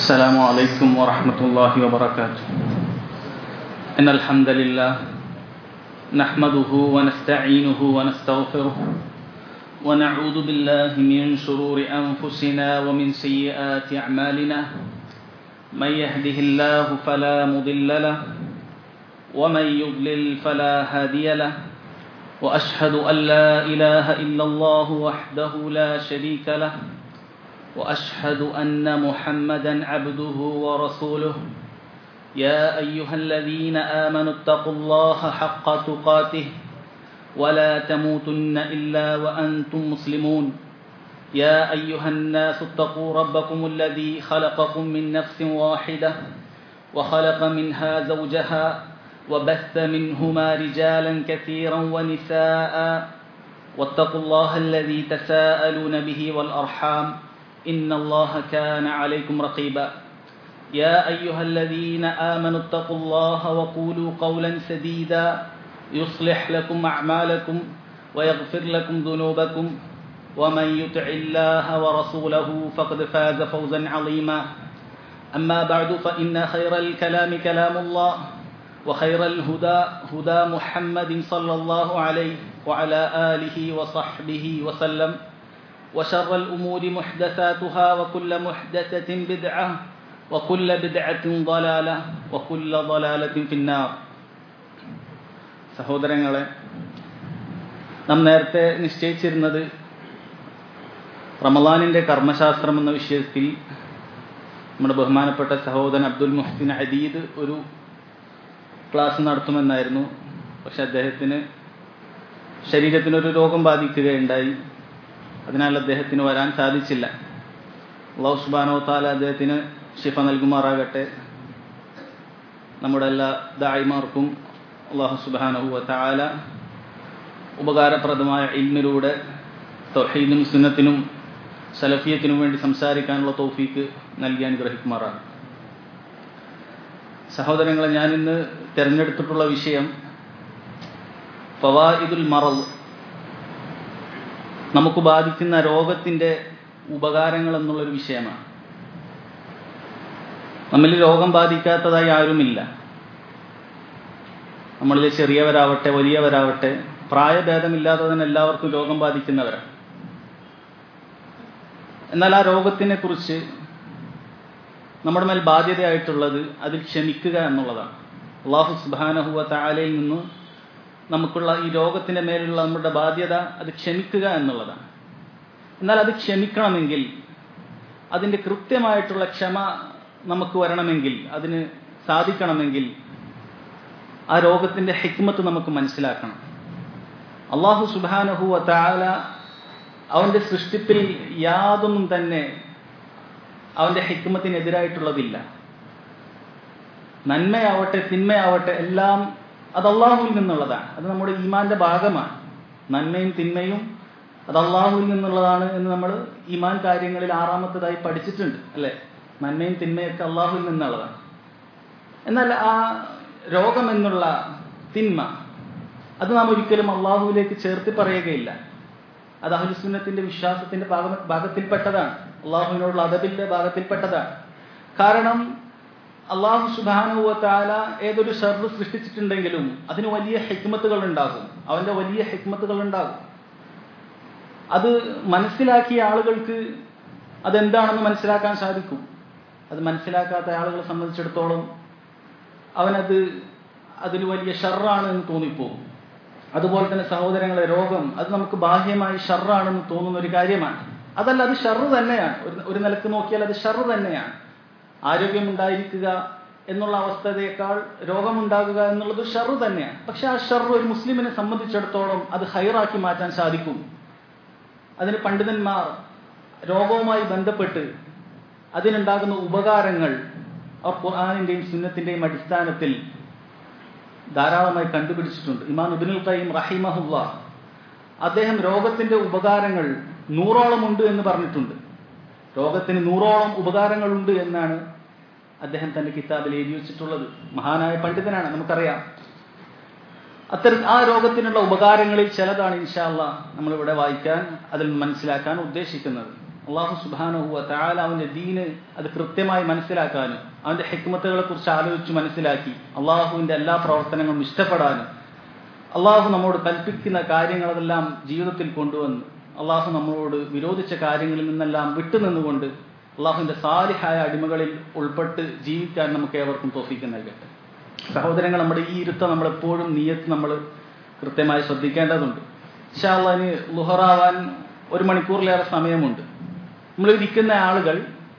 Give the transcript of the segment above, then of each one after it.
السلام عليكم ورحمة الله وبركاته إن الحمد لله نحمده ونستعينه ونستغفره ونعوذ بالله من شرور أنفسنا ومن سيئات أعمالنا من يهده الله فلا مضل له ومن يضلل فلا هادي له وأشهد أن لا إله إلا الله وحده لا شريك له واشهد ان محمدا عبده ورسوله يا ايها الذين امنوا اتقوا الله حق تقاته ولا تموتن الا وانتم مسلمون يا ايها الناس اتقوا ربكم الذي خلقكم من نفس واحده وخلق منها زوجها وبث منهما رجالا كثيرا ونساء واتقوا الله الذي تساءلون به والارحام إن الله كان عليكم رقيبا يا أيها الذين آمنوا اتقوا الله وقولوا قولا سديدا يصلح لكم أعمالكم ويغفر لكم ذنوبكم ومن يطع الله ورسوله فقد فاز فوزا عظيما أما بعد فإن خير الكلام كلام الله وخير الهدى هدى محمد صلى الله عليه وعلى آله وصحبه وسلم وشر الأمور محدثاتها وكل محدثة بدعة وكل بدعة ضلالة وكل ضلالة في النار സഹോദരങ്ങളെ നാം നേരത്തെ നിശ്ചയിച്ചിരുന്നത് റമലാനിൻ്റെ കർമ്മശാസ്ത്രം എന്ന വിഷയത്തിൽ നമ്മുടെ ബഹുമാനപ്പെട്ട സഹോദരൻ അബ്ദുൽ മുഹ്സിൻ അദീദ് ഒരു ക്ലാസ് നടത്തുമെന്നായിരുന്നു പക്ഷെ അദ്ദേഹത്തിന് ശരീരത്തിനൊരു രോഗം ബാധിക്കുകയുണ്ടായി അതിനാൽ അദ്ദേഹത്തിന് വരാൻ സാധിച്ചില്ല അള്ളാഹു സുബാനോ താല അദ്ദേഹത്തിന് ഷിഫ നൽകുമാറാകട്ടെ നമ്മുടെ എല്ലാ ദായിമാർക്കും അള്ളാഹു സുബാനഹുവ താല ഉപകാരപ്രദമായ ഇൽമിലൂടെ തൊഹീദിനും സുന്നത്തിനും സലഫിയത്തിനും വേണ്ടി സംസാരിക്കാനുള്ള തൗഫീക്ക് നൽകി അനുഗ്രഹിക്കുമാറാണ് സഹോദരങ്ങളെ ഞാൻ ഇന്ന് തിരഞ്ഞെടുത്തിട്ടുള്ള വിഷയം ഫവായിദുൽ മറവ് നമുക്ക് ബാധിക്കുന്ന രോഗത്തിൻ്റെ ഉപകാരങ്ങൾ എന്നുള്ളൊരു വിഷയമാണ് നമ്മളിൽ രോഗം ബാധിക്കാത്തതായി ആരുമില്ല നമ്മളിൽ ചെറിയവരാവട്ടെ വലിയവരാവട്ടെ പ്രായഭേദമില്ലാതെ തന്നെ എല്ലാവർക്കും രോഗം ബാധിക്കുന്നവരാണ് എന്നാൽ ആ രോഗത്തിനെ കുറിച്ച് നമ്മുടെ മേൽ ബാധ്യതയായിട്ടുള്ളത് അതിൽ ക്ഷമിക്കുക എന്നുള്ളതാണ് അള്ളാഹു സുബാനഹുവ താലയിൽ നിന്ന് നമുക്കുള്ള ഈ രോഗത്തിൻ്റെ മേലുള്ള നമ്മുടെ ബാധ്യത അത് ക്ഷമിക്കുക എന്നുള്ളതാണ് എന്നാൽ അത് ക്ഷമിക്കണമെങ്കിൽ അതിൻ്റെ കൃത്യമായിട്ടുള്ള ക്ഷമ നമുക്ക് വരണമെങ്കിൽ അതിന് സാധിക്കണമെങ്കിൽ ആ രോഗത്തിൻ്റെ ഹിക്മത്ത് നമുക്ക് മനസ്സിലാക്കണം അള്ളാഹു സുബാനഹു താല അവൻ്റെ സൃഷ്ടിപ്പിൽ യാതൊന്നും തന്നെ അവൻ്റെ ഹിക്മത്തിനെതിരായിട്ടുള്ളതില്ല നന്മയാവട്ടെ തിന്മയാവട്ടെ എല്ലാം അത് അള്ളാഹുവിൽ നിന്നുള്ളതാണ് അത് നമ്മുടെ ഈമാന്റെ ഭാഗമാണ് നന്മയും തിന്മയും അത് അള്ളാഹുവിൽ നിന്നുള്ളതാണ് എന്ന് നമ്മൾ ഈമാൻ കാര്യങ്ങളിൽ ആറാമത്തതായി പഠിച്ചിട്ടുണ്ട് അല്ലെ നന്മയും തിന്മയൊക്കെ അള്ളാഹുവിൽ നിന്നുള്ളതാണ് എന്നാൽ ആ രോഗം എന്നുള്ള തിന്മ അത് നാം ഒരിക്കലും അള്ളാഹുവിലേക്ക് ചേർത്തി പറയുകയില്ല അത് അഹുസുന്നത്തിന്റെ വിശ്വാസത്തിന്റെ ഭാഗ ഭാഗത്തിൽപ്പെട്ടതാണ് അള്ളാഹുവിനോടുള്ള അതബിന്റെ ഭാഗത്തിൽപ്പെട്ടതാണ് കാരണം അള്ളാഹു സുബാനുവത്താല ഏതൊരു ഷർവ് സൃഷ്ടിച്ചിട്ടുണ്ടെങ്കിലും അതിന് വലിയ ഹിക്മത്തുകൾ ഉണ്ടാകും അവന്റെ വലിയ ഹിക്മത്തുകൾ ഉണ്ടാകും അത് മനസ്സിലാക്കിയ ആളുകൾക്ക് അതെന്താണെന്ന് മനസ്സിലാക്കാൻ സാധിക്കും അത് മനസ്സിലാക്കാത്ത ആളുകളെ സംബന്ധിച്ചിടത്തോളം അവനത് അതിൽ വലിയ ഷർറാണ് എന്ന് തോന്നിപ്പോകും അതുപോലെ തന്നെ സഹോദരങ്ങളെ രോഗം അത് നമുക്ക് ബാഹ്യമായി ഷർറാണെന്ന് തോന്നുന്ന ഒരു കാര്യമാണ് അതല്ല അത് ഷർറ് തന്നെയാണ് ഒരു നിലക്ക് നോക്കിയാൽ അത് ഷർറ് തന്നെയാണ് ആരോഗ്യമുണ്ടായിരിക്കുക എന്നുള്ള അവസ്ഥയേക്കാൾ രോഗമുണ്ടാകുക എന്നുള്ളത് ഷർറ് തന്നെയാണ് പക്ഷെ ആ ഷർറ് ഒരു മുസ്ലിമിനെ സംബന്ധിച്ചിടത്തോളം അത് ഹൈറാക്കി മാറ്റാൻ സാധിക്കും അതിന് പണ്ഡിതന്മാർ രോഗവുമായി ബന്ധപ്പെട്ട് അതിനുണ്ടാകുന്ന ഉപകാരങ്ങൾ അവർ ഖുർആാനിന്റെയും സുന്നത്തിന്റെയും അടിസ്ഥാനത്തിൽ ധാരാളമായി കണ്ടുപിടിച്ചിട്ടുണ്ട് ഇമാം ഇബിനുൽ ഖയ്യം റഹിമഹുല്ല അദ്ദേഹം രോഗത്തിന്റെ ഉപകാരങ്ങൾ നൂറോളം ഉണ്ട് എന്ന് പറഞ്ഞിട്ടുണ്ട് രോഗത്തിന് നൂറോളം ഉപകാരങ്ങളുണ്ട് എന്നാണ് അദ്ദേഹം തന്റെ കിതാബിൽ എഴുതി വെച്ചിട്ടുള്ളത് മഹാനായ പണ്ഡിതനാണ് നമുക്കറിയാം അത്തരം ആ രോഗത്തിനുള്ള ഉപകാരങ്ങളിൽ ചിലതാണ് ഇൻഷാല്ല നമ്മളിവിടെ വായിക്കാൻ അതിൽ മനസ്സിലാക്കാൻ ഉദ്ദേശിക്കുന്നത് അള്ളാഹു സുബാനുഹുവ താല അവന്റെ ദീന് അത് കൃത്യമായി മനസ്സിലാക്കാനും അവന്റെ ഹെക്മത്തുകളെ കുറിച്ച് ആലോചിച്ച് മനസ്സിലാക്കി അള്ളാഹുവിന്റെ എല്ലാ പ്രവർത്തനങ്ങളും ഇഷ്ടപ്പെടാനും അള്ളാഹു നമ്മോട് കൽപ്പിക്കുന്ന കാര്യങ്ങളതെല്ലാം ജീവിതത്തിൽ കൊണ്ടുവന്ന് അള്ളാഹു നമ്മളോട് വിരോധിച്ച കാര്യങ്ങളിൽ നിന്നെല്ലാം വിട്ടുനിന്നുകൊണ്ട് അള്ളാഹുവിന്റെ സാലിഹായ അടിമകളിൽ ഉൾപ്പെട്ട് ജീവിക്കാൻ നമുക്ക് ഏവർക്കും തോഫിക്ക് നൽകട്ടെ സഹോദരങ്ങൾ നമ്മുടെ ഈ ഇരുത്തം നമ്മൾ എപ്പോഴും നീയത്ത് നമ്മൾ കൃത്യമായി ശ്രദ്ധിക്കേണ്ടതുണ്ട് ഇഷാള്ളാന് ലുഹറാവാൻ ഒരു മണിക്കൂറിലേറെ സമയമുണ്ട് നമ്മൾ ഇരിക്കുന്ന ആളുകൾ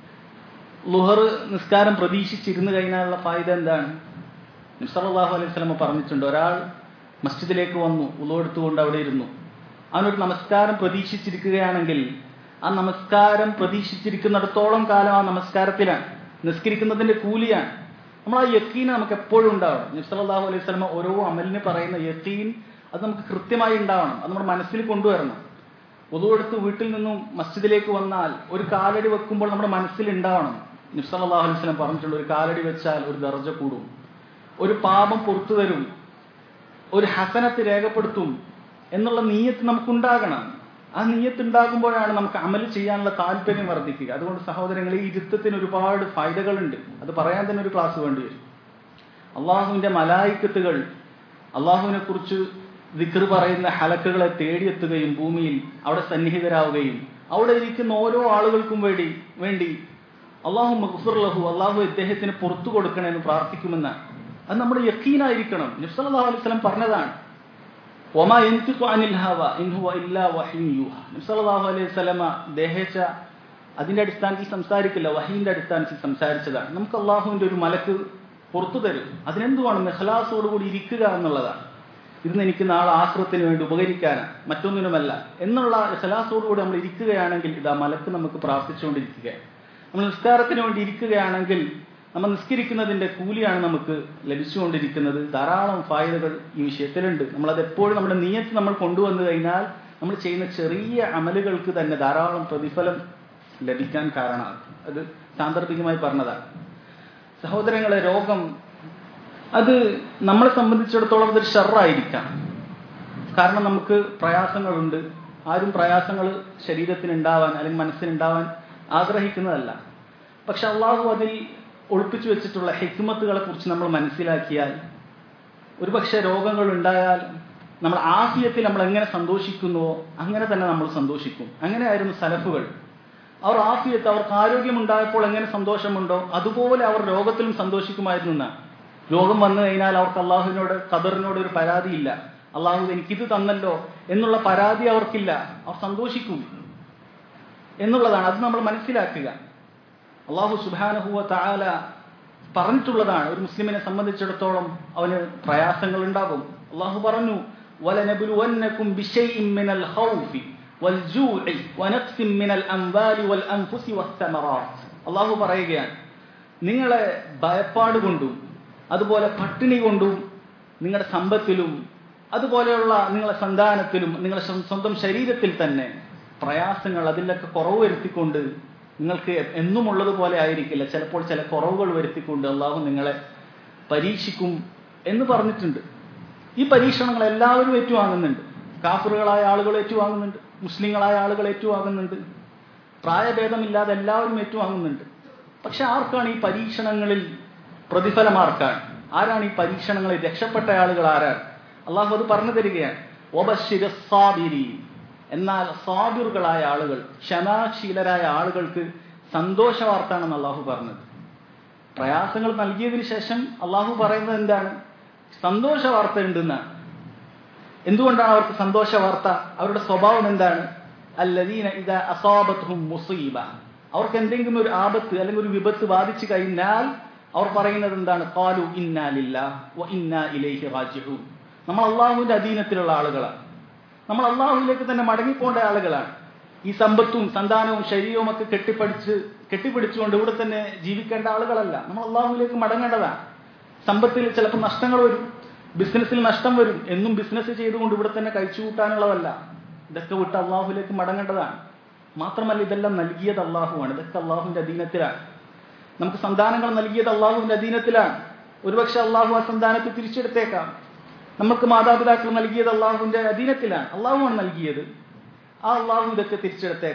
ലുഹർ നിസ്കാരം പ്രതീക്ഷിച്ചിരുന്നു കഴിഞ്ഞാലുള്ള ഫായ്ദ എന്താണ് നിസ്സലാഹു അലൈഹി സ്വലമ പറഞ്ഞിട്ടുണ്ട് ഒരാൾ മസ്ജിദിലേക്ക് വന്നു ഉള്ളെടുത്തുകൊണ്ട് അവിടെ ഇരുന്നു അവനൊരു നമസ്കാരം പ്രതീക്ഷിച്ചിരിക്കുകയാണെങ്കിൽ ആ നമസ്കാരം പ്രതീക്ഷിച്ചിരിക്കുന്നിടത്തോളം കാലം ആ നമസ്കാരത്തിലാണ് നിസ്കരിക്കുന്നതിന്റെ കൂലിയാണ് നമ്മൾ ആ യക്കീൻ നമുക്ക് എപ്പോഴും ഉണ്ടാവണം നിസ്സലാഹു അലൈഹി സ്വലമ ഓരോ അമലിന് പറയുന്ന യക്കീൻ അത് നമുക്ക് കൃത്യമായി ഉണ്ടാവണം അത് നമ്മുടെ മനസ്സിൽ കൊണ്ടുവരണം ഒതുവെടുത്ത് വീട്ടിൽ നിന്നും മസ്ജിദിലേക്ക് വന്നാൽ ഒരു കാലടി വെക്കുമ്പോൾ നമ്മുടെ മനസ്സിൽ ഉണ്ടാവണം നിസ്സലാഹു അലൈഹി സ്വലം പറഞ്ഞിട്ടുള്ള ഒരു കാലടി വെച്ചാൽ ഒരു ദർജ കൂടും ഒരു പാപം പുറത്തു തരും ഒരു ഹസനത്ത് രേഖപ്പെടുത്തും എന്നുള്ള നീയത്ത് നമുക്കുണ്ടാകണം ആ നീയത്ത് ഉണ്ടാകുമ്പോഴാണ് നമുക്ക് അമൽ ചെയ്യാനുള്ള താല്പര്യം വർദ്ധിക്കുക അതുകൊണ്ട് സഹോദരങ്ങളെ ഈ ഇരുത്തത്തിന് ഒരുപാട് ഫായ്ദകളുണ്ട് അത് പറയാൻ തന്നെ ഒരു ക്ലാസ് വേണ്ടി വരും അള്ളാഹുവിന്റെ മലായിക്കത്തുകൾ അള്ളാഹുവിനെ കുറിച്ച് ദിക്കർ പറയുന്ന ഹലക്കുകളെ തേടിയെത്തുകയും ഭൂമിയിൽ അവിടെ സന്നിഹിതരാവുകയും അവിടെ ഇരിക്കുന്ന ഓരോ ആളുകൾക്കും വേണ്ടി വേണ്ടി അള്ളാഹു മഹ്ഫുർ ലഹു അള്ളാഹു ഇദ്ദേഹത്തിന് പുറത്തു കൊടുക്കണമെന്ന് പ്രാർത്ഥിക്കുമെന്നാണ് അത് നമ്മുടെ യക്കീനായിരിക്കണം നബ്സല്ലാഹു അലൈഹി സ്വലം പറഞ്ഞതാണ് ഒമാ എന്തിഖു അനിൽ ഹവ ഇൻ ഹുവ ഇല്ലാ വഹീൻ യൂഹ നബ്സല്ലാഹു അലൈഹി സ്വലമ ദേഹേച്ച അതിന്റെ അടിസ്ഥാനത്തിൽ സംസാരിക്കില്ല വഹീന്റെ അടിസ്ഥാനത്തിൽ സംസാരിച്ചതാണ് നമുക്ക് അള്ളാഹുവിന്റെ ഒരു മലക്ക് പുറത്തു തരും അതിനെന്തുവാണ് മെഹ്ലാസോടുകൂടി ഇരിക്കുക എന്നുള്ളതാണ് ഇന്ന് എനിക്ക് നാളെ ആശ്രത്തിന് വേണ്ടി ഉപകരിക്കാനാണ് മറ്റൊന്നിനുമല്ല എന്നുള്ള ഇഖലാസോടുകൂടി നമ്മൾ ഇരിക്കുകയാണെങ്കിൽ ഇതാ മലക്ക് നമുക്ക് പ്രാർത്ഥിച്ചുകൊണ്ടിരിക്കുകയാണ് നമ്മൾ നിസ്കാരത്തിന് വേണ്ടി ഇരിക്കുകയാണെങ്കിൽ നമ്മൾ നിസ്കരിക്കുന്നതിന്റെ കൂലിയാണ് നമുക്ക് ലഭിച്ചുകൊണ്ടിരിക്കുന്നത് ധാരാളം ഫായതകൾ ഈ വിഷയത്തിലുണ്ട് നമ്മളത് എപ്പോഴും നമ്മുടെ നീയത്ത് നമ്മൾ കൊണ്ടുവന്നു കഴിഞ്ഞാൽ നമ്മൾ ചെയ്യുന്ന ചെറിയ അമലുകൾക്ക് തന്നെ ധാരാളം പ്രതിഫലം ലഭിക്കാൻ കാരണമാണ് അത് സാന്ദർഭികമായി പറഞ്ഞതാണ് സഹോദരങ്ങളെ രോഗം അത് നമ്മളെ സംബന്ധിച്ചിടത്തോളം അതൊരു ഷെറായിരിക്കാം കാരണം നമുക്ക് പ്രയാസങ്ങളുണ്ട് ആരും പ്രയാസങ്ങൾ ശരീരത്തിന് ഉണ്ടാവാൻ അല്ലെങ്കിൽ മനസ്സിനുണ്ടാവാൻ ആഗ്രഹിക്കുന്നതല്ല പക്ഷെ അള്ളാഹു അതിൽ ഒളിപ്പിച്ചു വെച്ചിട്ടുള്ള ഹെക്മത്തുകളെ കുറിച്ച് നമ്മൾ മനസ്സിലാക്കിയാൽ ഒരുപക്ഷെ രോഗങ്ങൾ ഉണ്ടായാൽ നമ്മൾ ആഫിയത്തിൽ നമ്മൾ എങ്ങനെ സന്തോഷിക്കുന്നുവോ അങ്ങനെ തന്നെ നമ്മൾ സന്തോഷിക്കും അങ്ങനെയായിരുന്നു സലഫുകൾ അവർ ആഫിയത്ത് അവർക്ക് ആരോഗ്യമുണ്ടായപ്പോൾ എങ്ങനെ സന്തോഷമുണ്ടോ അതുപോലെ അവർ രോഗത്തിലും സന്തോഷിക്കുമായിരുന്നു എന്നാണ് രോഗം വന്നു കഴിഞ്ഞാൽ അവർക്ക് അള്ളാഹുവിനോട് ഖദറിനോട് ഒരു പരാതിയില്ല അള്ളാഹു എനിക്കിത് തന്നല്ലോ എന്നുള്ള പരാതി അവർക്കില്ല അവർ സന്തോഷിക്കും എന്നുള്ളതാണ് അത് നമ്മൾ മനസ്സിലാക്കുക അള്ളാഹു സുബാനഹുവ താല പറഞ്ഞിട്ടുള്ളതാണ് ഒരു മുസ്ലിമിനെ സംബന്ധിച്ചിടത്തോളം അവന് പ്രയാസങ്ങൾ ഉണ്ടാകും അള്ളാഹു പറഞ്ഞു وَلَنَبْلُوَنَّكُمْ بِشَيْءٍ مِّنَ الْخَوْفِ وَالْجُوعِ وَنَقْصٍ مِّنَ الْأَمْوَالِ وَالْأَنفُسِ وَالثَّمَرَاتِ അള്ളാഹു പറയുകയാണ് നിങ്ങളെ ഭയപ്പാട് കൊണ്ടും അതുപോലെ പട്ടിണി കൊണ്ടും നിങ്ങളുടെ സമ്പത്തിലും അതുപോലെയുള്ള നിങ്ങളുടെ സന്താനത്തിലും നിങ്ങളുടെ സ്വന്തം ശരീരത്തിൽ തന്നെ പ്രയാസങ്ങൾ അതിലൊക്കെ കുറവ് വരുത്തിക്കൊണ്ട് നിങ്ങൾക്ക് എന്നുമുള്ളതുപോലെ ആയിരിക്കില്ല ചിലപ്പോൾ ചില കുറവുകൾ വരുത്തിക്കൊണ്ട് അള്ളാഹു നിങ്ങളെ പരീക്ഷിക്കും എന്ന് പറഞ്ഞിട്ടുണ്ട് ഈ പരീക്ഷണങ്ങൾ എല്ലാവരും ഏറ്റുവാങ്ങുന്നുണ്ട് കാഫറുകളായ ആളുകൾ ഏറ്റുവാങ്ങുന്നുണ്ട് മുസ്ലിങ്ങളായ ആളുകൾ ഏറ്റുവാങ്ങുന്നുണ്ട് പ്രായഭേദമില്ലാതെ എല്ലാവരും ഏറ്റുവാങ്ങുന്നുണ്ട് പക്ഷെ ആർക്കാണ് ഈ പരീക്ഷണങ്ങളിൽ പ്രതിഫലം ആർക്കാണ് ആരാണ് ഈ പരീക്ഷണങ്ങളിൽ രക്ഷപ്പെട്ട ആളുകൾ ആരാണ് അള്ളാഹു അത് പറഞ്ഞു തരികയാണ് ഓബശിരസാബിരി എന്നാൽ സാബിറുകളായ ആളുകൾ ക്ഷമാശീലരായ ആളുകൾക്ക് സന്തോഷ വാർത്താണെന്ന് അള്ളാഹു പറഞ്ഞത് പ്രയാസങ്ങൾ നൽകിയതിനു ശേഷം അള്ളാഹു പറയുന്നത് എന്താണ് സന്തോഷ വാർത്ത ഉണ്ടെന്നാണ് എന്തുകൊണ്ടാണ് അവർക്ക് സന്തോഷ വാർത്ത അവരുടെ സ്വഭാവം എന്താണ് അല്ലദീന ഇത അസാബത്തും മുസീബ അവർക്ക് എന്തെങ്കിലും ഒരു ആപത്ത് അല്ലെങ്കിൽ ഒരു വിപത്ത് ബാധിച്ചു കഴിഞ്ഞാൽ അവർ പറയുന്നത് എന്താണ് കാലു ഇന്നാലില്ല ഇന്നാ ഇലൈഹി റാജിഊൻ നമ്മൾ അള്ളാഹുവിന്റെ അധീനത്തിലുള്ള ആളുകളാണ് നമ്മൾ അള്ളാഹുവിലേക്ക് തന്നെ മടങ്ങിപ്പോണ്ട ആളുകളാണ് ഈ സമ്പത്തും സന്താനവും ശരീരവും ഒക്കെ കെട്ടിപ്പടിച്ച് കെട്ടിപ്പിടിച്ചുകൊണ്ട് ഇവിടെ തന്നെ ജീവിക്കേണ്ട ആളുകളല്ല നമ്മൾ അള്ളാഹുവിലേക്ക് മടങ്ങേണ്ടതാണ് സമ്പത്തിൽ ചിലപ്പോൾ നഷ്ടങ്ങൾ വരും ബിസിനസ്സിൽ നഷ്ടം വരും എന്നും ബിസിനസ് ചെയ്തുകൊണ്ട് ഇവിടെ തന്നെ കഴിച്ചു കൂട്ടാനുള്ളതല്ല ഇതൊക്കെ വിട്ട് അള്ളാഹുലേക്ക് മടങ്ങേണ്ടതാണ് മാത്രമല്ല ഇതെല്ലാം നൽകിയത് അള്ളാഹുവാണ് ഇതൊക്കെ അള്ളാഹുവിന്റെ അധീനത്തിലാണ് നമുക്ക് സന്താനങ്ങൾ നൽകിയത് അള്ളാഹുവിന്റെ അധീനത്തിലാണ് ഒരുപക്ഷെ അള്ളാഹു ആ സന്താനത്തെ തിരിച്ചെടുത്തേക്കാം നമുക്ക് മാതാപിതാക്കൾ നൽകിയത് അള്ളാഹുവിന്റെ അധീനത്തിലാണ് അള്ളാഹുവാണ് നൽകിയത് ആ അള്ളാഹു ഇതൊക്കെ തിരിച്ചെടുത്തേക്കാം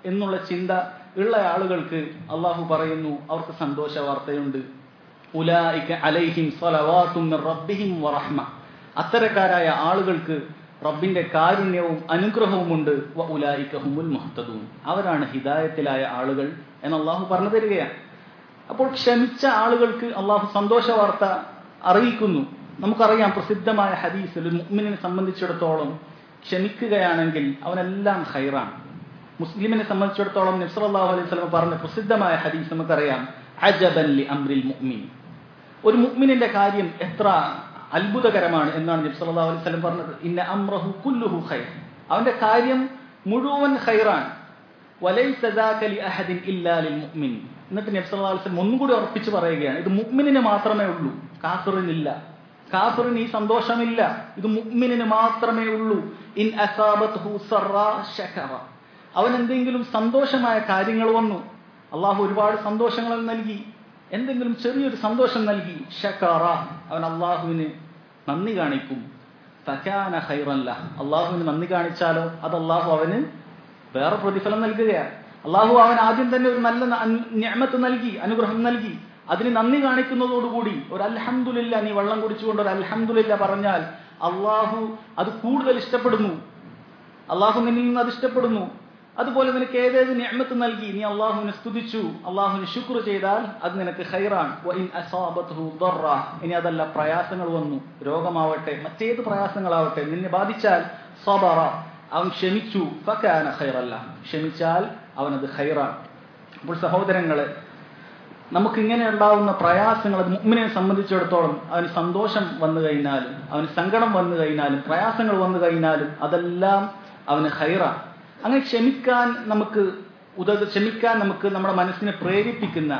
എന്നുള്ള ചിന്ത ഉള്ള ആളുകൾക്ക് അള്ളാഹു പറയുന്നു അവർക്ക് സന്തോഷ വാർത്തയുണ്ട് ഉലായിക അലൈഹിം സ്വലവാത്തും മിർ റബ്ബിഹിം വറഹ്മ അത്തരക്കാരായ ആളുകൾക്ക് റബ്ബിന്റെ കാരുണ്യവും അനുഗ്രഹവുമുണ്ട് വ ഉലായിക ഹുമുൽ മുഹ്തദൂൻ അവരാണ് ഹിദായത്തിലായ ആളുകൾ എന്ന് അള്ളാഹു പറഞ്ഞു തരികയാണ് അപ്പോൾ ക്ഷമിച്ച ആളുകൾക്ക് അള്ളാഹു സന്തോഷ വാർത്ത അറിയിക്കുന്നു നമുക്കറിയാം പ്രസിദ്ധമായ ഹദീസിൽ ഒരു മുഅ്മിനെ സംബന്ധിച്ചിടത്തോളം ക്ഷമിക്കുകയാണെങ്കിൽ അവനെല്ലാം ഹൈറാണ് മുസ്ലിമിനെ സംബന്ധിച്ചിടത്തോളം നബ്സല്ലാഹു അലൈഹി സ്വലം പറഞ്ഞ പ്രസിദ്ധമായ ഹദീസ് നമുക്കറിയാം അജബൻ ലി അംറിൽ മുഅ്മിൻ ഒരു മുഅ്മിനിന്റെ കാര്യം എത്ര അത്ഭുതകരമാണ് എന്നാണ് നബി സല്ലല്ലാഹു അലൈഹി വസല്ലം പറഞ്ഞത് ഇന്ന അംറഹു കുല്ലുഹു ഖൈർ അവന്റെ കാര്യം മുഴുവൻ ഖൈറാണ് വലൈസ ദാക ലി അഹദിൻ ഇല്ലാ ലിൽ മുഅ്മിൻ എന്നിട്ട് നബി സല്ലല്ലാഹു അലൈഹി വസല്ലം ഒന്നും കൂടി ഉറപ്പിച്ച് പറയുകയാണ് ഇത് മുഅ്മിനിന് മാത്രമേ ഉള്ളൂ കാഫിറിനില്ല കാഫിറിന് ഈ സന്തോഷമില്ല ഇത് മുഅ്മിനിന് മാത്രമേ ഉള്ളൂ ഇൻ അസാബത്ഹു സറാ ശകറ അവൻ എന്തെങ്കിലും സന്തോഷമായ കാര്യങ്ങൾ വന്നു അള്ളാഹു ഒരുപാട് സന്തോഷങ്ങൾ നൽകി എന്തെങ്കിലും ചെറിയൊരു സന്തോഷം നൽകി ഷക്കാറ അവൻ അള്ളാഹുവിന് നന്ദി കാണിക്കും ഫക്കാന ഖൈറല്ല അള്ളാഹുവിന് നന്ദി കാണിച്ചാലോ അത് അള്ളാഹു അവന് വേറെ പ്രതിഫലം നൽകുകയാണ് അള്ളാഹു അവൻ ആദ്യം തന്നെ ഒരു നല്ല ഞാമത്ത് നൽകി അനുഗ്രഹം നൽകി അതിന് നന്ദി കാണിക്കുന്നതോടുകൂടി ഒരു അൽഹംദുലില്ല നീ വെള്ളം കുടിച്ചുകൊണ്ട് ഒരു അൽഹംദുലില്ല പറഞ്ഞാൽ അള്ളാഹു അത് കൂടുതൽ ഇഷ്ടപ്പെടുന്നു അള്ളാഹു നിന്നിൽ നിന്ന് അത് ഇഷ്ടപ്പെടുന്നു അതുപോലെ നിനക്ക് ഏതേത് ഞാമത്ത് നൽകി നീ അള്ളാഹുവിനെ സ്തുതിച്ചു അള്ളാഹുവിന് ശുക്ർ ചെയ്താൽ അത് നിനക്ക് ഹൈറാൻ ഇനി അതല്ല പ്രയാസങ്ങൾ വന്നു രോഗമാവട്ടെ മറ്റേത് പ്രയാസങ്ങളാവട്ടെ നിന്നെ ബാധിച്ചാൽ സബറ അവൻ ക്ഷമിച്ചു ഫക്കാന ഹൈറല്ല ക്ഷമിച്ചാൽ അവനത് ഹൈറാൻ അപ്പോൾ സഹോദരങ്ങളെ നമുക്ക് ഇങ്ങനെ ഉണ്ടാവുന്ന പ്രയാസങ്ങൾ അത് മുമ്മിനെ സംബന്ധിച്ചിടത്തോളം അവന് സന്തോഷം വന്നു കഴിഞ്ഞാലും അവന് സങ്കടം വന്നു കഴിഞ്ഞാലും പ്രയാസങ്ങൾ വന്നു കഴിഞ്ഞാലും അതെല്ലാം അവന് ഹൈറാണ് അങ്ങനെ ക്ഷമിക്കാൻ നമുക്ക് ഉദ ക്ഷമിക്കാൻ നമുക്ക് നമ്മുടെ മനസ്സിനെ പ്രേരിപ്പിക്കുന്ന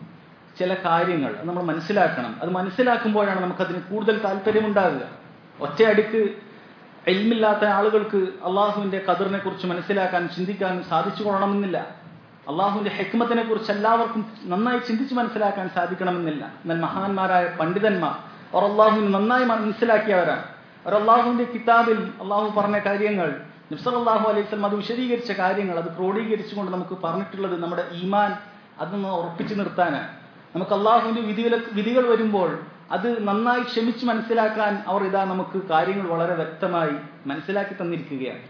ചില കാര്യങ്ങൾ നമ്മൾ മനസ്സിലാക്കണം അത് മനസ്സിലാക്കുമ്പോഴാണ് നമുക്കതിന് കൂടുതൽ താല്പര്യമുണ്ടാകുക ഒറ്റയടിക്ക് എൽമില്ലാത്ത ആളുകൾക്ക് അള്ളാഹുവിന്റെ കതിറിനെ കുറിച്ച് മനസ്സിലാക്കാൻ ചിന്തിക്കാൻ സാധിച്ചു കൊള്ളണമെന്നില്ല അള്ളാഹുവിന്റെ ഹെക്മത്തിനെ കുറിച്ച് എല്ലാവർക്കും നന്നായി ചിന്തിച്ച് മനസ്സിലാക്കാൻ സാധിക്കണമെന്നില്ല എന്നാൽ മഹാന്മാരായ പണ്ഡിതന്മാർ അവർ അള്ളാഹുവിന് നന്നായി മനസ്സിലാക്കിയവരാണ് അവർ അള്ളാഹുവിന്റെ കിതാബിൽ അള്ളാഹു പറഞ്ഞ കാര്യങ്ങൾ നിബ്സലാഹു അലൈഹി സ്വലം അത് വിശദീകരിച്ച കാര്യങ്ങൾ അത് ക്രോഡീകരിച്ചുകൊണ്ട് നമുക്ക് പറഞ്ഞിട്ടുള്ളത് നമ്മുടെ ഈമാൻ അതൊന്ന് ഉറപ്പിച്ചു നിർത്താനാണ് നമുക്ക് അള്ളാഹുവിന്റെ വിധികൾ വിധികൾ വരുമ്പോൾ അത് നന്നായി ക്ഷമിച്ച് മനസ്സിലാക്കാൻ അവർ ഇതാ നമുക്ക് കാര്യങ്ങൾ വളരെ വ്യക്തമായി മനസ്സിലാക്കി തന്നിരിക്കുകയാണ്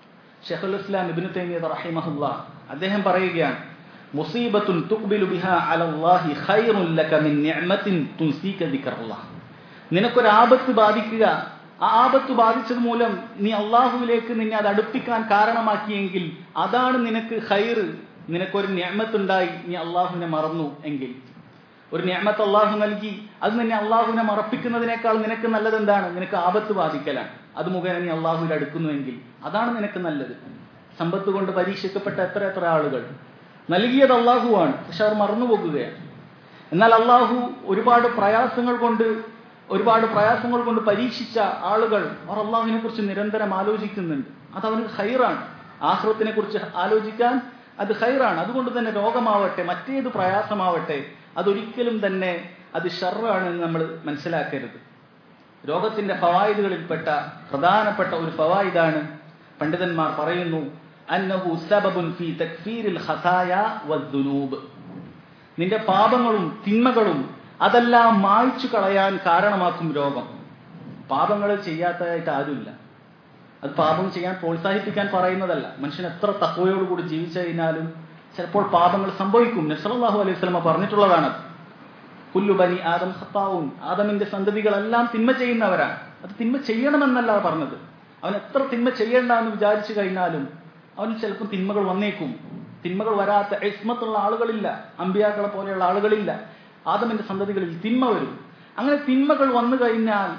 ഷെഖുൽ ഇസ്ലാം ഇബ്നു തൈമിയ റഹിമഹുല്ല അദ്ദേഹം പറയുകയാണ് മുസീബത്തുൻ തുഖ്ബിലു ബിഹാ അലല്ലാഹി ഖൈറുൻ ലക മിൻ നിഅമത്തിൻ തുൻസീക ദിക്റല്ലാഹ് നിനക്കൊരു ആപത്ത് ബാധിക്കുക ആ ആപത്ത് ബാധിച്ചത് മൂലം നീ അള്ളാഹുവിലേക്ക് നിന്നെ അത് അടുപ്പിക്കാൻ കാരണമാക്കിയെങ്കിൽ അതാണ് നിനക്ക് ഹൈറ് നിനക്കൊരു ഞാമത്തുണ്ടായി നീ അള്ളാഹുവിനെ മറന്നു എങ്കിൽ ഒരു ഞാമത്ത് അള്ളാഹു നൽകി അത് നിന്നെ അള്ളാഹുവിനെ മറപ്പിക്കുന്നതിനേക്കാൾ നിനക്ക് നല്ലത് എന്താണ് നിനക്ക് ആപത്ത് ബാധിക്കലാണ് അത് മുഖേന നീ അള്ളാഹുവിൽ അടുക്കുന്നുവെങ്കിൽ അതാണ് നിനക്ക് നല്ലത് സമ്പത്ത് കൊണ്ട് പരീക്ഷിക്കപ്പെട്ട എത്ര എത്ര ആളുകൾ നൽകിയത് അള്ളാഹുവാണ് പക്ഷെ അവർ മറന്നുപോകുകയാണ് എന്നാൽ അള്ളാഹു ഒരുപാട് പ്രയാസങ്ങൾ കൊണ്ട് ഒരുപാട് പ്രയാസങ്ങൾ കൊണ്ട് പരീക്ഷിച്ച ആളുകൾ അവർ അള്ളാഹുവിനെ കുറിച്ച് നിരന്തരം ആലോചിക്കുന്നുണ്ട് അത് അവന് ഹൈറാണ് ആഹ്റത്തിനെ കുറിച്ച് ആലോചിക്കാൻ അത് ഹൈറാണ് അതുകൊണ്ട് തന്നെ രോഗമാവട്ടെ മറ്റേത് പ്രയാസമാവട്ടെ അതൊരിക്കലും തന്നെ അത് ഷർറാണ് എന്ന് നമ്മൾ മനസ്സിലാക്കരുത് രോഗത്തിന്റെ ഫവായിദുകളിൽപ്പെട്ട പ്രധാനപ്പെട്ട ഒരു ഫവായിദാണ് പണ്ഡിതന്മാർ പറയുന്നു അന്നഹു സബബുൻ ഫി തക്ഫീരിൽ ഖസായ വദ്ദുനൂബ് നിന്റെ പാപങ്ങളും തിന്മകളും അതെല്ലാം മായ്ച്ചു കളയാൻ കാരണമാക്കും രോഗം പാപങ്ങൾ ചെയ്യാത്തതായിട്ട് ആരുമില്ല അത് പാപം ചെയ്യാൻ പ്രോത്സാഹിപ്പിക്കാൻ പറയുന്നതല്ല മനുഷ്യൻ എത്ര തഹവയോടുകൂടി ജീവിച്ചു കഴിഞ്ഞാലും ചിലപ്പോൾ പാപങ്ങൾ സംഭവിക്കും നസലാഹു അലൈഹി സ്വലമ പറഞ്ഞിട്ടുള്ളതാണ് പുല്ലുബനി ആദം ഹത്താവും ആദമിന്റെ സന്തതികളെല്ലാം തിന്മ ചെയ്യുന്നവരാണ് അത് തിന്മ ചെയ്യണമെന്നല്ല പറഞ്ഞത് അവൻ എത്ര തിന്മ ചെയ്യണ്ട എന്ന് വിചാരിച്ചു കഴിഞ്ഞാലും അവന് ചിലപ്പോൾ തിന്മകൾ വന്നേക്കും തിന്മകൾ വരാത്ത എസ്മത്തുള്ള ആളുകളില്ല അമ്പിയാക്കളെ പോലെയുള്ള ആളുകളില്ല ആദമിന്റെ സന്തതികളിൽ തിന്മ വരും അങ്ങനെ തിന്മകൾ വന്നു കഴിഞ്ഞാൽ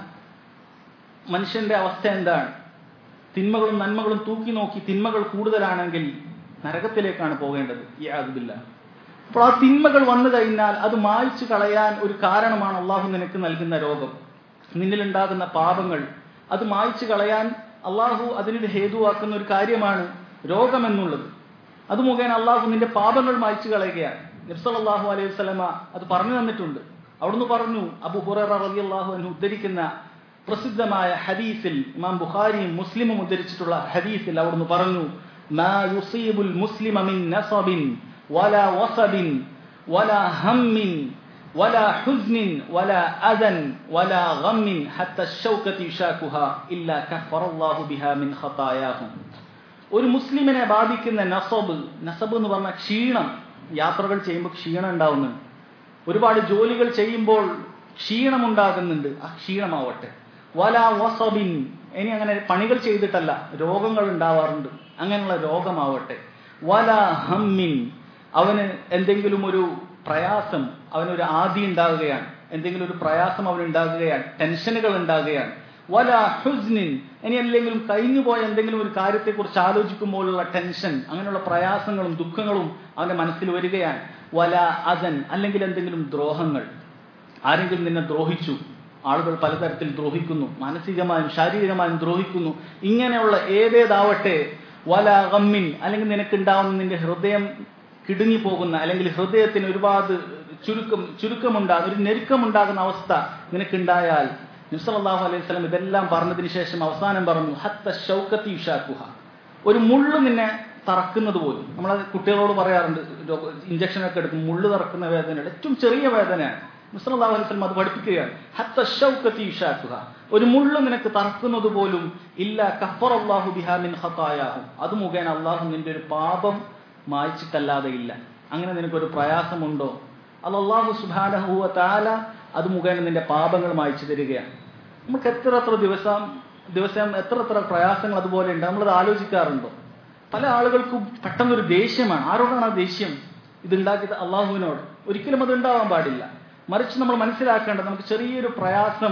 മനുഷ്യന്റെ അവസ്ഥ എന്താണ് തിന്മകളും നന്മകളും തൂക്കി നോക്കി തിന്മകൾ കൂടുതലാണെങ്കിൽ നരകത്തിലേക്കാണ് പോകേണ്ടത് യാതില്ല അപ്പോൾ ആ തിന്മകൾ വന്നു കഴിഞ്ഞാൽ അത് മായ്ച്ചു കളയാൻ ഒരു കാരണമാണ് അള്ളാഹു നിനക്ക് നൽകുന്ന രോഗം നിന്നിലുണ്ടാകുന്ന പാപങ്ങൾ അത് മായ്ച്ചു കളയാൻ അള്ളാഹു അതിന് ഹേതുവാക്കുന്ന ഒരു കാര്യമാണ് രോഗമെന്നുള്ളത് അത് മുഖേന അള്ളാഹു നിന്റെ പാപങ്ങൾ മായ്ച്ചു കളയുകയാണ് നബ്സല്ലാഹു അലൈഹി സ്വലമ അത് പറഞ്ഞു തന്നിട്ടുണ്ട് അവിടുന്ന് പറഞ്ഞു അബു ഹുറ റലി അള്ളാഹു എന്ന് ഉദ്ധരിക്കുന്ന പ്രസിദ്ധമായ ഹദീസിൽ ഇമാം ബുഖാരിയും മുസ്ലിമും ഉദ്ധരിച്ചിട്ടുള്ള ഹദീസിൽ അവിടുന്ന് പറഞ്ഞു മാ യുസീബുൽ മുസ്ലിമ മിൻ നസബിൻ വലാ വസബിൻ വലാ ഹമ്മിൻ ولا حزن ولا أذى ولا غم حتى الشوكة يشاكها إلا كفر الله بها من خطاياهم ഒരു മുസ്ലിമിനെ ബാധിക്കുന്ന നസബ് നസബ് എന്ന് പറഞ്ഞാൽ ക്ഷീണം യാത്രകൾ ചെയ്യുമ്പോൾ ക്ഷീണം ഉണ്ടാവുന്നുണ്ട് ഒരുപാട് ജോലികൾ ചെയ്യുമ്പോൾ ക്ഷീണം ഉണ്ടാകുന്നുണ്ട് ആ ക്ഷീണമാവട്ടെ വല വസബിൻ ഇനി അങ്ങനെ പണികൾ ചെയ്തിട്ടല്ല രോഗങ്ങൾ ഉണ്ടാവാറുണ്ട് അങ്ങനെയുള്ള രോഗമാവട്ടെ വല ഹമ്മിൻ അവന് എന്തെങ്കിലും ഒരു പ്രയാസം അവനൊരു ആദി ഉണ്ടാകുകയാണ് എന്തെങ്കിലും ഒരു പ്രയാസം അവനുണ്ടാകുകയാണ് ടെൻഷനുകൾ ഉണ്ടാകുകയാണ് വല ഹുസ്നിൻ ഇനി എന്തെങ്കിലും കഴിഞ്ഞുപോയ എന്തെങ്കിലും ഒരു കാര്യത്തെക്കുറിച്ച് ആലോചിക്കുമ്പോഴുള്ള ടെൻഷൻ അങ്ങനെയുള്ള പ്രയാസങ്ങളും ദുഃഖങ്ങളും അവന്റെ മനസ്സിൽ വരികയാണ് വല അദൻ അല്ലെങ്കിൽ എന്തെങ്കിലും ദ്രോഹങ്ങൾ ആരെങ്കിലും നിന്നെ ദ്രോഹിച്ചു ആളുകൾ പലതരത്തിൽ ദ്രോഹിക്കുന്നു മാനസികമായും ശാരീരികമായും ദ്രോഹിക്കുന്നു ഇങ്ങനെയുള്ള ഏതേതാവട്ടെ വല ഗമ്മിൻ അല്ലെങ്കിൽ നിനക്കുണ്ടാവുന്ന നിന്റെ ഹൃദയം കിടുങ്ങിപ്പോകുന്ന അല്ലെങ്കിൽ ഹൃദയത്തിന് ഒരുപാട് ചുരുക്കം ചുരുക്കമുണ്ടാകുന്ന ഒരു ഞെരുക്കമുണ്ടാകുന്ന അവസ്ഥ നിനക്കുണ്ടായാൽ നിസ്സലാഹു അലൈഹി സ്വലം ഇതെല്ലാം പറഞ്ഞതിന് ശേഷം അവസാനം പറഞ്ഞു ഹത്ത ഷൗക്കത്തി ഇഷാക്കുഹ ഒരു മുള്ളു നിന്നെ തറക്കുന്നത് പോലും നമ്മളെ കുട്ടികളോട് പറയാറുണ്ട് ഇഞ്ചക്ഷൻ ഒക്കെ എടുക്കും മുള്ളു തറക്കുന്ന വേദനയുടെ ഏറ്റവും ചെറിയ വേദനയാണ് മുസ്ലാഹു അലൈഹി സ്വലം അത് പഠിപ്പിക്കുകയാണ് ഹത്ത ഷൗക്കത്തി ഇഷാക്കുക ഒരു മുള്ളു നിനക്ക് തറക്കുന്നത് പോലും ഇല്ല കഫർ അള്ളാഹു ബിഹാമിൻ ഹത്തായാഹും അത് മുഖേന അള്ളാഹു നിന്റെ ഒരു പാപം മായ്ച്ചിട്ടല്ലാതെ ഇല്ല അങ്ങനെ നിനക്കൊരു പ്രയാസമുണ്ടോ അത് അള്ളാഹു സുബാനഹുവ താല അത് മുഖേന നിന്റെ പാപങ്ങൾ മായ്ച്ചു തരികയാണ് നമുക്ക് എത്ര എത്ര ദിവസം ദിവസം എത്ര എത്ര പ്രയാസങ്ങൾ അതുപോലെ ഉണ്ട് നമ്മളത് ആലോചിക്കാറുണ്ടോ പല ആളുകൾക്കും പെട്ടെന്നൊരു ദേഷ്യമാണ് ആരോടാണ് ആ ദേഷ്യം ഇത് ഉണ്ടാക്കിയത് അള്ളാഹുവിനോട് ഒരിക്കലും അത് ഉണ്ടാവാൻ പാടില്ല മറിച്ച് നമ്മൾ മനസ്സിലാക്കേണ്ടത് നമുക്ക് ചെറിയൊരു പ്രയാസം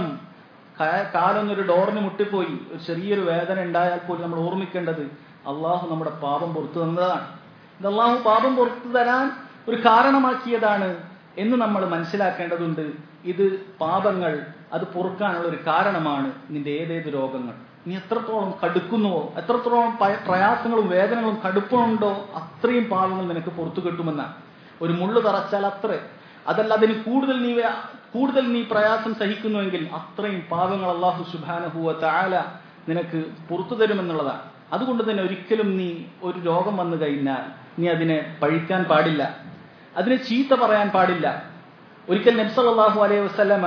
കാലൊന്നൊരു ഡോറിന് മുട്ടിപ്പോയി ഒരു ചെറിയൊരു വേദന ഉണ്ടായാൽ പോലും നമ്മൾ ഓർമ്മിക്കേണ്ടത് അള്ളാഹു നമ്മുടെ പാപം പുറത്തു തന്നതാണ് ഇത് അള്ളാഹു പാപം പുറത്തു തരാൻ ഒരു കാരണമാക്കിയതാണ് എന്ന് നമ്മൾ മനസ്സിലാക്കേണ്ടതുണ്ട് ഇത് പാപങ്ങൾ അത് പൊറുക്കാനുള്ള ഒരു കാരണമാണ് നിന്റെ ഏതേത് രോഗങ്ങൾ നീ എത്രത്തോളം കടുക്കുന്നുവോ എത്രത്തോളം പ്രയാസങ്ങളും വേദനകളും കടുപ്പമുണ്ടോ അത്രയും പാപങ്ങൾ നിനക്ക് പുറത്തു കിട്ടുമെന്നാണ് ഒരു മുള്ളു തറച്ചാൽ അത്ര അതല്ല അതിന് കൂടുതൽ നീ കൂടുതൽ നീ പ്രയാസം സഹിക്കുന്നുവെങ്കിൽ അത്രയും പാപങ്ങൾ അള്ളാഹു സുബാനഹുവ താല നിനക്ക് പുറത്തു തരുമെന്നുള്ളതാണ് അതുകൊണ്ട് തന്നെ ഒരിക്കലും നീ ഒരു രോഗം വന്നു കഴിഞ്ഞാൽ നീ അതിനെ പഴിക്കാൻ പാടില്ല അതിനെ ചീത്ത പറയാൻ പാടില്ല ഒരിക്കൽ നബ്സല്ലാഹു അലൈഹി വസ്ലമ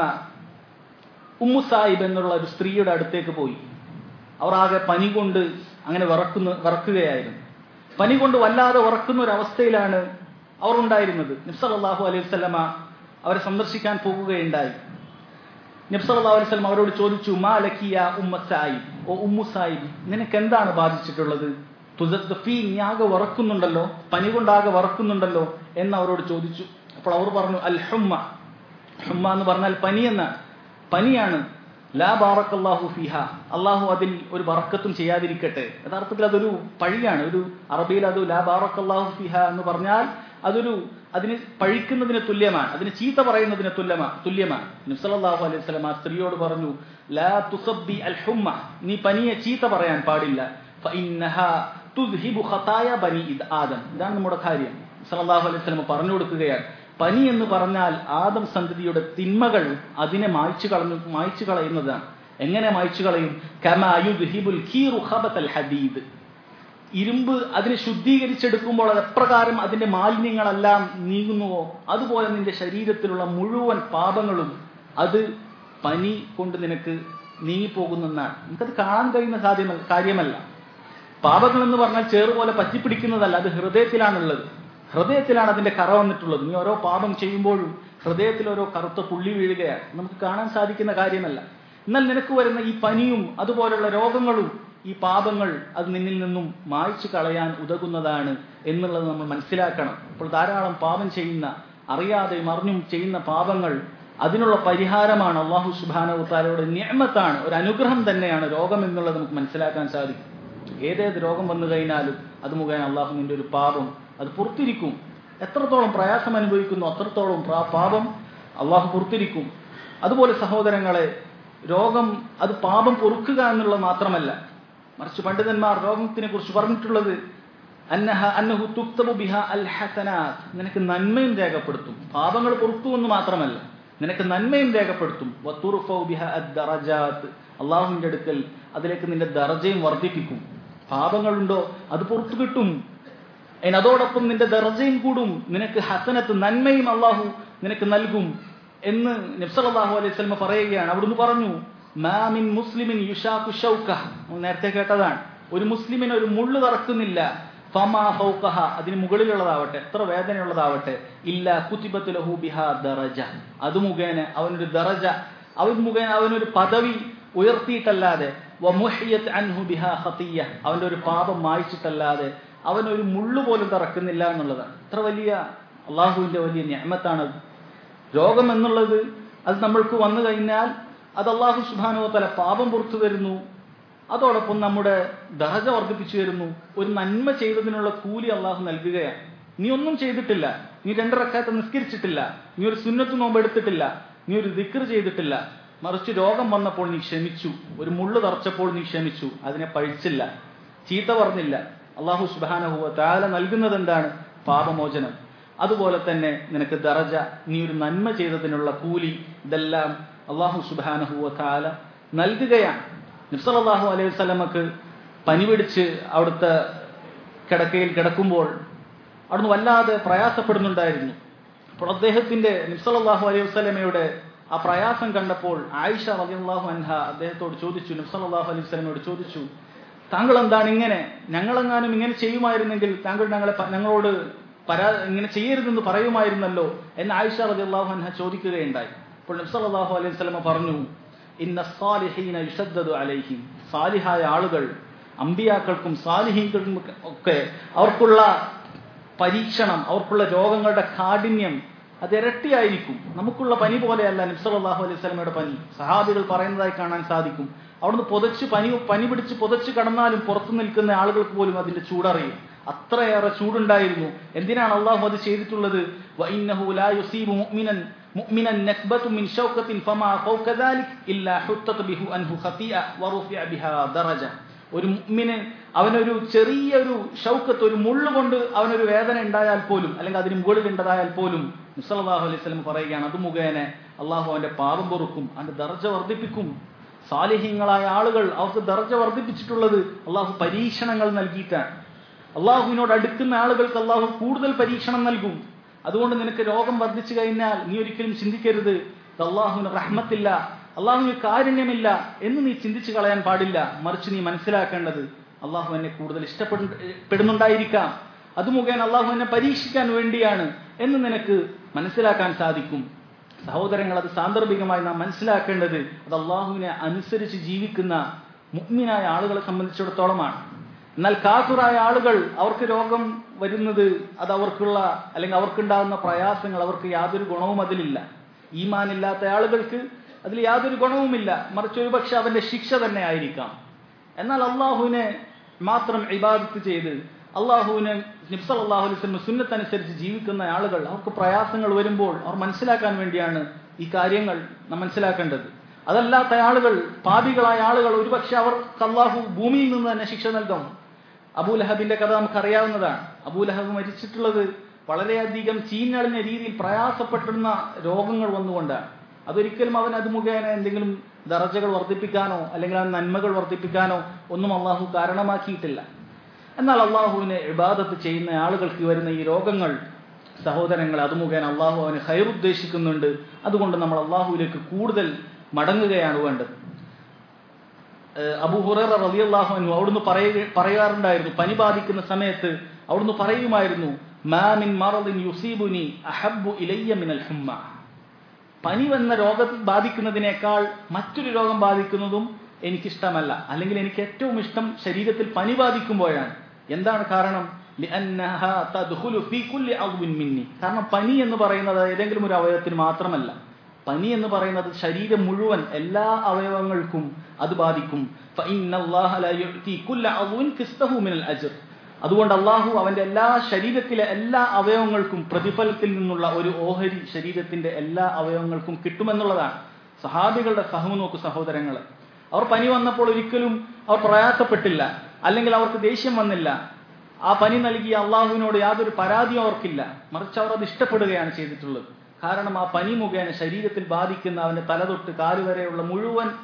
ഉമ്മു സാഹിബ് എന്നുള്ള ഒരു സ്ത്രീയുടെ അടുത്തേക്ക് പോയി അവർ ആകെ പനി കൊണ്ട് അങ്ങനെ വിറക്കുന്ന വിറക്കുകയായിരുന്നു പനി കൊണ്ട് വല്ലാതെ ഉറക്കുന്ന ഒരു അവസ്ഥയിലാണ് അവർ ഉണ്ടായിരുന്നത് നബ്സല്ലാഹു അലൈഹി വസ്ലമ അവരെ സന്ദർശിക്കാൻ പോകുകയുണ്ടായി നബ്സല്ലാ അലൈഹി സ്വലം അവരോട് ചോദിച്ചു മാ ലക്കിയ ഉമ്മ സാഹിബ് ഓ ഉമ്മു സാഹിബ് നിനക്ക് എന്താണ് ബാധിച്ചിട്ടുള്ളത് തുസഫീ നീ ആകെ വറക്കുന്നുണ്ടല്ലോ പനി കൊണ്ടാകെ വറക്കുന്നുണ്ടല്ലോ എന്ന് അവരോട് ചോദിച്ചു അപ്പോൾ അവർ പറഞ്ഞു അൽ ഹുമ്മ ഹുമ്മ എന്ന് പറഞ്ഞാൽ പനി എന്നാണ് പനിയാണ് ലാ ബാറക്കല്ലാഹു ഫിഹ അള്ളാഹു അതിൽ ഒരു ബറക്കത്തും ചെയ്യാതിരിക്കട്ടെ യഥാർത്ഥത്തിൽ അതൊരു പഴിയാണ് ഒരു അറബിയിൽ അത് ലാ ബാറക്കല്ലാഹു ഫിഹ എന്ന് പറഞ്ഞാൽ അതൊരു അതിന് പഴിക്കുന്നതിന് തുല്യമാണ് അതിന് ചീത്ത പറയുന്നതിന് തുല്യമാ തുല്യമാണ് നിസ്സലാഹു അലൈഹി സ്വലം ആ സ്ത്രീയോട് പറഞ്ഞു ലാ തുസബ്ബി അൽ ഹുമ്മ നീ പനിയെ ചീത്ത പറയാൻ പാടില്ല തുദ്ഹിബു ഖതായ ബനി ഇത് ആദം ഇതാണ് നമ്മുടെ കാര്യം സല്ലല്ലാഹു അലൈഹി വസല്ലം പറഞ്ഞു കൊടുക്കുകയാണ് പനി എന്ന് പറഞ്ഞാൽ ആദം സന്തതിയുടെ തിന്മകൾ അതിനെ മായ്ച്ചു കളഞ്ഞു മായ്ച്ചു കളയുന്നതാണ് എങ്ങനെ മായ്ച്ചു കളയും കമായുദ്ഹിബുൽ കീറു ഖബത്തൽ ഹദീദ് ഇരുമ്പ് അതിനെ ശുദ്ധീകരിച്ചെടുക്കുമ്പോൾ അത് എപ്രകാരം അതിന്റെ മാലിന്യങ്ങളെല്ലാം നീങ്ങുന്നുവോ അതുപോലെ നിന്റെ ശരീരത്തിലുള്ള മുഴുവൻ പാപങ്ങളും അത് പനി കൊണ്ട് നിനക്ക് നീങ്ങിപ്പോകുന്നെന്നാണ് നമുക്കത് കാണാൻ കഴിയുന്ന സാധ്യമല്ല കാര്യമല്ല പാപങ്ങൾ എന്ന് പറഞ്ഞാൽ ചേറ് പോലെ പറ്റിപ്പിടിക്കുന്നതല്ല അത് ഹൃദയത്തിലാണുള്ളത് ഹൃദയത്തിലാണ് അതിന്റെ കറ വന്നിട്ടുള്ളത് നീ ഓരോ പാപം ചെയ്യുമ്പോഴും ഹൃദയത്തിൽ ഓരോ കറുത്ത പുള്ളി വീഴുകയാണ് നമുക്ക് കാണാൻ സാധിക്കുന്ന കാര്യമല്ല എന്നാൽ നിനക്ക് വരുന്ന ഈ പനിയും അതുപോലുള്ള രോഗങ്ങളും ഈ പാപങ്ങൾ അത് നിന്നിൽ നിന്നും മായ്ച്ചു കളയാൻ ഉതകുന്നതാണ് എന്നുള്ളത് നമ്മൾ മനസ്സിലാക്കണം അപ്പോൾ ധാരാളം പാപം ചെയ്യുന്ന അറിയാതെയും അറിഞ്ഞും ചെയ്യുന്ന പാപങ്ങൾ അതിനുള്ള പരിഹാരമാണ് അള്ളാഹു സുബാനവുത്താലയുടെ നിയമത്താണ് ഒരു അനുഗ്രഹം തന്നെയാണ് രോഗം എന്നുള്ളത് നമുക്ക് മനസ്സിലാക്കാൻ സാധിക്കും ഏതേത് രോഗം വന്നു കഴിഞ്ഞാലും അത് മുഖേന അള്ളാഹു നിന്റെ ഒരു പാപം അത് പുറത്തിരിക്കും എത്രത്തോളം പ്രയാസം അനുഭവിക്കുന്നു അത്രത്തോളം പാപം അള്ളാഹു പുറത്തിരിക്കും അതുപോലെ സഹോദരങ്ങളെ രോഗം അത് പാപം പൊറുക്കുക എന്നുള്ളത് മാത്രമല്ല മറിച്ച് പണ്ഡിതന്മാർ രോഗത്തിനെ കുറിച്ച് പറഞ്ഞിട്ടുള്ളത് അന്നഹ അന്നഹു തുക്തബു ബിഹ അൽ ഹസനാത്ത് നിനക്ക് നന്മയും രേഖപ്പെടുത്തും പാപങ്ങൾ പൊറുത്തു എന്ന് മാത്രമല്ല നിനക്ക് നന്മയും രേഖപ്പെടുത്തും വത്തുറുഫൗ ബിഹ അദ്ദറജാത്ത് അള്ളാഹുവിന്റെ അടുക്കൽ അതിലേക്ക് നിന്റെ ദർജയും വർദ്ധിപ്പിക്കും പാപങ്ങളുണ്ടോ അത് പുറത്തു കിട്ടും അതിന് അതോടൊപ്പം നിന്റെ ദർജയും കൂടും നിനക്ക് ഹസനത്ത് നന്മയും അള്ളാഹു നിനക്ക് നൽകും എന്ന് നബ്സലാഹു അലൈഹി സ്വലമ പറയുകയാണ് അവിടുന്ന് പറഞ്ഞു മാമിൻ മുസ്ലിമിൻ യുഷാഖു ഷൗക്ക നമ്മൾ നേരത്തെ കേട്ടതാണ് ഒരു മുസ്ലിമിന് ഒരു മുള്ളു തറക്കുന്നില്ല ഫമാ ഫൗഖഹ അതിന് മുകളിലുള്ളതാവട്ടെ എത്ര വേദനയുള്ളതാവട്ടെ ഇല്ല കുത്തിബത്ത് ലഹു ബിഹ ദറജ അത് മുഖേന അവനൊരു ദറജ അവൻ മുഖേന അവനൊരു പദവി ഉയർത്തിയിട്ടല്ലാതെ വമുഹിയത് അൻഹു ബിഹ ഖതിയ അവന്റെ ഒരു പാപം മായ്ച്ചിട്ടല്ലാതെ അവനൊരു മുള്ളു പോലും തറക്കുന്നില്ല എന്നുള്ളതാണ് എത്ര വലിയ അള്ളാഹുവിന്റെ വലിയ ഞാമത്താണത് രോഗം എന്നുള്ളത് അത് നമ്മൾക്ക് വന്നു കഴിഞ്ഞാൽ അത് അള്ളാഹു സുബാനോ തല പാപം പുറത്തു തരുന്നു അതോടൊപ്പം നമ്മുടെ ദഹജ വർദ്ധിപ്പിച്ചു തരുന്നു ഒരു നന്മ ചെയ്തതിനുള്ള കൂലി അള്ളാഹു നൽകുകയാണ് നീ ഒന്നും ചെയ്തിട്ടില്ല നീ രണ്ടിറക്കാത്ത നിസ്കരിച്ചിട്ടില്ല നീ ഒരു സുന്നത്ത് നോമ്പ് എടുത്തിട്ടില്ല നീ ഒരു ദിക്ർ ചെയ്തിട്ടില്ല മറിച്ച് രോഗം വന്നപ്പോൾ നീ ക്ഷമിച്ചു ഒരു മുള്ളു തറച്ചപ്പോൾ നീ ക്ഷമിച്ചു അതിനെ പഴിച്ചില്ല ചീത്ത പറഞ്ഞില്ല അള്ളാഹു സുബാനഹുവ താല നൽകുന്നത് എന്താണ് പാപമോചനം അതുപോലെ തന്നെ നിനക്ക് ദറജ നീ ഒരു നന്മ ചെയ്തതിനുള്ള കൂലി ഇതെല്ലാം അള്ളാഹു സുബാനഹുവ താല നൽകുകയാണ് നിഫ്സലാഹു അലൈഹി വസ്ലമക്ക് പനി പിടിച്ച് അവിടുത്തെ കിടക്കയിൽ കിടക്കുമ്പോൾ അവിടുന്ന് വല്ലാതെ പ്രയാസപ്പെടുന്നുണ്ടായിരുന്നു അപ്പോൾ അദ്ദേഹത്തിന്റെ നിഫ്സലാഹു അലൈഹി വസ്ലമയുടെ ആ പ്രയാസം കണ്ടപ്പോൾ ആയിഷ റബിഅള്ളാഹു അൻഹ അദ്ദേഹത്തോട് ചോദിച്ചു നിഫ്സലാഹു അലൈഹി വസ്ലമയോട് ചോദിച്ചു താങ്കൾ എന്താണ് ഇങ്ങനെ ഞങ്ങളെങ്ങാനും ഇങ്ങനെ ചെയ്യുമായിരുന്നെങ്കിൽ താങ്കൾ ഞങ്ങളെ ഞങ്ങളോട് പരാ ഇങ്ങനെ ചെയ്യരുതെന്ന് പറയുമായിരുന്നല്ലോ എന്ന് ആയിഷ റബി അള്ളാഹു അൻഹ ചോദിക്കുകയുണ്ടായി അപ്പോൾ നബ്സല്ലാഹു അലൈഹി സ്വലമ പറഞ്ഞു ഇന്ന സാലിഹീന യുഷദ്ദു അലൈഹിം സാലിഹായ ആളുകൾ അമ്പിയാക്കൾക്കും സാലിഹീകൾക്കും ഒക്കെ അവർക്കുള്ള പരീക്ഷണം അവർക്കുള്ള രോഗങ്ങളുടെ കാഠിന്യം അത് ഇരട്ടിയായിരിക്കും നമുക്കുള്ള പനി പോലെയല്ല നിബ്സലാഹു അലൈഹി സ്വലമയുടെ പനി സഹാബികൾ പറയുന്നതായി കാണാൻ സാധിക്കും അവിടുന്ന് പുതച്ച് പനി പനി പിടിച്ച് പുതച്ച് കടന്നാലും പുറത്തു നിൽക്കുന്ന ആളുകൾക്ക് പോലും അതിന്റെ ചൂടറിയും അത്രയേറെ ചൂടുണ്ടായിരുന്നു എന്തിനാണ് അള്ളാഹു അത് ചെയ്തിട്ടുള്ളത് വഇന്നഹു ലാ യുസീബു മുഅ്മിനൻ മുഅ്മിനൻ നക്ബതു മിൻ ഷൗക്കത്തിൻ ഫമാ ഫൗക ദാലിക് ഇല്ലാ ഹുത്തത ബിഹു അൻഹു ഖതിയ വറുഫിഅ ബിഹാ ദറജ ഒരു മുഅ്മിന് അവനൊരു ചെറിയൊരു ഷൗക്കത്ത് ഒരു മുള്ളുകൊണ്ട് അവനൊരു വേദന ഉണ്ടായാൽ പോലും അല്ലെങ്കിൽ അതിന് മുകളിൽ ഉണ്ടതായാൽ പോലും മുസല്ലാഹു അലൈഹി സ്വലം പറയുകയാണ് അത് മുഖേന അള്ളാഹു അവന്റെ പാപം പൊറുക്കും അവന്റെ ദർജ വർദ്ധിപ്പിക്കും സാലിഹ്യങ്ങളായ ആളുകൾ അവർക്ക് ദർജ വർദ്ധിപ്പിച്ചിട്ടുള്ളത് അള്ളാഹു പരീക്ഷണങ്ങൾ നൽകിയിട്ടാണ് അള്ളാഹുവിനോട് അടുക്കുന്ന ആളുകൾക്ക് അള്ളാഹു കൂടുതൽ പരീക്ഷണം നൽകും അതുകൊണ്ട് നിനക്ക് രോഗം വർദ്ധിച്ചു കഴിഞ്ഞാൽ നീ ഒരിക്കലും ചിന്തിക്കരുത് അള്ളാഹുവിന് റഹ്മത്തില്ല അള്ളാഹുവിന് കാരുണ്യമില്ല എന്ന് നീ ചിന്തിച്ചു കളയാൻ പാടില്ല മറിച്ച് നീ മനസ്സിലാക്കേണ്ടത് അള്ളാഹു എന്നെ കൂടുതൽ ഇഷ്ടപ്പെടുന്നുണ്ടായിരിക്കാം അത് മുഖേന അള്ളാഹു എന്നെ പരീക്ഷിക്കാൻ വേണ്ടിയാണ് എന്ന് നിനക്ക് മനസ്സിലാക്കാൻ സാധിക്കും സഹോദരങ്ങൾ അത് സാന്ദർഭികമായി നാം മനസ്സിലാക്കേണ്ടത് അത് അള്ളാഹുവിനെ അനുസരിച്ച് ജീവിക്കുന്ന മുഗ്മിനായ ആളുകളെ സംബന്ധിച്ചിടത്തോളമാണ് എന്നാൽ കാസുറായ ആളുകൾ അവർക്ക് രോഗം വരുന്നത് അത് അവർക്കുള്ള അല്ലെങ്കിൽ അവർക്കുണ്ടാകുന്ന പ്രയാസങ്ങൾ അവർക്ക് യാതൊരു ഗുണവും അതിലില്ല ഈമാനില്ലാത്ത ആളുകൾക്ക് അതിൽ യാതൊരു ഗുണവുമില്ല മറിച്ച് ഒരുപക്ഷെ അവന്റെ ശിക്ഷ തന്നെ ആയിരിക്കാം എന്നാൽ അള്ളാഹുവിനെ മാത്രം ഇബാദത്ത് ചെയ്ത് അള്ളാഹുവിനെ നിബ്സൽ അള്ളാഹു അലൈസ്ലം സുന്നത്തനുസരിച്ച് ജീവിക്കുന്ന ആളുകൾ അവർക്ക് പ്രയാസങ്ങൾ വരുമ്പോൾ അവർ മനസ്സിലാക്കാൻ വേണ്ടിയാണ് ഈ കാര്യങ്ങൾ നാം മനസ്സിലാക്കേണ്ടത് അതല്ലാത്ത ആളുകൾ പാപികളായ ആളുകൾ ഒരുപക്ഷെ അവർക്ക് അള്ളാഹു ഭൂമിയിൽ നിന്ന് തന്നെ ശിക്ഷ നൽകും അബൂലഹബിന്റെ കഥ നമുക്കറിയാവുന്നതാണ് അബൂലഹബ് മരിച്ചിട്ടുള്ളത് വളരെയധികം ചീഞ്ഞളിഞ്ഞ രീതിയിൽ പ്രയാസപ്പെട്ടിരുന്ന രോഗങ്ങൾ വന്നുകൊണ്ടാണ് അതൊരിക്കലും അവൻ അത് മുഖേന എന്തെങ്കിലും ദറജകൾ വർദ്ധിപ്പിക്കാനോ അല്ലെങ്കിൽ അവൻ നന്മകൾ വർദ്ധിപ്പിക്കാനോ ഒന്നും അള്ളാഹു കാരണമാക്കിയിട്ടില്ല എന്നാൽ അള്ളാഹുവിനെ ഇബാദത്ത് ചെയ്യുന്ന ആളുകൾക്ക് വരുന്ന ഈ രോഗങ്ങൾ സഹോദരങ്ങൾ അത് മുഖേന അള്ളാഹു അവന് ഹൈറുദ്ദേശിക്കുന്നുണ്ട് അതുകൊണ്ട് നമ്മൾ അള്ളാഹുവിലേക്ക് കൂടുതൽ മടങ്ങുകയാണ് വേണ്ടത് അബു ഹുറൈറ റളിയല്ലാഹു അൻഹു അവിടുന്ന് പറയുക പറയാറുണ്ടായിരുന്നു പനി ബാധിക്കുന്ന സമയത്ത് അവിടുന്ന് പറയുമായിരുന്നു മാമിൻ മറദിൻ യുസീബുനി അഹബ്ബു ഇലയ്യ മിനൽ ഹുമ്മ പനി വന്ന രോഗം ബാധിക്കുന്നതിനേക്കാൾ മറ്റൊരു രോഗം ബാധിക്കുന്നതും എനിക്കിഷ്ടമല്ല അല്ലെങ്കിൽ എനിക്ക് ഏറ്റവും ഇഷ്ടം ശരീരത്തിൽ പനി ബാധിക്കുമ്പോഴാണ് എന്താണ് കാരണം കാരണം പനി എന്ന് പറയുന്നത് ഏതെങ്കിലും ഒരു അവയവത്തിന് മാത്രമല്ല പനി എന്ന് പറയുന്നത് ശരീരം മുഴുവൻ എല്ലാ അവയവങ്ങൾക്കും അത് ബാധിക്കും അതുകൊണ്ട് അള്ളാഹു അവന്റെ എല്ലാ ശരീരത്തിലെ എല്ലാ അവയവങ്ങൾക്കും പ്രതിഫലത്തിൽ നിന്നുള്ള ഒരു ഓഹരി ശരീരത്തിന്റെ എല്ലാ അവയവങ്ങൾക്കും കിട്ടുമെന്നുള്ളതാണ് സഹാബികളുടെ സഹമു നോക്കു സഹോദരങ്ങളെ അവർ പനി വന്നപ്പോൾ ഒരിക്കലും അവർ പ്രയാസപ്പെട്ടില്ല അല്ലെങ്കിൽ അവർക്ക് ദേഷ്യം വന്നില്ല ആ പനി നൽകിയ അള്ളാഹുവിനോട് യാതൊരു പരാതിയും അവർക്കില്ല മറിച്ച് അവർ അത് ഇഷ്ടപ്പെടുകയാണ് ചെയ്തിട്ടുള്ളത് കാരണം ആ പനി മുഖേന ശരീരത്തിൽ ബാധിക്കുന്ന അവന്റെ തലതൊട്ട് കാലുവരെയുള്ള മുഴുവൻ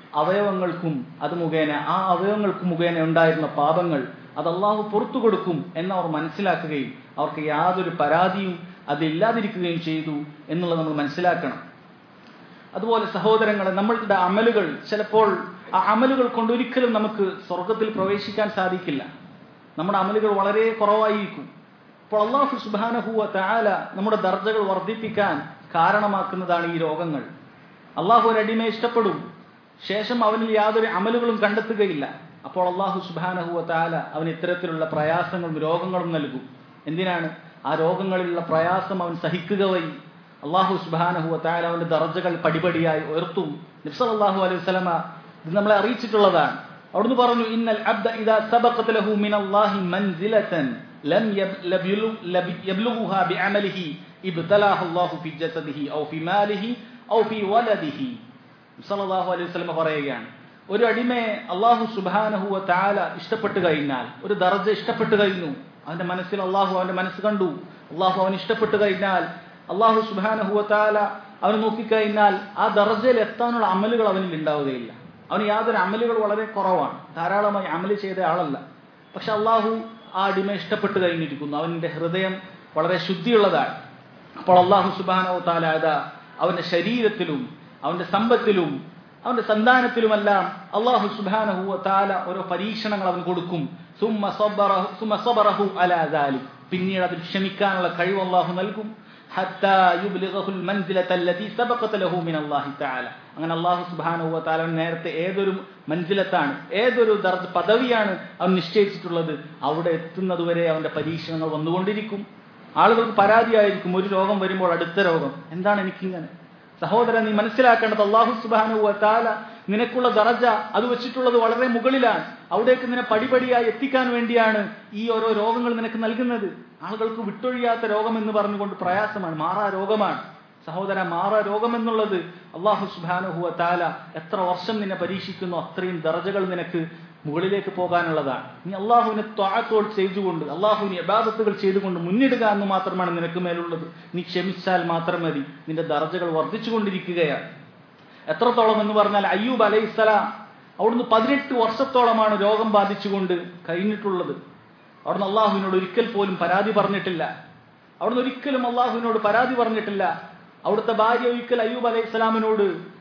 അവയവങ്ങൾക്കും അത് മുഖേന ആ അവയവങ്ങൾക്ക് മുഖേന ഉണ്ടായിരുന്ന പാപങ്ങൾ അത് അള്ളാഹു പുറത്തു കൊടുക്കും എന്നവർ മനസ്സിലാക്കുകയും അവർക്ക് യാതൊരു പരാതിയും അതില്ലാതിരിക്കുകയും ചെയ്തു എന്നുള്ളത് നമ്മൾ മനസ്സിലാക്കണം അതുപോലെ സഹോദരങ്ങളെ നമ്മളുടെ അമലുകൾ ചിലപ്പോൾ ആ അമലുകൾ കൊണ്ട് ഒരിക്കലും നമുക്ക് സ്വർഗത്തിൽ പ്രവേശിക്കാൻ സാധിക്കില്ല നമ്മുടെ അമലുകൾ വളരെ കുറവായിരിക്കും അപ്പോൾ അള്ളാഹു സുബാനഹുവ താല നമ്മുടെ ദർജകൾ വർദ്ധിപ്പിക്കാൻ കാരണമാക്കുന്നതാണ് ഈ രോഗങ്ങൾ അള്ളാഹു ഒരു അടിമയെ ഇഷ്ടപ്പെടും ശേഷം അവനിൽ യാതൊരു അമലുകളും കണ്ടെത്തുകയില്ല അപ്പോൾ അള്ളാഹു സുബാനഹുവ താല അവന് ഇത്തരത്തിലുള്ള പ്രയാസങ്ങളും രോഗങ്ങളും നൽകും എന്തിനാണ് ആ രോഗങ്ങളിലുള്ള പ്രയാസം അവൻ സഹിക്കുക വഴി അള്ളാഹു സുബാനഹുവ താല അവന്റെ ദർജകൾ പടിപടിയായി ഉയർത്തും നിഫ്സലാഹു അലൈഹി സ്വലമ ഇത് നമ്മളെ അറിയിച്ചിട്ടുള്ളതാണ് അവിടുന്ന് പറഞ്ഞു ഇന്നൽ അബ്ദ ഇദാ സബഖത് ലഹു മിനല്ലാഹി മൻസിലതൻ ലം യബ്ലുഗുഹാ ബിഅമലിഹി ഇബ്തലാഹു അല്ലാഹു ഫി ജസദിഹി ഔ ഫി മാലിഹി ഔ ഫി വലദിഹി സല്ലല്ലാഹു അലൈഹി വസല്ലം പറയുകയാണ് ഒരു അടിമയെ അള്ളാഹു സുബാനഹു താല ഇഷ്ടപ്പെട്ട് കഴിഞ്ഞാൽ ഒരു ദർജ ഇഷ്ടപ്പെട്ട് കഴിഞ്ഞു അവന്റെ മനസ്സിൽ അള്ളാഹു അവന്റെ മനസ്സ് കണ്ടു അള്ളാഹു അവൻ ഇഷ്ടപ്പെട്ട് കഴിഞ്ഞാൽ അള്ളാഹു സുബാനഹു താല അവന് നോക്കിക്കഴിഞ്ഞാൽ ആ ദർജയിൽ എത്താനുള്ള അമലുകൾ അവനിൽ ഉണ്ടാവുകയില്ല അവന് യാതൊരു അമലുകൾ വളരെ കുറവാണ് ധാരാളമായി അമല് ചെയ്ത ആളല്ല പക്ഷെ അള്ളാഹു ആ അടിമ ഇഷ്ടപ്പെട്ട് കഴിഞ്ഞിരിക്കുന്നു അവന്റെ ഹൃദയം വളരെ ശുദ്ധിയുള്ളതാണ് അപ്പോൾ അള്ളാഹു സുബാനോ താല അതാ അവന്റെ ശരീരത്തിലും അവന്റെ സമ്പത്തിലും അവന്റെ സന്താനത്തിലുമെല്ലാം അള്ളാഹു സുബാനഹു താല ഓരോ പരീക്ഷണങ്ങൾ അവൻ കൊടുക്കും പിന്നീട് അതിൽ ക്ഷമിക്കാനുള്ള കഴിവ് അള്ളാഹു നൽകും അങ്ങനെ അള്ളാഹു സുബാനഹു താല നേരത്തെ ഏതൊരു മൻസിലത്താണ് ഏതൊരു ദർജ പദവിയാണ് അവൻ നിശ്ചയിച്ചിട്ടുള്ളത് അവിടെ എത്തുന്നതുവരെ അവന്റെ പരീക്ഷണങ്ങൾ വന്നുകൊണ്ടിരിക്കും ആളുകൾക്ക് പരാതിയായിരിക്കും ഒരു രോഗം വരുമ്പോൾ അടുത്ത രോഗം എന്താണ് എനിക്കിങ്ങനെ സഹോദരൻ നീ മനസ്സിലാക്കേണ്ടത് അള്ളാഹു സുബാനു താല നിനക്കുള്ള ദറജ അത് വെച്ചിട്ടുള്ളത് വളരെ മുകളിലാണ് അവിടേക്ക് നിന്നെ പടിപടിയായി എത്തിക്കാൻ വേണ്ടിയാണ് ഈ ഓരോ രോഗങ്ങൾ നിനക്ക് നൽകുന്നത് ആളുകൾക്ക് വിട്ടൊഴിയാത്ത രോഗം എന്ന് പറഞ്ഞുകൊണ്ട് പ്രയാസമാണ് മാറാ രോഗമാണ് സഹോദര മാറാ രോഗം എന്നുള്ളത് അള്ളാഹു സുബാനുഹുവ താല എത്ര വർഷം നിന്നെ പരീക്ഷിക്കുന്നു അത്രയും ദറജകൾ നിനക്ക് മുകളിലേക്ക് പോകാനുള്ളതാണ് നീ അള്ളാഹുവിനെ ത്വാഴത്തോൾ ചെയ്തുകൊണ്ട് അള്ളാഹുവിന് യഥാർത്ഥത്തുകൾ ചെയ്തുകൊണ്ട് മുന്നിടുക എന്ന് മാത്രമാണ് നിനക്ക് മേലുള്ളത് നീ ക്ഷമിച്ചാൽ മാത്രം മതി നിന്റെ ദർജകൾ വർദ്ധിച്ചുകൊണ്ടിരിക്കുകയാണ് എത്രത്തോളം എന്ന് പറഞ്ഞാൽ അയ്യൂബ് അലൈഹിസ്സലാം അവിടുന്ന് പതിനെട്ട് വർഷത്തോളമാണ് രോഗം ബാധിച്ചുകൊണ്ട് കഴിഞ്ഞിട്ടുള്ളത് അവിടുന്ന് അള്ളാഹുവിനോട് ഒരിക്കൽ പോലും പരാതി പറഞ്ഞിട്ടില്ല അവിടുന്ന് ഒരിക്കലും അള്ളാഹുവിനോട് പരാതി പറഞ്ഞിട്ടില്ല അവിടുത്തെ ഭാര്യ ഒരിക്കൽ അയ്യൂബ് അലൈഹി സ്വലാമിനോട്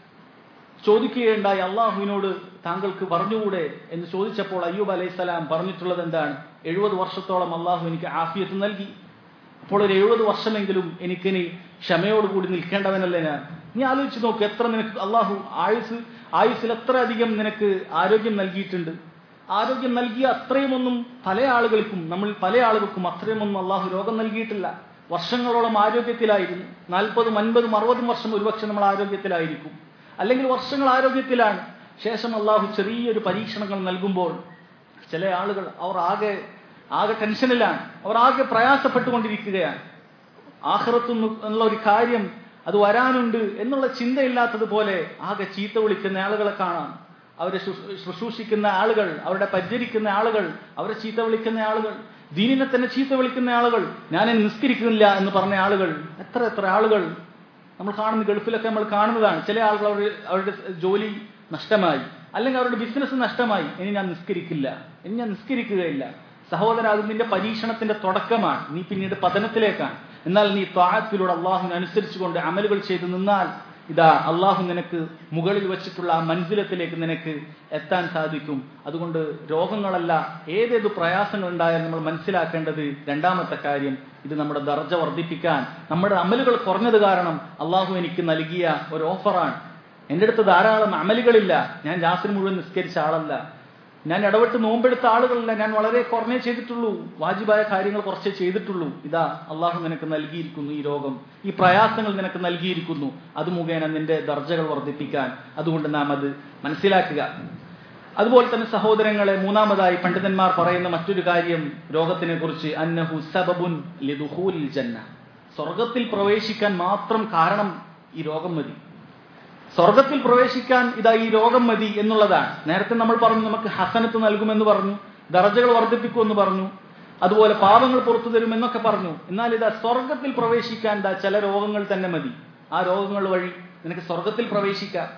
ചോദിക്കുകയുണ്ടായി അള്ളാഹുവിനോട് താങ്കൾക്ക് പറഞ്ഞുകൂടെ എന്ന് ചോദിച്ചപ്പോൾ അയ്യൂബ് അലൈഹിസ്സലാം പറഞ്ഞിട്ടുള്ളത് എന്താണ് എഴുപത് വർഷത്തോളം അള്ളാഹു എനിക്ക് ആഫിയത്ത് നൽകി അപ്പോൾ ഒരു എഴുപത് വർഷമെങ്കിലും എനിക്കിനി ക്ഷമയോടുകൂടി നിൽക്കേണ്ടവനല്ലേ ഞാൻ നീ ആലോചിച്ച് നോക്ക് എത്ര നിനക്ക് അള്ളാഹു ആയുസ് ആയുസ്സിൽ എത്ര അധികം നിനക്ക് ആരോഗ്യം നൽകിയിട്ടുണ്ട് ആരോഗ്യം നൽകിയ അത്രയുമൊന്നും പല ആളുകൾക്കും നമ്മൾ പല ആളുകൾക്കും അത്രയുമൊന്നും അള്ളാഹു രോഗം നൽകിയിട്ടില്ല വർഷങ്ങളോളം ആരോഗ്യത്തിലായിരുന്നു നാൽപ്പതും അൻപതും അറുപതും വർഷം ഒരുപക്ഷെ നമ്മൾ ആരോഗ്യത്തിലായിരിക്കും അല്ലെങ്കിൽ വർഷങ്ങൾ ആരോഗ്യത്തിലാണ് ശേഷം അള്ളാഹു ചെറിയൊരു പരീക്ഷണങ്ങൾ നൽകുമ്പോൾ ചില ആളുകൾ അവർ ആകെ ആകെ ടെൻഷനിലാണ് അവർ ആകെ പ്രയാസപ്പെട്ടുകൊണ്ടിരിക്കുകയാണ് ആഹ്റത്തു എന്നുള്ള ഒരു കാര്യം അത് വരാനുണ്ട് എന്നുള്ള ചിന്തയില്ലാത്തതുപോലെ ആകെ ചീത്ത വിളിക്കുന്ന ആളുകളെ കാണാം അവരെ ശുശ്രൂഷിക്കുന്ന ആളുകൾ അവരുടെ പരിചരിക്കുന്ന ആളുകൾ അവരെ ചീത്ത വിളിക്കുന്ന ആളുകൾ ദീനിനെ തന്നെ ചീത്ത വിളിക്കുന്ന ആളുകൾ ഞാൻ നിസ്കരിക്കുന്നില്ല എന്ന് പറഞ്ഞ ആളുകൾ എത്ര എത്ര ആളുകൾ നമ്മൾ കാണുന്ന ഗൾഫിലൊക്കെ നമ്മൾ കാണുന്നതാണ് ചില ആളുകൾ അവർ അവരുടെ ജോലി നഷ്ടമായി അല്ലെങ്കിൽ അവരുടെ ബിസിനസ് നഷ്ടമായി ഇനി ഞാൻ നിസ്കരിക്കില്ല ഇനി ഞാൻ നിസ്കരിക്കുകയില്ല സഹോദര അത് നിന്റെ പരീക്ഷണത്തിന്റെ തുടക്കമാണ് നീ പിന്നീട് പതനത്തിലേക്കാണ് എന്നാൽ നീ ത്വാഹത്തിലൂടെ അള്ളാഹുവിനെ അനുസരിച്ചുകൊണ്ട് അമലുകൾ ചെയ്തു നിന്നാൽ ഇതാ അള്ളാഹു നിനക്ക് മുകളിൽ വെച്ചിട്ടുള്ള ആ മൻസിലത്തിലേക്ക് നിനക്ക് എത്താൻ സാധിക്കും അതുകൊണ്ട് രോഗങ്ങളല്ല ഏതേത് പ്രയാസങ്ങൾ ഉണ്ടായാലും നമ്മൾ മനസ്സിലാക്കേണ്ടത് രണ്ടാമത്തെ കാര്യം ഇത് നമ്മുടെ ദർജ വർദ്ധിപ്പിക്കാൻ നമ്മുടെ അമലുകൾ കുറഞ്ഞത് കാരണം അള്ളാഹു എനിക്ക് നൽകിയ ഒരു ഓഫറാണ് എൻ്റെ അടുത്ത് ധാരാളം അമലുകളില്ല ഞാൻ രാത്രി മുഴുവൻ നിസ്കരിച്ച ആളല്ല ഞാൻ ഇടപെട്ട് നോമ്പെടുത്ത ആളുകളല്ല ഞാൻ വളരെ കുറഞ്ഞേ ചെയ്തിട്ടുള്ളൂ വാജിബായ കാര്യങ്ങൾ കുറച്ചേ ചെയ്തിട്ടുള്ളൂ ഇതാ അള്ളാഹു നിനക്ക് നൽകിയിരിക്കുന്നു ഈ രോഗം ഈ പ്രയാസങ്ങൾ നിനക്ക് നൽകിയിരിക്കുന്നു അത് മുഖേന നിന്റെ ദർജകൾ വർദ്ധിപ്പിക്കാൻ അതുകൊണ്ട് നാം അത് മനസ്സിലാക്കുക അതുപോലെ തന്നെ സഹോദരങ്ങളെ മൂന്നാമതായി പണ്ഡിതന്മാർ പറയുന്ന മറ്റൊരു കാര്യം രോഗത്തിനെ കുറിച്ച് അന്നഹു സബബുൻ ലിദുഹൂലിൽ ജന്ന സ്വർഗത്തിൽ പ്രവേശിക്കാൻ മാത്രം കാരണം ഈ രോഗം മതി സ്വർഗത്തിൽ പ്രവേശിക്കാൻ ഇതാ ഈ രോഗം മതി എന്നുള്ളതാണ് നേരത്തെ നമ്മൾ പറഞ്ഞു നമുക്ക് ഹസനത്ത് നൽകുമെന്ന് പറഞ്ഞു ദർജകൾ വർദ്ധിപ്പിക്കുമെന്ന് പറഞ്ഞു അതുപോലെ പാപങ്ങൾ പുറത്തു തരുമെന്നൊക്കെ പറഞ്ഞു എന്നാൽ ഇതാ സ്വർഗത്തിൽ പ്രവേശിക്കാൻ ഇതാ ചില രോഗങ്ങൾ തന്നെ മതി ആ രോഗങ്ങൾ വഴി നിനക്ക് സ്വർഗത്തിൽ പ്രവേശിക്കാം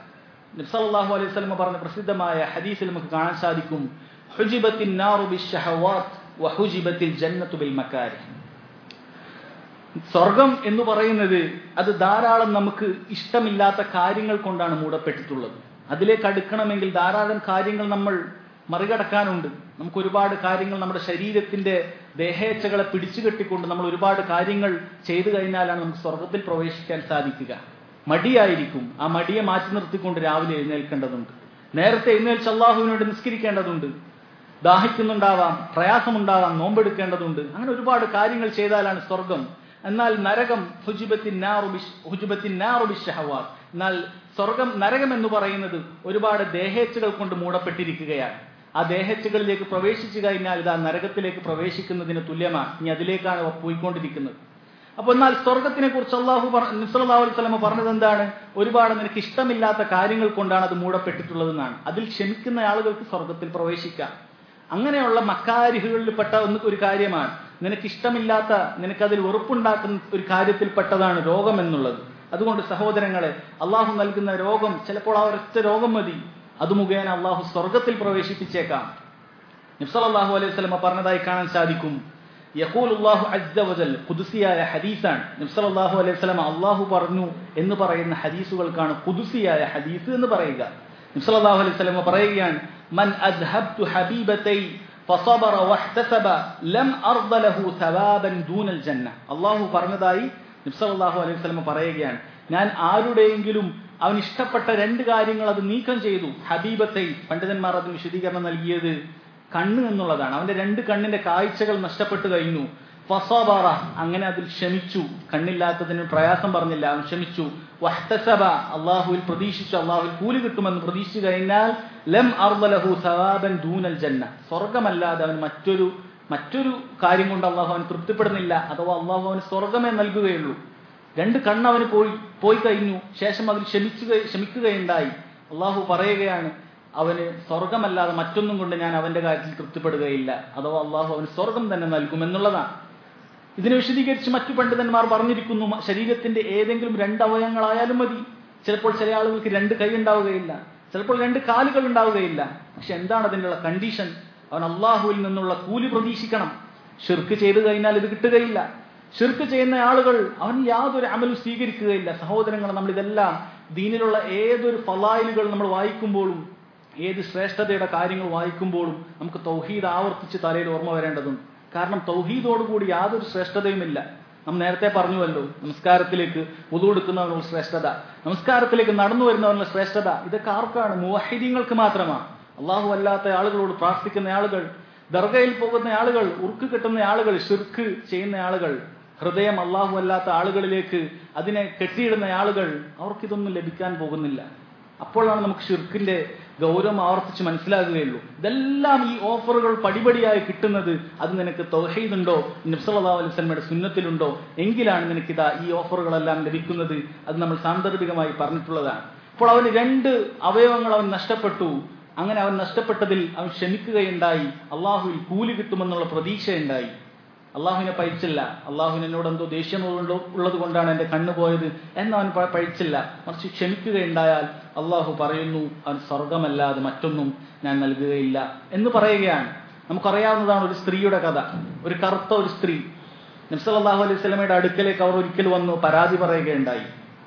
നബ്സല്ലാഹു അലൈഹി സ്വലമ പറഞ്ഞ പ്രസിദ്ധമായ ഹദീസിൽ നമുക്ക് കാണാൻ സാധിക്കും ഹുജിബത്തിൻ നാറു ബിശ്ശഹവാത്ത് വഹുജിബത്തിൽ ജന്നത്തു ബിൽ മക്കാരി സ്വർഗം എന്ന് പറയുന്നത് അത് ധാരാളം നമുക്ക് ഇഷ്ടമില്ലാത്ത കാര്യങ്ങൾ കൊണ്ടാണ് മൂടപ്പെട്ടിട്ടുള്ളത് അതിലേക്ക് അടുക്കണമെങ്കിൽ ധാരാളം കാര്യങ്ങൾ നമ്മൾ മറികടക്കാനുണ്ട് നമുക്ക് ഒരുപാട് കാര്യങ്ങൾ നമ്മുടെ ശരീരത്തിന്റെ ദേഹേച്ഛകളെ പിടിച്ചു കെട്ടിക്കൊണ്ട് നമ്മൾ ഒരുപാട് കാര്യങ്ങൾ ചെയ്തു കഴിഞ്ഞാലാണ് നമുക്ക് സ്വർഗത്തിൽ പ്രവേശിക്കാൻ സാധിക്കുക മടിയായിരിക്കും ആ മടിയെ മാറ്റി നിർത്തിക്കൊണ്ട് രാവിലെ എഴുന്നേൽക്കേണ്ടതുണ്ട് നേരത്തെ എഴുന്നേൽച്ച് അള്ളാഹുവിന് വേണ്ടി നിസ്കരിക്കേണ്ടതുണ്ട് ദാഹിക്കുന്നുണ്ടാവാം പ്രയാസമുണ്ടാവാം നോമ്പെടുക്കേണ്ടതുണ്ട് അങ്ങനെ ഒരുപാട് കാര്യങ്ങൾ ചെയ്താലാണ് സ്വർഗം എന്നാൽ നരകം ഹുജുബത്തിൻ ഹുജുബത്തിൻ നാറുബിഷഹവാസ് എന്നാൽ സ്വർഗം നരകം എന്ന് പറയുന്നത് ഒരുപാട് ദേഹേച്ഛകൾ കൊണ്ട് മൂടപ്പെട്ടിരിക്കുകയാണ് ആ ദേഹേച്ഛകളിലേക്ക് പ്രവേശിച്ചു കഴിഞ്ഞാൽ ഇത് ആ നരകത്തിലേക്ക് പ്രവേശിക്കുന്നതിന് തുല്യമാണ് ഇനി അതിലേക്കാണ് പോയിക്കൊണ്ടിരിക്കുന്നത് അപ്പൊ എന്നാൽ സ്വർഗത്തിനെ കുറിച്ച് അള്ളാഹു നിസ്ലാഹു അലൈഹി പറഞ്ഞത് എന്താണ് ഒരുപാട് നിനക്ക് ഇഷ്ടമില്ലാത്ത കാര്യങ്ങൾ കൊണ്ടാണ് അത് മൂടപ്പെട്ടിട്ടുള്ളതെന്നാണ് അതിൽ ക്ഷമിക്കുന്ന ആളുകൾക്ക് സ്വർഗത്തിൽ പ്രവേശിക്കാം അങ്ങനെയുള്ള മക്കാരിഹുകളിൽപ്പെട്ട ഒന്ന് ഒരു കാര്യമാണ് നിനക്ക് ഇഷ്ടമില്ലാത്ത നിനക്കതിൽ വെറുപ്പുണ്ടാക്കുന്ന ഒരു കാര്യത്തിൽപ്പെട്ടതാണ് രോഗം എന്നുള്ളത് അതുകൊണ്ട് സഹോദരങ്ങളെ അള്ളാഹു നൽകുന്ന രോഗം ചിലപ്പോൾ ആ ഒരൊറ്റ രോഗം മതി അത് മുഖേന അള്ളാഹു സ്വർഗത്തിൽ പ്രവേശിപ്പിച്ചേക്കാം നിഫ്സലാഹു അലൈഹി സ്വലമ പറഞ്ഞതായി കാണാൻ സാധിക്കും യഹൂൽ അള്ളാഹു അജ്ജവജൽ കുതുസിയായ ഹദീസാണ് നിഫ്സലാഹു അലൈഹി സ്വലമ അള്ളാഹു പറഞ്ഞു എന്ന് പറയുന്ന ഹദീസുകൾക്കാണ് കുതുസിയായ ഹദീസ് എന്ന് പറയുക നിഫ്സലാഹു അലൈഹി സ്വലമ പറയുകയാണ് മൻ അദ്ഹബ്തു ഹബീബതൈ فصبر واحتسب لم أرض له ثوابا دون الجنة അള്ളാഹു പറഞ്ഞതായി നിഫ്സലാഹു അലൈഹി സ്വലമ പറയുകയാണ് ഞാൻ ആരുടെയെങ്കിലും അവൻ ഇഷ്ടപ്പെട്ട രണ്ട് കാര്യങ്ങൾ അത് നീക്കം ചെയ്തു ഹബീബത്തെ പണ്ഡിതന്മാർ അതിന് വിശദീകരണം നൽകിയത് കണ്ണ് എന്നുള്ളതാണ് അവന്റെ രണ്ട് കണ്ണിന്റെ കാഴ്ചകൾ നഷ്ടപ്പെട്ടു കഴിഞ്ഞു ഫസബറ അങ്ങനെ അതിൽ ക്ഷമിച്ചു കണ്ണില്ലാത്തതിന് പ്രയാസം പറഞ്ഞില്ല അവൻ ക്ഷമിച്ചു വഹ്തസബ അള്ളാഹുവിൽ പ്രതീക്ഷിച്ചു അള്ളാഹുവിൽ കൂലി കിട്ടുമെന്ന് പ്രതീക്ഷിച്ചു കഴിഞ്ഞാൽ ലം അർദലഹു സവാബൻ ദൂനൽ ജന്ന സ്വർഗമല്ലാതെ അവൻ മറ്റൊരു മറ്റൊരു കാര്യം കൊണ്ട് അള്ളാഹു അവൻ തൃപ്തിപ്പെടുന്നില്ല അഥവാ അള്ളാഹു അവന് സ്വർഗമേ നൽകുകയുള്ളൂ രണ്ട് കണ്ണവന് പോയി പോയി കഴിഞ്ഞു ശേഷം അതിൽ ക്ഷമിക്കുക ക്ഷമിക്കുകയുണ്ടായി അള്ളാഹു പറയുകയാണ് അവന് സ്വർഗമല്ലാതെ മറ്റൊന്നും കൊണ്ട് ഞാൻ അവന്റെ കാര്യത്തിൽ തൃപ്തിപ്പെടുകയില്ല അഥവാ അള്ളാഹു അവന് സ്വർഗം തന്നെ നൽകുമെന്നുള്ളതാണ് ഇതിനെ വിശദീകരിച്ച് മറ്റു പണ്ഡിതന്മാർ പറഞ്ഞിരിക്കുന്നു ശരീരത്തിന്റെ ഏതെങ്കിലും രണ്ട് അവയവങ്ങളായാലും മതി ചിലപ്പോൾ ചില ആളുകൾക്ക് രണ്ട് കൈ ഉണ്ടാവുകയില്ല ചിലപ്പോൾ രണ്ട് കാലുകൾ ഉണ്ടാവുകയില്ല പക്ഷെ എന്താണ് അതിനുള്ള കണ്ടീഷൻ അവൻ അള്ളാഹുവിൽ നിന്നുള്ള കൂലി പ്രതീക്ഷിക്കണം ഷിർക്ക് ചെയ്തു കഴിഞ്ഞാൽ ഇത് കിട്ടുകയില്ല ഷിർക്ക് ചെയ്യുന്ന ആളുകൾ അവൻ യാതൊരു അമലും സ്വീകരിക്കുകയില്ല സഹോദരങ്ങൾ നമ്മൾ ഇതെല്ലാം ദീനിലുള്ള ഏതൊരു ഫലായിലുകൾ നമ്മൾ വായിക്കുമ്പോഴും ഏത് ശ്രേഷ്ഠതയുടെ കാര്യങ്ങൾ വായിക്കുമ്പോഴും നമുക്ക് തൗഹീദ് ആവർത്തിച്ച് തലയിൽ ഓർമ്മ വരേണ്ടതുണ്ട് കാരണം തൗഹീദോടുകൂടി യാതൊരു ശ്രേഷ്ഠതയുമില്ല നാം നേരത്തെ പറഞ്ഞുവല്ലോ നമസ്കാരത്തിലേക്ക് ഉതുകൊടുക്കുന്നവനുള്ള ശ്രേഷ്ഠത നമസ്കാരത്തിലേക്ക് നടന്നു വരുന്നവനുള്ള ശ്രേഷ്ഠത ഇതൊക്കെ ആർക്കാണ് മുവഹിദീങ്ങൾക്ക് മാത്രമാണ് അള്ളാഹു അല്ലാത്ത ആളുകളോട് പ്രാർത്ഥിക്കുന്ന ആളുകൾ ദർഗയിൽ പോകുന്ന ആളുകൾ ഉറുക്ക് കിട്ടുന്ന ആളുകൾ ഷിർക്ക് ചെയ്യുന്ന ആളുകൾ ഹൃദയം അള്ളാഹു അല്ലാത്ത ആളുകളിലേക്ക് അതിനെ കെട്ടിയിടുന്ന ആളുകൾ അവർക്കിതൊന്നും ലഭിക്കാൻ പോകുന്നില്ല അപ്പോഴാണ് നമുക്ക് ഷിർക്കിന്റെ ഗൗരവം ആവർത്തിച്ച് മനസ്സിലാകുകയുള്ളൂ ഇതെല്ലാം ഈ ഓഫറുകൾ പടിപടിയായി കിട്ടുന്നത് അത് നിനക്ക് തൗഹീദുണ്ടോ നബ്സല്ലാ അലൈസ്മയുടെ സുന്നത്തിലുണ്ടോ എങ്കിലാണ് നിനക്കിതാ ഈ ഓഫറുകളെല്ലാം ലഭിക്കുന്നത് അത് നമ്മൾ സാന്ദർഭികമായി പറഞ്ഞിട്ടുള്ളതാണ് അപ്പോൾ അവന് രണ്ട് അവയവങ്ങൾ അവൻ നഷ്ടപ്പെട്ടു അങ്ങനെ അവൻ നഷ്ടപ്പെട്ടതിൽ അവൻ ക്ഷമിക്കുകയുണ്ടായി അള്ളാഹുവിൽ കൂലി കിട്ടുമെന്നുള്ള പ്രതീക്ഷയുണ്ടായി അള്ളാഹുവിനെ പഴിച്ചില്ല അള്ളാഹുവിന് എന്നോട് എന്തോ ദേഷ്യമുള്ളോ ഉള്ളത് കൊണ്ടാണ് എൻ്റെ കണ്ണു പോയത് എന്നവൻ പഴിച്ചില്ല മറിച്ച് ക്ഷമിക്കുകയുണ്ടായാൽ അള്ളാഹു പറയുന്നു അവൻ സ്വർഗമല്ലാതെ മറ്റൊന്നും ഞാൻ നൽകുകയില്ല എന്ന് പറയുകയാണ് നമുക്കറിയാവുന്നതാണ് ഒരു സ്ത്രീയുടെ കഥ ഒരു കറുത്ത ഒരു സ്ത്രീ നബ്സല്ലാഹു അലൈഹി സ്വലമയുടെ അടുക്കലേക്ക് അവർ ഒരിക്കൽ വന്നു പരാതി പറയുകയുണ്ടായി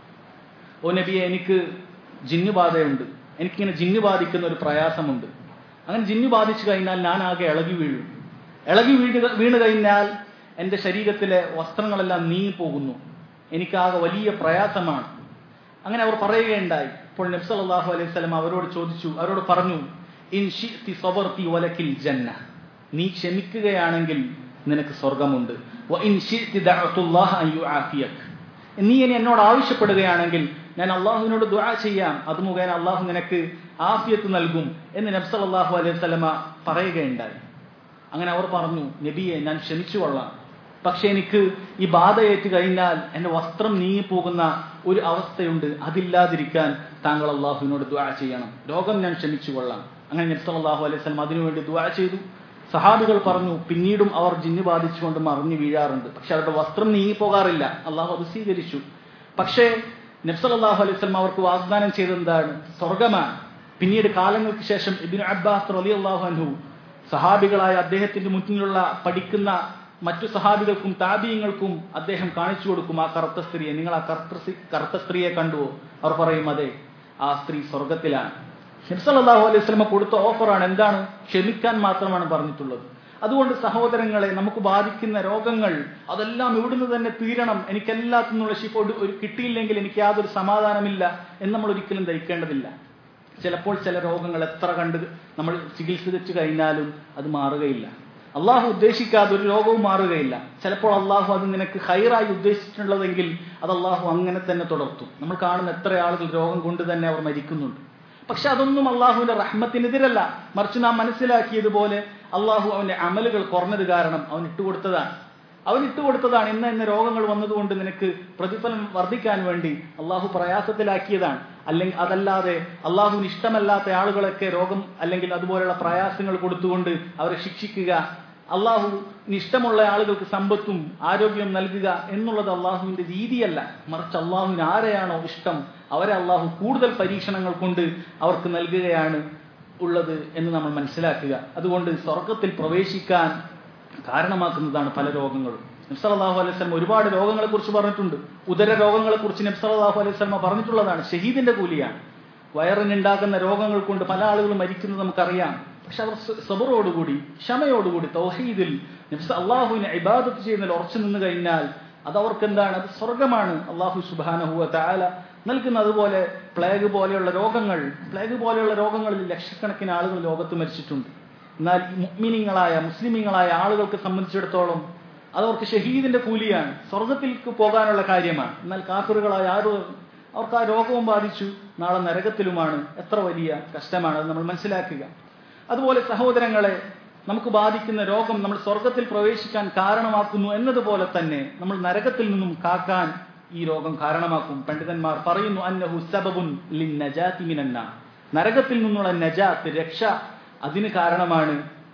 ഓ നബിയെ എനിക്ക് ജിന്നുബാധയുണ്ട് എനിക്കിങ്ങനെ ജിന്നു ബാധിക്കുന്ന ഒരു പ്രയാസമുണ്ട് അങ്ങനെ ജിന്നു ബാധിച്ചു കഴിഞ്ഞാൽ ഞാൻ ആകെ ഇളകി വീഴും ഇളകി വീണ് വീണ് കഴിഞ്ഞാൽ എൻ്റെ ശരീരത്തിലെ വസ്ത്രങ്ങളെല്ലാം നീങ്ങിപ്പോകുന്നു എനിക്കാകെ വലിയ പ്രയാസമാണ് അങ്ങനെ അവർ പറയുകയുണ്ടായി അപ്പോൾ നബ്സല്ലാഹു അലൈഹി സ്വലം അവരോട് ചോദിച്ചു അവരോട് പറഞ്ഞു ഇൻ ഷിത്തി സബർത്തി വലക്കിൽ ജന്ന നീ ക്ഷമിക്കുകയാണെങ്കിൽ നിനക്ക് സ്വർഗമുണ്ട് ഇൻ ഷിത്തി ദഅത്തുല്ലാഹ അൻ യുആഫിയക് നീ ഇനി എന്നോട് ആവശ്യപ്പെടുകയാണെങ്കിൽ ഞാൻ അള്ളാഹുവിനോട് ദുആ ചെയ്യാം അത് മുഖേന അള്ളാഹു നിനക്ക് ആഫിയത്ത് നൽകും എന്ന് നബ്സല്ലാഹു അലൈഹി സ്വലമ പറയുകയുണ്ടായി അങ്ങനെ അവർ പറഞ്ഞു നബിയെ ഞാൻ ക്ഷമിച്ചു കൊള്ളാം പക്ഷെ എനിക്ക് ഈ ബാധയേറ്റ് കഴിഞ്ഞാൽ എന്റെ വസ്ത്രം നീങ്ങിപ്പോകുന്ന ഒരു അവസ്ഥയുണ്ട് അതില്ലാതിരിക്കാൻ താങ്കൾ അള്ളാഹുവിനോട് ദ്വാ ചെയ്യണം രോഗം ഞാൻ ക്ഷമിച്ചു കൊള്ളാം അങ്ങനെ നബ്സല്ലാഹു അലൈഹി സ്വലം അതിനുവേണ്ടി ദ്വാ ചെയ്തു സഹാബികൾ പറഞ്ഞു പിന്നീടും അവർ ജിന്ന് ബാധിച്ചുകൊണ്ട് മറിഞ്ഞു വീഴാറുണ്ട് പക്ഷെ അവരുടെ വസ്ത്രം നീങ്ങിപ്പോകാറില്ല അള്ളാഹു അത് സ്വീകരിച്ചു പക്ഷേ നബ്സല്ലാഹു അലൈഹി സ്വലം അവർക്ക് വാഗ്ദാനം ചെയ്തെന്താണ് സ്വർഗമാണ് പിന്നീട് കാലങ്ങൾക്ക് ശേഷം ഇബിൻ അബ്ബാസ് റലി അള്ളാഹു അൻഹു സഹാബികളായ അദ്ദേഹത്തിന്റെ മുന്നിലുള്ള പഠിക്കുന്ന മറ്റു സഹാബികൾക്കും താബീയങ്ങൾക്കും അദ്ദേഹം കാണിച്ചു കൊടുക്കും ആ കറുത്ത സ്ത്രീയെ നിങ്ങൾ ആ കറുത്ത സ്ത്രീ- കറുത്ത സ്ത്രീയെ കണ്ടുവോ അവർ പറയും അതെ ആ സ്ത്രീ സ്വർഗത്തിലാണ് ഹിബ്സലാഹു അലൈഹി സ്വലമ കൊടുത്ത ഓഫറാണ് എന്താണ് ക്ഷമിക്കാൻ മാത്രമാണ് പറഞ്ഞിട്ടുള്ളത് അതുകൊണ്ട് സഹോദരങ്ങളെ നമുക്ക് ബാധിക്കുന്ന രോഗങ്ങൾ അതെല്ലാം ഇവിടുന്ന് തന്നെ തീരണം എനിക്ക് എല്ലാത്തിനുള്ള ഷിഫ ഒരു ഒരു കിട്ടിയില്ലെങ്കിൽ എനിക്ക് യാതൊരു സമാധാനമില്ല എന്ന് നമ്മൾ ഒരിക്കലും ധരിക്കേണ്ടതില്ല ചിലപ്പോൾ ചില രോഗങ്ങൾ എത്ര കണ്ട് നമ്മൾ ചികിത്സിച്ചു കഴിഞ്ഞാലും അത് മാറുകയില്ല അള്ളാഹു ഉദ്ദേശിക്കാതെ ഒരു രോഗവും മാറുകയില്ല ചിലപ്പോൾ അള്ളാഹു അത് നിനക്ക് ഹൈറായി ഉദ്ദേശിച്ചിട്ടുള്ളതെങ്കിൽ അത് അള്ളാഹു അങ്ങനെ തന്നെ തുടർത്തും നമ്മൾ കാണുന്ന എത്ര ആളുകൾ രോഗം കൊണ്ട് തന്നെ അവർ മരിക്കുന്നുണ്ട് പക്ഷെ അതൊന്നും അള്ളാഹുവിന്റെ റഹ്മത്തിനെതിരല്ല മറിച്ച് നാം മനസ്സിലാക്കിയതുപോലെ അള്ളാഹു അവന്റെ അമലുകൾ കുറഞ്ഞത് കാരണം അവൻ ഇട്ടുകൊടുത്തതാണ് അവൻ ഇട്ടുകൊടുത്തതാണ് ഇന്ന് ഇന്ന് രോഗങ്ങൾ വന്നതുകൊണ്ട് നിനക്ക് പ്രതിഫലം വർദ്ധിക്കാൻ വേണ്ടി അള്ളാഹു പ്രയാസത്തിലാക്കിയതാണ് അല്ലെങ്കിൽ അതല്ലാതെ അള്ളാഹുവിന് ഇഷ്ടമല്ലാത്ത ആളുകളൊക്കെ രോഗം അല്ലെങ്കിൽ അതുപോലെയുള്ള പ്രയാസങ്ങൾ കൊടുത്തുകൊണ്ട് അവരെ ശിക്ഷിക്കുക അള്ളാഹുവിന് ഇഷ്ടമുള്ള ആളുകൾക്ക് സമ്പത്തും ആരോഗ്യവും നൽകുക എന്നുള്ളത് അള്ളാഹുവിന്റെ രീതിയല്ല മറിച്ച് അള്ളാഹുവിന് ആരെയാണോ ഇഷ്ടം അവരെ അള്ളാഹു കൂടുതൽ പരീക്ഷണങ്ങൾ കൊണ്ട് അവർക്ക് നൽകുകയാണ് ഉള്ളത് എന്ന് നമ്മൾ മനസ്സിലാക്കുക അതുകൊണ്ട് സ്വർഗത്തിൽ പ്രവേശിക്കാൻ കാരണമാക്കുന്നതാണ് പല രോഗങ്ങളും നബ്സലാഹു അലൈഹി സ്വലം ഒരുപാട് രോഗങ്ങളെ കുറിച്ച് പറഞ്ഞിട്ടുണ്ട് ഉദര രോഗങ്ങളെ കുറിച്ച് നബ്സലാഹു അലൈഹി സ്വലമ പറഞ്ഞിട്ടുള്ളതാണ് ഷഹീദിന്റെ കൂലിയാണ് വയറിനുണ്ടാകുന്ന രോഗങ്ങൾ കൊണ്ട് പല ആളുകളും മരിക്കുന്നത് നമുക്കറിയാം പക്ഷെ അവർ സ- സബറോടുകൂടി ക്ഷമയോടുകൂടി തൗഹീദിൽ നബ്സ് അള്ളാഹുവിനെ ഇബാദത്ത് ചെയ്യുന്നതിൽ ഉറച്ചു നിന്ന് കഴിഞ്ഞാൽ അത് അവർക്ക് എന്താണ് അത് സ്വർഗമാണ് അള്ളാഹു സുബാനഹുവ താല നൽകുന്ന അതുപോലെ പ്ലേഗ് പോലെയുള്ള രോഗങ്ങൾ പ്ലേഗ് പോലെയുള്ള രോഗങ്ങളിൽ ലക്ഷക്കണക്കിന് ആളുകൾ ലോകത്ത് മരിച്ചിട്ടുണ്ട് എന്നാൽ മുഗ്മിനിങ്ങളായ മുസ്ലിമീങ്ങളായ ആളുകൾക്ക് സംബന്ധിച്ചിടത്തോളം അത് അവർക്ക് ഷഹീദിന്റെ കൂലിയാണ് സ്വർഗത്തിലേക്ക് പോകാനുള്ള കാര്യമാണ് എന്നാൽ കാഫറുകളായ ആരും അവർക്ക് ആ രോഗവും ബാധിച്ചു നാളെ നരകത്തിലുമാണ് എത്ര വലിയ കഷ്ടമാണ് അത് നമ്മൾ മനസ്സിലാക്കുക അതുപോലെ സഹോദരങ്ങളെ നമുക്ക് ബാധിക്കുന്ന രോഗം നമ്മൾ സ്വർഗത്തിൽ പ്രവേശിക്കാൻ കാരണമാക്കുന്നു എന്നതുപോലെ തന്നെ നമ്മൾ നരകത്തിൽ നിന്നും കാക്കാൻ ഈ രോഗം കാരണമാക്കും പണ്ഡിതന്മാർ പറയുന്നു അന്നഹു സബബുൻ ലിൻ നജാതി മിനന്നാർ നരകത്തിൽ നിന്നുള്ള നജാത്ത് രക്ഷ അതിന് കാരണമാണ്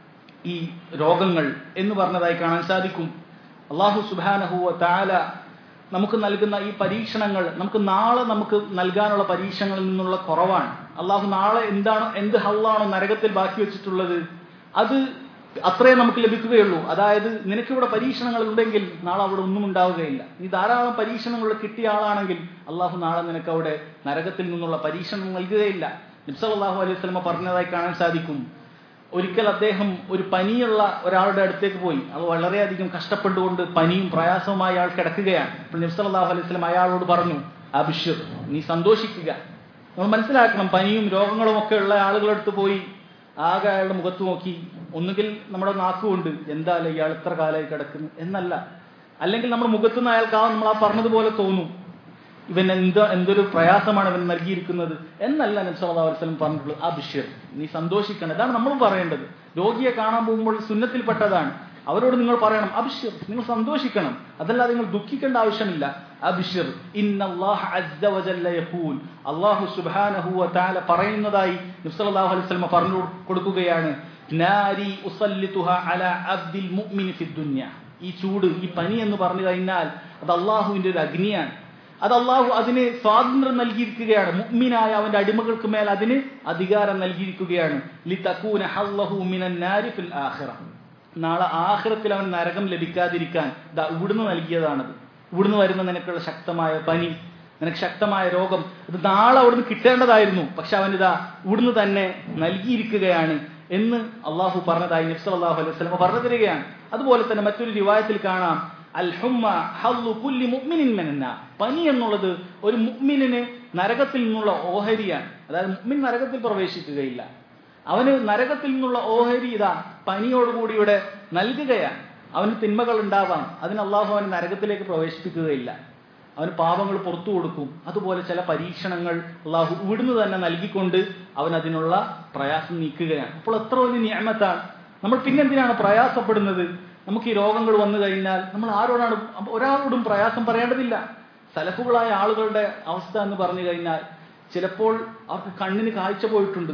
ഈ രോഗങ്ങൾ എന്ന് പറഞ്ഞതായി കാണാൻ സാധിക്കും അള്ളാഹു സുബാനഹുവ താല നമുക്ക് നൽകുന്ന ഈ പരീക്ഷണങ്ങൾ നമുക്ക് നാളെ നമുക്ക് നൽകാനുള്ള പരീക്ഷണങ്ങളിൽ നിന്നുള്ള കുറവാണ് അള്ളാഹു നാളെ എന്താണ് എന്ത് ഹള്ളാണോ നരകത്തിൽ ബാക്കി വെച്ചിട്ടുള്ളത് അത് അത്രേ നമുക്ക് ലഭിക്കുകയുള്ളൂ അതായത് നിനക്കിവിടെ പരീക്ഷണങ്ങൾ ഉണ്ടെങ്കിൽ നാളെ അവിടെ ഒന്നും ഉണ്ടാവുകയില്ല നീ ധാരാളം പരീക്ഷണങ്ങൾ കിട്ടിയ ആളാണെങ്കിൽ അള്ളാഹു നാളെ നിനക്ക് അവിടെ നരകത്തിൽ നിന്നുള്ള പരീക്ഷണം നൽകുകയില്ല നിബ്സലാഹു അലൈഹി സ്വലമ പറഞ്ഞതായി കാണാൻ സാധിക്കും ഒരിക്കൽ അദ്ദേഹം ഒരു പനിയുള്ള ഒരാളുടെ അടുത്തേക്ക് പോയി അത് വളരെയധികം കഷ്ടപ്പെട്ടുകൊണ്ട് പനിയും പ്രയാസവുമായി അയാൾ കിടക്കുകയാണ് അപ്പോൾ നബ്സല്ലാഹു അലൈഹി സ്വലം അയാളോട് പറഞ്ഞു അബിഷർ നീ സന്തോഷിക്കുക നമ്മൾ മനസ്സിലാക്കണം പനിയും രോഗങ്ങളും ഒക്കെ ഉള്ള ആളുകളുടെ അടുത്ത് പോയി ആകെ അയാളുടെ മുഖത്ത് നോക്കി ഒന്നുകിൽ നമ്മുടെ നാക്കുകൊണ്ട് എന്തായാലും ഇയാൾ ഇത്ര കാലമായി കിടക്കുന്നു എന്നല്ല അല്ലെങ്കിൽ നമ്മുടെ മുഖത്തുനിന്ന് അയാൾക്ക് ആ നമ്മൾ ആ പറഞ്ഞതുപോലെ തോന്നും ഇവൻ എന്താ എന്തൊരു പ്രയാസമാണ് ഇവൻ നൽകിയിരിക്കുന്നത് എന്നല്ല നബി സല്ലല്ലാഹു അലൈഹി വസല്ലം പറഞ്ഞിട്ടുള്ളത് ആ ബിഷിർ നീ സന്തോഷിക്കണം ഇതാണ് നമ്മളും പറയേണ്ടത് രോഗിയെ കാണാൻ പോകുമ്പോൾ സുന്നത്തിൽപ്പെട്ടതാണ് അവരോട് നിങ്ങൾ പറയണം അബിഷിർ നിങ്ങൾ സന്തോഷിക്കണം അതല്ലാതെ നിങ്ങൾ ദുഃഖിക്കേണ്ട ആവശ്യമില്ല അബിഷിർ ഇന്നല്ലാഹ അസ്സ വജല്ല യഖൂൽ അല്ലാഹു സുബ്ഹാനഹു വ തആല പറയുന്നതായി നബി സല്ലല്ലാഹു അലൈഹി വസല്ലം പറഞ്ഞു കൊടുക്കുകയാണ് നാരി ഉസല്ലിതുഹ അലാ അബ്ദിൽ മുഅ്മിനി ഫിദ് ദുനിയ ഈ ചൂട് ഈ പനി എന്ന് പറഞ്ഞു കഴിഞ്ഞാൽ അത് അള്ളാഹുവിന്റെ ഒരു അഗ്നിയാണ് അത് അള്ളാഹു അതിന് സ്വാതന്ത്ര്യം നൽകിയിരിക്കുകയാണ് മുഅ്മിനായ അവന്റെ അടിമകൾക്ക് മേൽ അതിന് അധികാരം നൽകിയിരിക്കുകയാണ് ലിതകൂന ഹല്ലഹു മിനൻ നാരി ഫിൽ ആഖിറ നാളെ ആഖിറത്തിൽ അവൻ നരകം ലഭിക്കാതിരിക്കാൻ ദാ ഇവിടുന്ന് നൽകിയതാണത് ഇവിടുന്ന് വരുന്ന നിനക്കുള്ള ശക്തമായ പനി നിനക്ക് ശക്തമായ രോഗം ഇത് നാളെ അവിടുന്ന് കിട്ടേണ്ടതായിരുന്നു പക്ഷെ അവൻ ഇതാ ഇവിടുന്ന് തന്നെ നൽകിയിരിക്കുകയാണ് എന്ന് അള്ളാഹു പറഞ്ഞതായി നബ്സ് അള്ളാഹു അലൈഹി വസല്ലം പറഞ്ഞു തരികയാണ് അതുപോലെ തന്നെ മറ്റൊരു റിവായത്തിൽ കാണാം അൽ ഹുമ്മ ഹല്ലു കുല്ലി മുഅ്മിനിൻ മിനന്നാർ പനി എന്നുള്ളത് ഒരു മുഅ്മിനിന് നരകത്തിൽ നിന്നുള്ള ഓഹരിയാണ് അതായത് മുഅ്മിൻ നരകത്തിൽ പ്രവേശിക്കുകയില്ല അവന് നരകത്തിൽ നിന്നുള്ള ഓഹരി ഇതാ പനിയോടുകൂടി ഇവിടെ നൽകുകയാണ് അവന് തിന്മകൾ ഉണ്ടാവാം അതിന് അള്ളാഹു അവന് നരകത്തിലേക്ക് പ്രവേശിപ്പിക്കുകയില്ല അവന് പാപങ്ങൾ പുറത്തു കൊടുക്കും അതുപോലെ ചില പരീക്ഷണങ്ങൾ അള്ളാഹു ഇവിടുന്ന് തന്നെ നൽകിക്കൊണ്ട് അവൻ അതിനുള്ള പ്രയാസം നീക്കുകയാണ് അപ്പോൾ എത്ര വലിയ നിയമത്താണ് നമ്മൾ പിന്നെന്തിനാണ് പ്രയാസപ്പെടുന്നത് നമുക്ക് ഈ രോഗങ്ങൾ വന്നു കഴിഞ്ഞാൽ നമ്മൾ ആരോടാണ് ഒരാളോടും പ്രയാസം പറയേണ്ടതില്ല സലഫുകളായ ആളുകളുടെ അവസ്ഥ എന്ന് പറഞ്ഞു കഴിഞ്ഞാൽ ചിലപ്പോൾ അവർക്ക് കണ്ണിന് കാഴ്ച പോയിട്ടുണ്ട്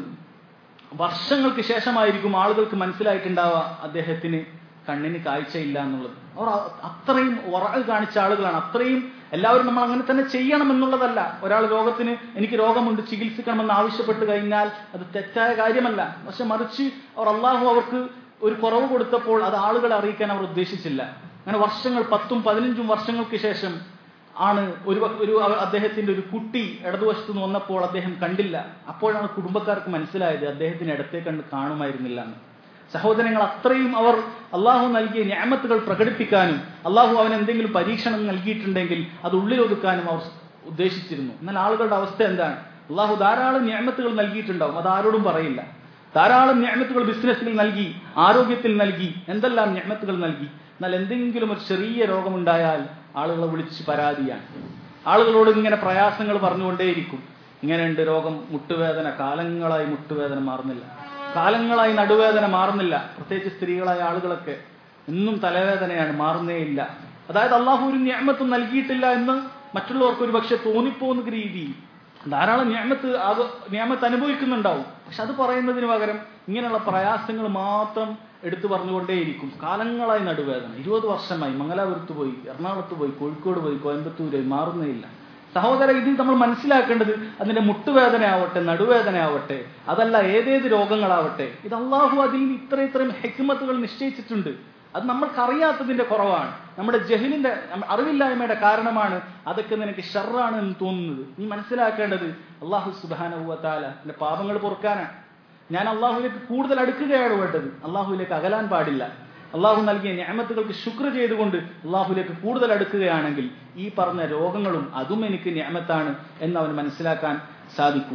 വർഷങ്ങൾക്ക് ശേഷമായിരിക്കും ആളുകൾക്ക് മനസ്സിലായിട്ടുണ്ടാവുക അദ്ദേഹത്തിന് കണ്ണിന് കാഴ്ചയില്ല എന്നുള്ളത് അവർ അ- അത്രയും ഉറകൾ കാണിച്ച ആളുകളാണ് അത്രയും എല്ലാവരും നമ്മൾ അങ്ങനെ തന്നെ ചെയ്യണം എന്നുള്ളതല്ല ഒരാൾ രോഗത്തിന് എനിക്ക് രോഗമുണ്ട് ചികിത്സിക്കണമെന്ന് ആവശ്യപ്പെട്ട് കഴിഞ്ഞാൽ അത് തെറ്റായ കാര്യമല്ല പക്ഷെ മറിച്ച് അവർ അള്ളാഹു അവർക്ക് ഒരു കുറവ് കൊടുത്തപ്പോൾ അത് ആളുകളെ അറിയിക്കാൻ അവർ ഉദ്ദേശിച്ചില്ല അങ്ങനെ വർഷങ്ങൾ പത്തും പതിനഞ്ചും വർഷങ്ങൾക്ക് ശേഷം ആണ് ഒരു വ- ഒരു അവ- അദ്ദേഹത്തിന്റെ ഒരു കുട്ടി ഇടതുവശത്ത് നിന്ന് വന്നപ്പോൾ അദ്ദേഹം കണ്ടില്ല അപ്പോഴാണ് കുടുംബക്കാർക്ക് മനസ്സിലായത് അദ്ദേഹത്തിന് ഇടത്തെ കണ്ട് കാണുമായിരുന്നില്ല എന്ന് സഹോദരങ്ങൾ അത്രയും അവർ അള്ളാഹു നൽകിയ ഞാമത്തുകൾ പ്രകടിപ്പിക്കാനും അള്ളാഹു അവൻ എന്തെങ്കിലും പരീക്ഷണം നൽകിയിട്ടുണ്ടെങ്കിൽ അത് ഉള്ളിലൊതുക്കാനും അവർ ഉദ്ദേശിച്ചിരുന്നു എന്നാൽ ആളുകളുടെ അവസ്ഥ എന്താണ് അള്ളാഹു ധാരാളം ഞാമത്തുകൾ നൽകിയിട്ടുണ്ടാവും അത് ആരോടും പറയില്ല ധാരാളം ഞാമത്തുകൾ ബിസിനസ്സിൽ നൽകി ആരോഗ്യത്തിൽ നൽകി എന്തെല്ലാം ഞാമത്തുകൾ നൽകി എന്നാൽ എന്തെങ്കിലും ഒരു ചെറിയ രോഗമുണ്ടായാൽ ആളുകളെ വിളിച്ച് പരാതിയാണ് ആളുകളോട് ഇങ്ങനെ പ്രയാസങ്ങൾ പറഞ്ഞുകൊണ്ടേയിരിക്കും ഇങ്ങനെയുണ്ട് രോഗം മുട്ടുവേദന കാലങ്ങളായി മുട്ടുവേദന മാറുന്നില്ല കാലങ്ങളായി നടുവേദന മാറുന്നില്ല പ്രത്യേകിച്ച് സ്ത്രീകളായ ആളുകളൊക്കെ എന്നും തലവേദനയാണ് മാറുന്നേയില്ല അതായത് അള്ളാഹു ഒരു ഞാമത്തും നൽകിയിട്ടില്ല എന്ന് മറ്റുള്ളവർക്ക് ഒരു പക്ഷെ തോന്നിപ്പോകുന്ന രീതിയിൽ ധാരാളം നിയമത്ത് അത് നിയമത്ത് അനുഭവിക്കുന്നുണ്ടാവും പക്ഷെ അത് പറയുന്നതിന് പകരം ഇങ്ങനെയുള്ള പ്രയാസങ്ങൾ മാത്രം എടുത്തു പറഞ്ഞുകൊണ്ടേയിരിക്കും കാലങ്ങളായി നടുവേദന ഇരുപത് വർഷമായി മംഗലാപുരത്ത് പോയി എറണാകുളത്ത് പോയി കോഴിക്കോട് പോയി കോയമ്പത്തൂര് മാറുന്നേയില്ല സഹോദര ഇതിൽ നമ്മൾ മനസ്സിലാക്കേണ്ടത് അതിന്റെ മുട്ടുവേദന ആവട്ടെ നടുവേദന ആവട്ടെ അതല്ല ഏതേത് രോഗങ്ങളാവട്ടെ ഇത് അള്ളാഹു അതിൽ ഇത്ര ഇത്രയും ഹെക്മത്തുകൾ നിശ്ചയിച്ചിട്ടുണ്ട് അത് നമ്മൾക്കറിയാത്തതിന്റെ കുറവാണ് നമ്മുടെ ജഹിലിന്റെ നമ്മ- അറിവില്ലായ്മയുടെ കാരണമാണ് അതൊക്കെ നിനക്ക് ഷർറാണ് എന്ന് തോന്നുന്നത് നീ മനസ്സിലാക്കേണ്ടത് അള്ളാഹു സുബാനുവത്താല എന്റെ പാപങ്ങൾ പൊറുക്കാനാണ് ഞാൻ അള്ളാഹുവിലേക്ക് കൂടുതൽ അടുക്കുകയാണ് വേണ്ടത് അള്ളാഹുവിലേക്ക് അകലാൻ പാടില്ല അള്ളാഹു നൽകിയ ഞാമത്തുകൾക്ക് ശുക്ർ ചെയ്തുകൊണ്ട് അള്ളാഹുവിലേക്ക് കൂടുതൽ അടുക്കുകയാണെങ്കിൽ ഈ പറഞ്ഞ രോഗങ്ങളും അതും എനിക്ക് ഞാമത്താണ് എന്ന് അവന് മനസ്സിലാക്കാൻ സാധിക്കും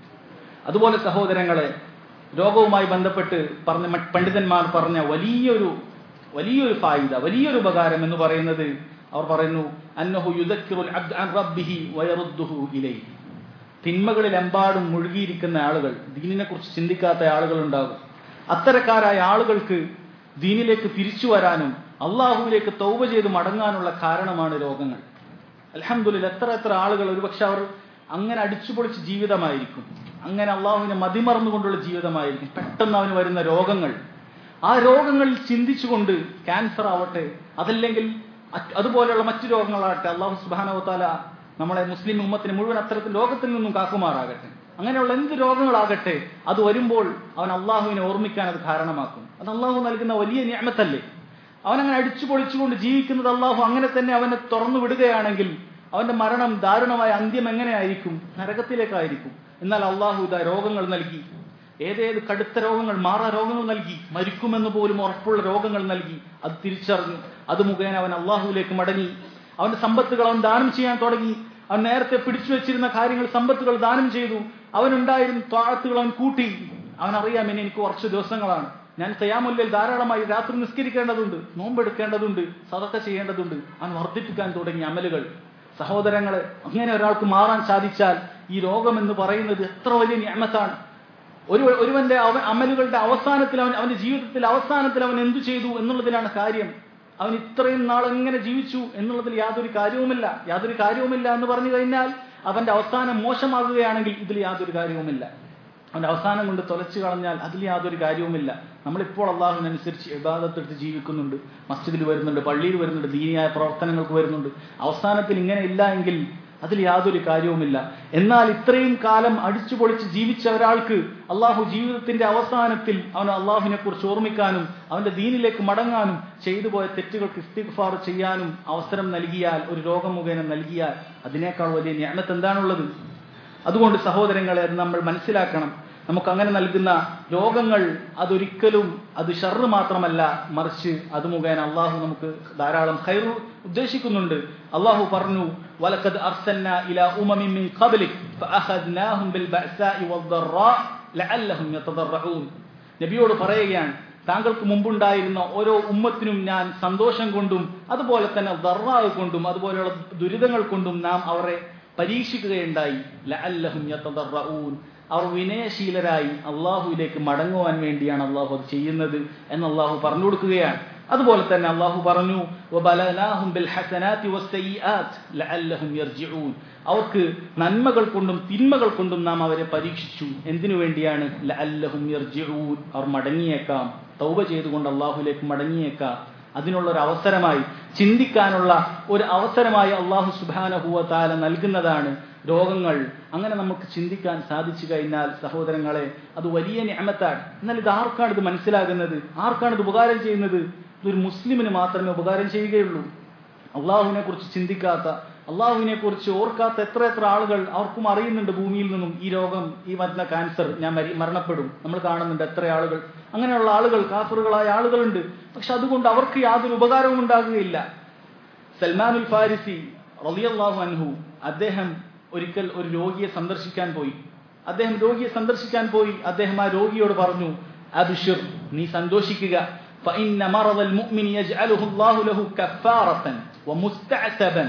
അതുപോലെ സഹോദരങ്ങളെ രോഗവുമായി ബന്ധപ്പെട്ട് പറഞ്ഞ മറ്റ് പണ്ഡിതന്മാർ പറഞ്ഞ വലിയൊരു വലിയൊരു ഫായിദ വലിയൊരു ഉപകാരം എന്ന് പറയുന്നത് അവർ പറയുന്നു അന്നഹു യുദക്കിറുൽ അബ്ദ അൻ റബ്ബിഹി വയറുദ്ദുഹു ഇലൈഹി തിന്മകളിലെമ്പാടും മുഴുകിയിരിക്കുന്ന ആളുകൾ ദീനിനെ കുറിച്ച് ചിന്തിക്കാത്ത ആളുകൾ ഉണ്ടാകും അത്തരക്കാരായ ആളുകൾക്ക് ദീനിലേക്ക് തിരിച്ചു വരാനും അള്ളാഹുവിലേക്ക് തൗബ ചെയ്ത് മടങ്ങാനുള്ള കാരണമാണ് രോഗങ്ങൾ അലഹമുല്ല എത്ര എത്ര ആളുകൾ ഒരുപക്ഷെ അവർ അങ്ങനെ അടിച്ചുപൊളിച്ച് ജീവിതമായിരിക്കും അങ്ങനെ അള്ളാഹുവിനെ മതിമറന്നുകൊണ്ടുള്ള ജീവിതമായിരിക്കും പെട്ടെന്ന് അവന് വരുന്ന രോഗങ്ങൾ ആ രോഗങ്ങളിൽ ചിന്തിച്ചുകൊണ്ട് ക്യാൻസർ ആവട്ടെ അതല്ലെങ്കിൽ അറ്റ് അതുപോലെയുള്ള മറ്റു രോഗങ്ങളാകട്ടെ അള്ളാഹു സുബാനവത്താല നമ്മളെ മുസ്ലിം ഉമ്മത്തിന് മുഴുവൻ അത്തരത്തിൽ ലോകത്തിൽ നിന്നും കാക്കുമാറാകട്ടെ അങ്ങനെയുള്ള എന്ത് രോഗങ്ങളാകട്ടെ അത് വരുമ്പോൾ അവൻ അള്ളാഹുവിനെ ഓർമ്മിക്കാൻ അത് കാരണമാക്കും അത് അള്ളാഹു നൽകുന്ന വലിയ ഞാമത്തല്ലേ അവനങ്ങനെ അടിച്ചു പൊളിച്ചുകൊണ്ട് ജീവിക്കുന്നത് അള്ളാഹു അങ്ങനെ തന്നെ അവനെ തുറന്നു വിടുകയാണെങ്കിൽ അവന്റെ മരണം ദാരുണമായ അന്ത്യം എങ്ങനെയായിരിക്കും നരകത്തിലേക്കായിരിക്കും എന്നാൽ അള്ളാഹു ഇതാ രോഗങ്ങൾ നൽകി ഏതേത് കടുത്ത രോഗങ്ങൾ മാറാ രോഗങ്ങൾ നൽകി മരിക്കുമെന്ന് പോലും ഉറപ്പുള്ള രോഗങ്ങൾ നൽകി അത് തിരിച്ചറിഞ്ഞു അത് മുഖേന അവൻ അള്ളാഹുവിലേക്ക് മടങ്ങി അവന്റെ സമ്പത്തുകൾ അവൻ ദാനം ചെയ്യാൻ തുടങ്ങി അവൻ നേരത്തെ പിടിച്ചു വെച്ചിരുന്ന കാര്യങ്ങൾ സമ്പത്തുകൾ ദാനം ചെയ്തു അവനുണ്ടായിരുന്ന താഴത്തുകൾ അവൻ കൂട്ടി അവൻ അറിയാം ഇനി എനിക്ക് കുറച്ച് ദിവസങ്ങളാണ് ഞാൻ കയാമുല്ലിൽ ധാരാളമായി രാത്രി നിസ്കരിക്കേണ്ടതുണ്ട് നോമ്പെടുക്കേണ്ടതുണ്ട് സതക്ക ചെയ്യേണ്ടതുണ്ട് അവൻ വർദ്ധിപ്പിക്കാൻ തുടങ്ങി അമലുകൾ സഹോദരങ്ങളെ അങ്ങനെ ഒരാൾക്ക് മാറാൻ സാധിച്ചാൽ ഈ രോഗം എന്ന് പറയുന്നത് എത്ര വലിയ ഞാമത്താണ് ഒരു ഒരുവന്റെ അവ അമലുകളുടെ അവസാനത്തിൽ അവൻ അവന്റെ ജീവിതത്തിൽ അവസാനത്തിൽ അവൻ എന്തു ചെയ്തു എന്നുള്ളതിലാണ് കാര്യം അവൻ ഇത്രയും നാൾ എങ്ങനെ ജീവിച്ചു എന്നുള്ളതിൽ യാതൊരു കാര്യവുമില്ല യാതൊരു കാര്യവുമില്ല എന്ന് പറഞ്ഞു കഴിഞ്ഞാൽ അവന്റെ അവസാനം മോശമാകുകയാണെങ്കിൽ ഇതിൽ യാതൊരു കാര്യവുമില്ല അവന്റെ അവസാനം കൊണ്ട് തൊലച്ചു കളഞ്ഞാൽ അതിൽ യാതൊരു കാര്യവുമില്ല നമ്മളിപ്പോൾ അള്ളാഹുവിനനുസരിച്ച് ഇബാദത്തെടുത്ത് ജീവിക്കുന്നുണ്ട് മസ്ജിദിൽ വരുന്നുണ്ട് പള്ളിയിൽ വരുന്നുണ്ട് ദീനിയായ പ്രവർത്തനങ്ങൾക്ക് വരുന്നുണ്ട് അവസാനത്തിൽ ഇങ്ങനെ ഇല്ല എങ്കിൽ അതിൽ യാതൊരു കാര്യവുമില്ല എന്നാൽ ഇത്രയും കാലം അടിച്ചു പൊളിച്ച് ജീവിച്ച ഒരാൾക്ക് അള്ളാഹു ജീവിതത്തിന്റെ അവസാനത്തിൽ അവൻ അള്ളാഹുവിനെ കുറിച്ച് ഓർമ്മിക്കാനും അവന്റെ ദീനിലേക്ക് മടങ്ങാനും ചെയ്തു പോയ തെറ്റുകൾക്ക് ഇസ്തിഗ്ഫാർ ചെയ്യാനും അവസരം നൽകിയാൽ ഒരു രോഗം മുഖേന നൽകിയാൽ അതിനേക്കാൾ വലിയ ജ്ഞാനത്ത് എന്താണുള്ളത് അതുകൊണ്ട് സഹോദരങ്ങളെ അത് നമ്മൾ മനസ്സിലാക്കണം നമുക്ക് അങ്ങനെ നൽകുന്ന രോഗങ്ങൾ അതൊരിക്കലും അത് ഷർറ് മാത്രമല്ല മറിച്ച് അത് മുഖേന അള്ളാഹു നമുക്ക് ധാരാളം ഖൈറു ഉദ്ദേശിക്കുന്നുണ്ട് അള്ളാഹു പറഞ്ഞു വലക്കത് അർസന്ന ഇല ഉമമിൻ മിൻ ഖബ്ലിക് ഫഅഖദ്നാഹും ബിൽ ബഅസാഇ വദ്ദറാ ലഅല്ലഹും യതദറഊൻ നബിയോട് പറയുകയാണ് താങ്കൾക്ക് മുമ്പുണ്ടായിരുന്ന ഓരോ ഉമ്മത്തിനും ഞാൻ സന്തോഷം കൊണ്ടും അതുപോലെ തന്നെ ദർറാവ് കൊണ്ടും അതുപോലെയുള്ള ദുരിതങ്ങൾ കൊണ്ടും നാം അവരെ പരീക്ഷിക്കുകയുണ്ടായി ലഅല്ലഹും യതദറഊൻ അവർ വിനയശീലരായി അള്ളാഹുവിലേക്ക് മടങ്ങുവാൻ വേണ്ടിയാണ് അള്ളാഹു അത് ചെയ്യുന്നത് എന്ന് അള്ളാഹു പറഞ്ഞു കൊടുക്കുകയാണ് അതുപോലെ തന്നെ അള്ളാഹു പറഞ്ഞു "വബലനാഹും ബിൽഹസനാത്തി വസ്സയ്യിആത്ത് ലഅല്ലഹും യർജിഊൻ." അവർക്ക് നന്മകൾ കൊണ്ടും തിന്മകൾ കൊണ്ടും നാം അവരെ പരീക്ഷിച്ചു എന്തിനു വേണ്ടിയാണ് ലഅല്ലഹും യർജിഊൻ അവർ മടങ്ങിയേക്കാം തൗബ ചെയ്തുകൊണ്ട് അള്ളാഹുലേക്ക് മടങ്ങിയേക്കാം അതിനുള്ള ഒരു അവസരമായി ചിന്തിക്കാനുള്ള ഒരു അവസരമായി അള്ളാഹു സുബാനഹുവ താല നൽകുന്നതാണ് രോഗങ്ങൾ അങ്ങനെ നമുക്ക് ചിന്തിക്കാൻ സാധിച്ചു കഴിഞ്ഞാൽ സഹോദരങ്ങളെ അത് വലിയ ഞാമത്താണ് എന്നാൽ ഇത് ആർക്കാണ് ഇത് മനസ്സിലാകുന്നത് ആർക്കാണ് ഇത് ഉപകാരം ചെയ്യുന്നത് ഇതൊരു മുസ്ലിമിന് മാത്രമേ ഉപകാരം ചെയ്യുകയുള്ളൂ അള്ളാഹുവിനെ കുറിച്ച് ചിന്തിക്കാത്ത അള്ളാഹുവിനെ കുറിച്ച് ഓർക്കാത്ത എത്ര എത്ര ആളുകൾ അവർക്കും അറിയുന്നുണ്ട് ഭൂമിയിൽ നിന്നും ഈ രോഗം ഈ വരുന്ന ക്യാൻസർ ഞാൻ മരി മരണപ്പെടും നമ്മൾ കാണുന്നുണ്ട് എത്ര ആളുകൾ അങ്ങനെയുള്ള ആളുകൾ കാഫറുകളായ ആളുകളുണ്ട് പക്ഷെ അതുകൊണ്ട് അവർക്ക് യാതൊരു ഉപകാരവും ഉണ്ടാകുകയില്ല സൽമാനുൽ ഫാരിസി റളിയല്ലാഹു അൻഹു അദ്ദേഹം ഒരിക്കൽ ഒരു രോഗിയെ സന്ദർശിക്കാൻ പോയി അദ്ദേഹം രോഗിയെ സന്ദർശിക്കാൻ പോയി അദ്ദേഹം ആ രോഗിയോട് പറഞ്ഞു അബിഷിർ നീ സന്തോഷിക്കുക فإن مرض المؤمن يجعله الله له كفارة ومستعتبا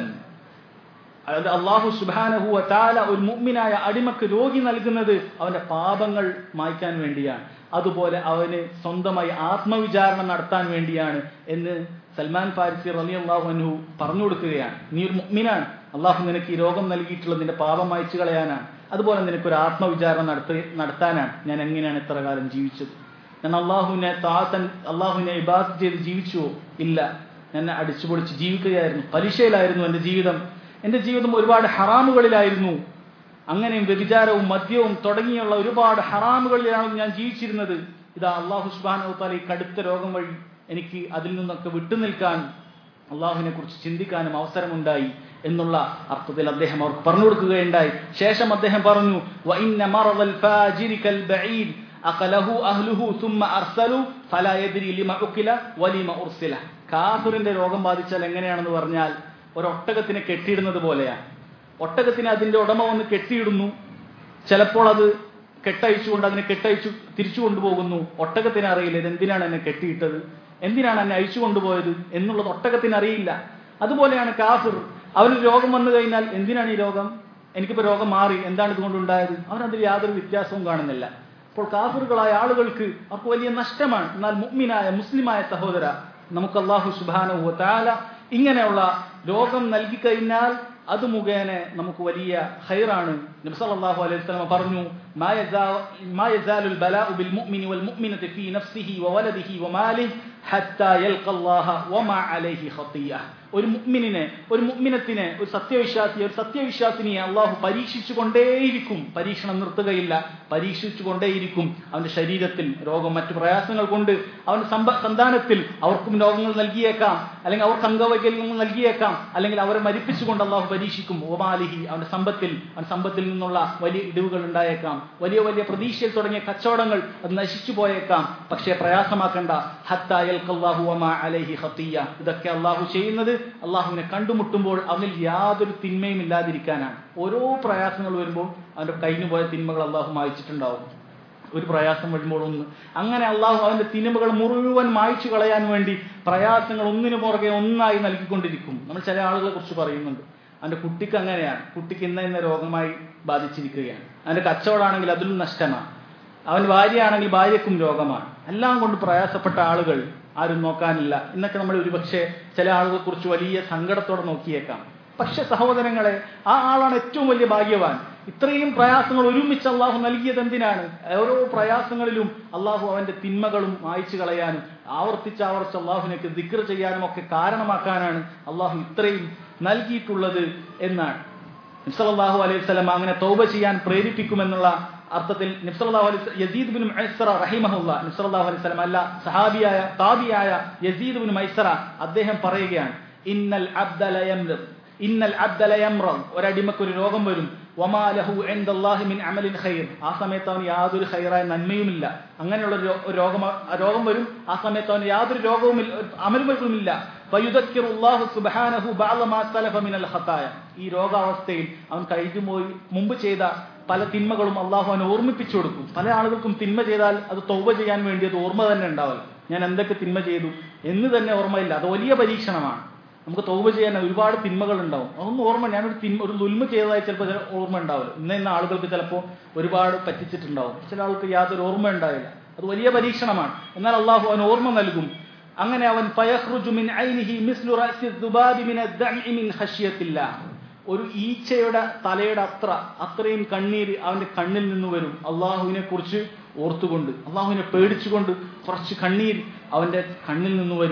അതായത് അള്ളാഹു സുബാനഹു താല ഒരു മുഗ്മിനായ അടിമക്ക് രോഗി നൽകുന്നത് അവന്റെ പാപങ്ങൾ മായ്ക്കാൻ വേണ്ടിയാണ് അതുപോലെ അവന് സ്വന്തമായി ആത്മവിചാരണ നടത്താൻ വേണ്ടിയാണ് എന്ന് സൽമാൻ ഫാരിസി റലി അള്ളാഹു അനു പറഞ്ഞു കൊടുക്കുകയാണ് നീ ഒരു മുഗ്മിനാണ് അള്ളാഹു നിനക്ക് ഈ രോഗം നൽകിയിട്ടുള്ളത് നിന്റെ പാപം മായ്ച്ചു കളയാനാണ് അതുപോലെ നിനക്കൊരു ആത്മവിചാരണ നടത്തി നടത്താനാണ് ഞാൻ എങ്ങനെയാണ് ഇത്ര കാലം ജീവിച്ചത് ഞാൻ അള്ളാഹുവിനെ താത്തൻ അള്ളാഹുവിനെ ഇബാദ് ചെയ്ത് ജീവിച്ചുവോ ഇല്ല ഞാൻ അടിച്ചുപൊളിച്ച് ജീവിക്കുകയായിരുന്നു പലിശയിലായിരുന്നു എൻ്റെ ജീവിതം എൻ്റെ ജീവിതം ഒരുപാട് ഹറാമുകളിലായിരുന്നു അങ്ങനെയും വ്യഭിചാരവും മദ്യവും തുടങ്ങിയുള്ള ഒരുപാട് ഹറാമുകളിലാണ് ഞാൻ ജീവിച്ചിരുന്നത് ഇതാ അള്ളാഹു സുബാന ഈ കടുത്ത രോഗം വഴി എനിക്ക് അതിൽ നിന്നൊക്കെ വിട്ടുനിൽക്കാൻ അള്ളാഹുവിനെ കുറിച്ച് ചിന്തിക്കാനും അവസരമുണ്ടായി എന്നുള്ള അർത്ഥത്തിൽ അദ്ദേഹം അവർക്ക് പറഞ്ഞു കൊടുക്കുകയുണ്ടായി ശേഷം അദ്ദേഹം പറഞ്ഞു "വഇന്ന മറദൽ ഫാജിരി കൽ ബഈദ് അഖലഹു അഹ്ലുഹു സുമ്മ അർസലു ഫലാ യദ്രി ലിമ ഉക്കില വലിമ ഉർസില കാഫിറിന്റെ രോഗം ബാധിച്ചാൽ എങ്ങനെയാണെന്ന് പറഞ്ഞാൽ ഒരൊട്ടകത്തിനെ കെട്ടിയിടുന്നത് പോലെയാണ് ഒട്ടകത്തിനെ അതിന്റെ ഉടമ വന്ന് കെട്ടിയിടുന്നു ചിലപ്പോൾ അത് കെട്ടയച്ചുകൊണ്ട് അതിനെ കെട്ടയച്ചു തിരിച്ചു കൊണ്ടുപോകുന്നു ഒട്ടകത്തിന് അറിയില്ല ഇത് എന്തിനാണ് എന്നെ കെട്ടിയിട്ടത് എന്തിനാണ് എന്നെ അയച്ചു കൊണ്ടുപോയത് എന്നുള്ളത് ഒട്ടകത്തിന് അറിയില്ല അതുപോലെയാണ് കാഫിർ അവന് രോഗം വന്നു കഴിഞ്ഞാൽ എന്തിനാണ് ഈ രോഗം എനിക്കിപ്പോ രോഗം മാറി എന്താണ് ഇതുകൊണ്ടുണ്ടായത് അവനതിൽ യാതൊരു വ്യത്യാസവും കാണുന്നില്ല അപ്പോൾ കാഫിറുകളായ ആളുകൾക്ക് അവർക്ക് വലിയ നഷ്ടമാണ് എന്നാൽ മുഗ്മിനായ മുസ്ലിമായ സഹോദര നമുക്ക് അള്ളാഹു സുബാനഹു താല ഇങ്ങനെയുള്ള രോഗം നൽകി കഴിഞ്ഞാൽ അത് മുഖേന നമുക്ക് വലിയ ഹൈറാണ് നബ്സല്ലാഹു അലൈഹി സ്വലമ പറഞ്ഞു ما يزال ما يزال البلاء بالمؤمن والمؤمنة في نفسه وولده وماله حتى يلقى الله وما عليه خطيئة ഒരു മുഅ്മിനിനെ ഒരു മുഅ്മിനത്തിനെ ഒരു സത്യവിശ്വാസിയെ ഒരു സത്യവിശ്വാസിനിയെ അള്ളാഹു പരീക്ഷിച്ചു കൊണ്ടേയിരിക്കും പരീക്ഷണം നിർത്തുകയില്ല പരീക്ഷിച്ചു കൊണ്ടേയിരിക്കും അവന്റെ ശരീരത്തിൽ രോഗം മറ്റു പ്രയാസങ്ങൾ കൊണ്ട് അവന്റെ സമ്പ സന്താനത്തിൽ അവർക്കും രോഗങ്ങൾ നൽകിയേക്കാം അല്ലെങ്കിൽ അവർക്ക് അംഗവൈകല്യങ്ങൾ നൽകിയേക്കാം അല്ലെങ്കിൽ അവരെ മരിപ്പിച്ചുകൊണ്ട് അള്ളാഹു പരീക്ഷിക്കും ഓമാലിഹി അവന്റെ സമ്പത്തിൽ അവന്റെ സമ്പത്തിൽ നിന്നുള്ള വലിയ ഇടിവുകൾ ഉണ്ടായേക്കാം വലിയ വലിയ പ്രതീക്ഷയിൽ തുടങ്ങിയ കച്ചവടങ്ങൾ അത് നശിച്ചു പോയേക്കാം പക്ഷേ പ്രയാസമാക്കണ്ട ഹത്താഹു അലൈഹി ഹത്തിയ ഇതൊക്കെ അള്ളാഹു ചെയ്യുന്നത് അള്ളാഹുവിനെ കണ്ടുമുട്ടുമ്പോൾ അവനിൽ യാതൊരു തിന്മയും ഇല്ലാതിരിക്കാനാണ് ഓരോ പ്രയാസങ്ങൾ വരുമ്പോൾ അവന്റെ കഴിഞ്ഞു പോയ തിന്മകൾ അള്ളാഹു മായിച്ചിട്ടുണ്ടാവും ഒരു പ്രയാസം വരുമ്പോൾ ഒന്ന് അങ്ങനെ അള്ളാഹു അവന്റെ തിന്മകൾ മുഴുവൻ മായ്ച്ചു കളയാൻ വേണ്ടി പ്രയാസങ്ങൾ ഒന്നിനു പുറകെ ഒന്നായി നൽകിക്കൊണ്ടിരിക്കും നമ്മൾ ചില ആളുകളെ കുറിച്ച് പറയുന്നുണ്ട് അവന്റെ കുട്ടിക്ക് അങ്ങനെയാണ് കുട്ടിക്ക് ഇന്ന ഇന്ന രോഗമായി ബാധിച്ചിരിക്കുകയാണ് അവന്റെ കച്ചവടമാണെങ്കിൽ അതിലും നഷ്ടമാണ് അവൻ ഭാര്യയാണെങ്കിൽ ഭാര്യക്കും രോഗമാണ് എല്ലാം കൊണ്ട് പ്രയാസപ്പെട്ട ആളുകൾ ആരും നോക്കാനില്ല എന്നൊക്കെ നമ്മൾ ഒരുപക്ഷെ ചില ആളുകളെ കുറിച്ച് വലിയ സങ്കടത്തോടെ നോക്കിയേക്കാം പക്ഷെ സഹോദരങ്ങളെ ആ ആളാണ് ഏറ്റവും വലിയ ഭാഗ്യവാൻ ഇത്രയും പ്രയാസങ്ങൾ ഒരുമിച്ച് അള്ളാഹു നൽകിയത് എന്തിനാണ് ഓരോ പ്രയാസങ്ങളിലും അള്ളാഹു അവന്റെ തിന്മകളും മായ്ച്ചു കളയാനും ആവർത്തിച്ച് ആവർത്തിച്ച് അള്ളാഹുവിനേക്ക് ദിക്ർ ചെയ്യാനും ഒക്കെ കാരണമാക്കാനാണ് അള്ളാഹു ഇത്രയും നൽകിയിട്ടുള്ളത് എന്നാണ് നിസ്സലാഹു അലൈഹി സ്വലം അങ്ങനെ തൗബ ചെയ്യാൻ പ്രേരിപ്പിക്കുമെന്നുള്ള അർത്ഥത്തിൽ നിസ്സലാഹു അലൈഹി യസീദ് ബിൻ മൈസറ റഹിമഹുല്ല നിസ്സലാഹു അലൈഹി സ്വലം അല്ല സഹാബിയായ താബിയായ യസീദ് ബിൻ മൈസറ അദ്ദേഹം പറയുകയാണ് ഇന്നൽ അബ്ദലയംർ ഇന്നൽ അബ്ദലയംറം ഒരടിമക്ക് ഒരു രോഗം വരും വമാലഹു എൻദല്ലാഹി മിൻ അമലിൻ ഖൈർ ആ സമയത്ത് അവന് യാതൊരു ഖൈറായ നന്മയുമില്ല അങ്ങനെയുള്ള ഒരു രോഗം രോഗം വരും ആ സമയത്ത് അവന് യാതൊരു രോഗവും അമലുമില്ല ഫയുദക്കിറുല്ലാഹു സുബ്ഹാനഹു ബഅദ മാ സലഫ മിനൽ ഖതായ ഈ രോഗാവസ്ഥയിൽ അവൻ കഴിഞ്ഞു പോയി മുമ്പ് ചെയ്ത പല തിന്മകളും അള്ളാഹു അവനെ ഓർമ്മിപ്പിച്ചു കൊടുക്കും പല ആളുകൾക്കും തിന്മ ചെയ്താൽ അത് തൗബ ചെയ്യാൻ വേണ്ടി അത് ഓർമ്മ തന്നെ ഉണ്ടാവില്ല ഞാൻ എന്തൊക്കെ തിന്മ ചെയ്തു എന്ന് തന്നെ ഓർമ്മയില്ല അത് വലിയ പരീക്ഷണമാണ് നമുക്ക് തൗബ ചെയ്യാൻ ഒരുപാട് തിന്മകൾ ഉണ്ടാവും അതൊന്നും ഓർമ്മ ഞാനൊരു തിന്മ ഒരു ദുൽമ ചെയ്തതായി ചിലപ്പോൾ ഓർമ്മ ഉണ്ടാവില്ല ഇന്ന ഇന്ന ആളുകൾക്ക് ചിലപ്പോൾ ഒരുപാട് പറ്റിച്ചിട്ടുണ്ടാവും ചില ആൾക്ക് യാതൊരു ഓർമ്മ ഉണ്ടാവില്ല അത് വലിയ പരീക്ഷണമാണ് എന്നാൽ അള്ളാഹു അവൻ ഓർമ്മ നൽകും അങ്ങനെ അവൻ മിൻ ഐനിഹി മിസ്ലു റഅസി ദുബാബി മിൻ അദ്ദഅഇ മിൻ ഖശ്യത്തില്ലാ ഒരു ഈച്ചയുടെ തലയുടെ അത്ര അത്രയും കണ്ണീര് അവന്റെ കണ്ണിൽ നിന്ന് വരും അള്ളാഹുവിനെ കുറിച്ച് ഓർത്തുകൊണ്ട് അള്ളാഹുവിനെ പേടിച്ചുകൊണ്ട് കുറച്ച് കണ്ണീർ അവന്റെ കണ്ണിൽ നിന്ന് വരും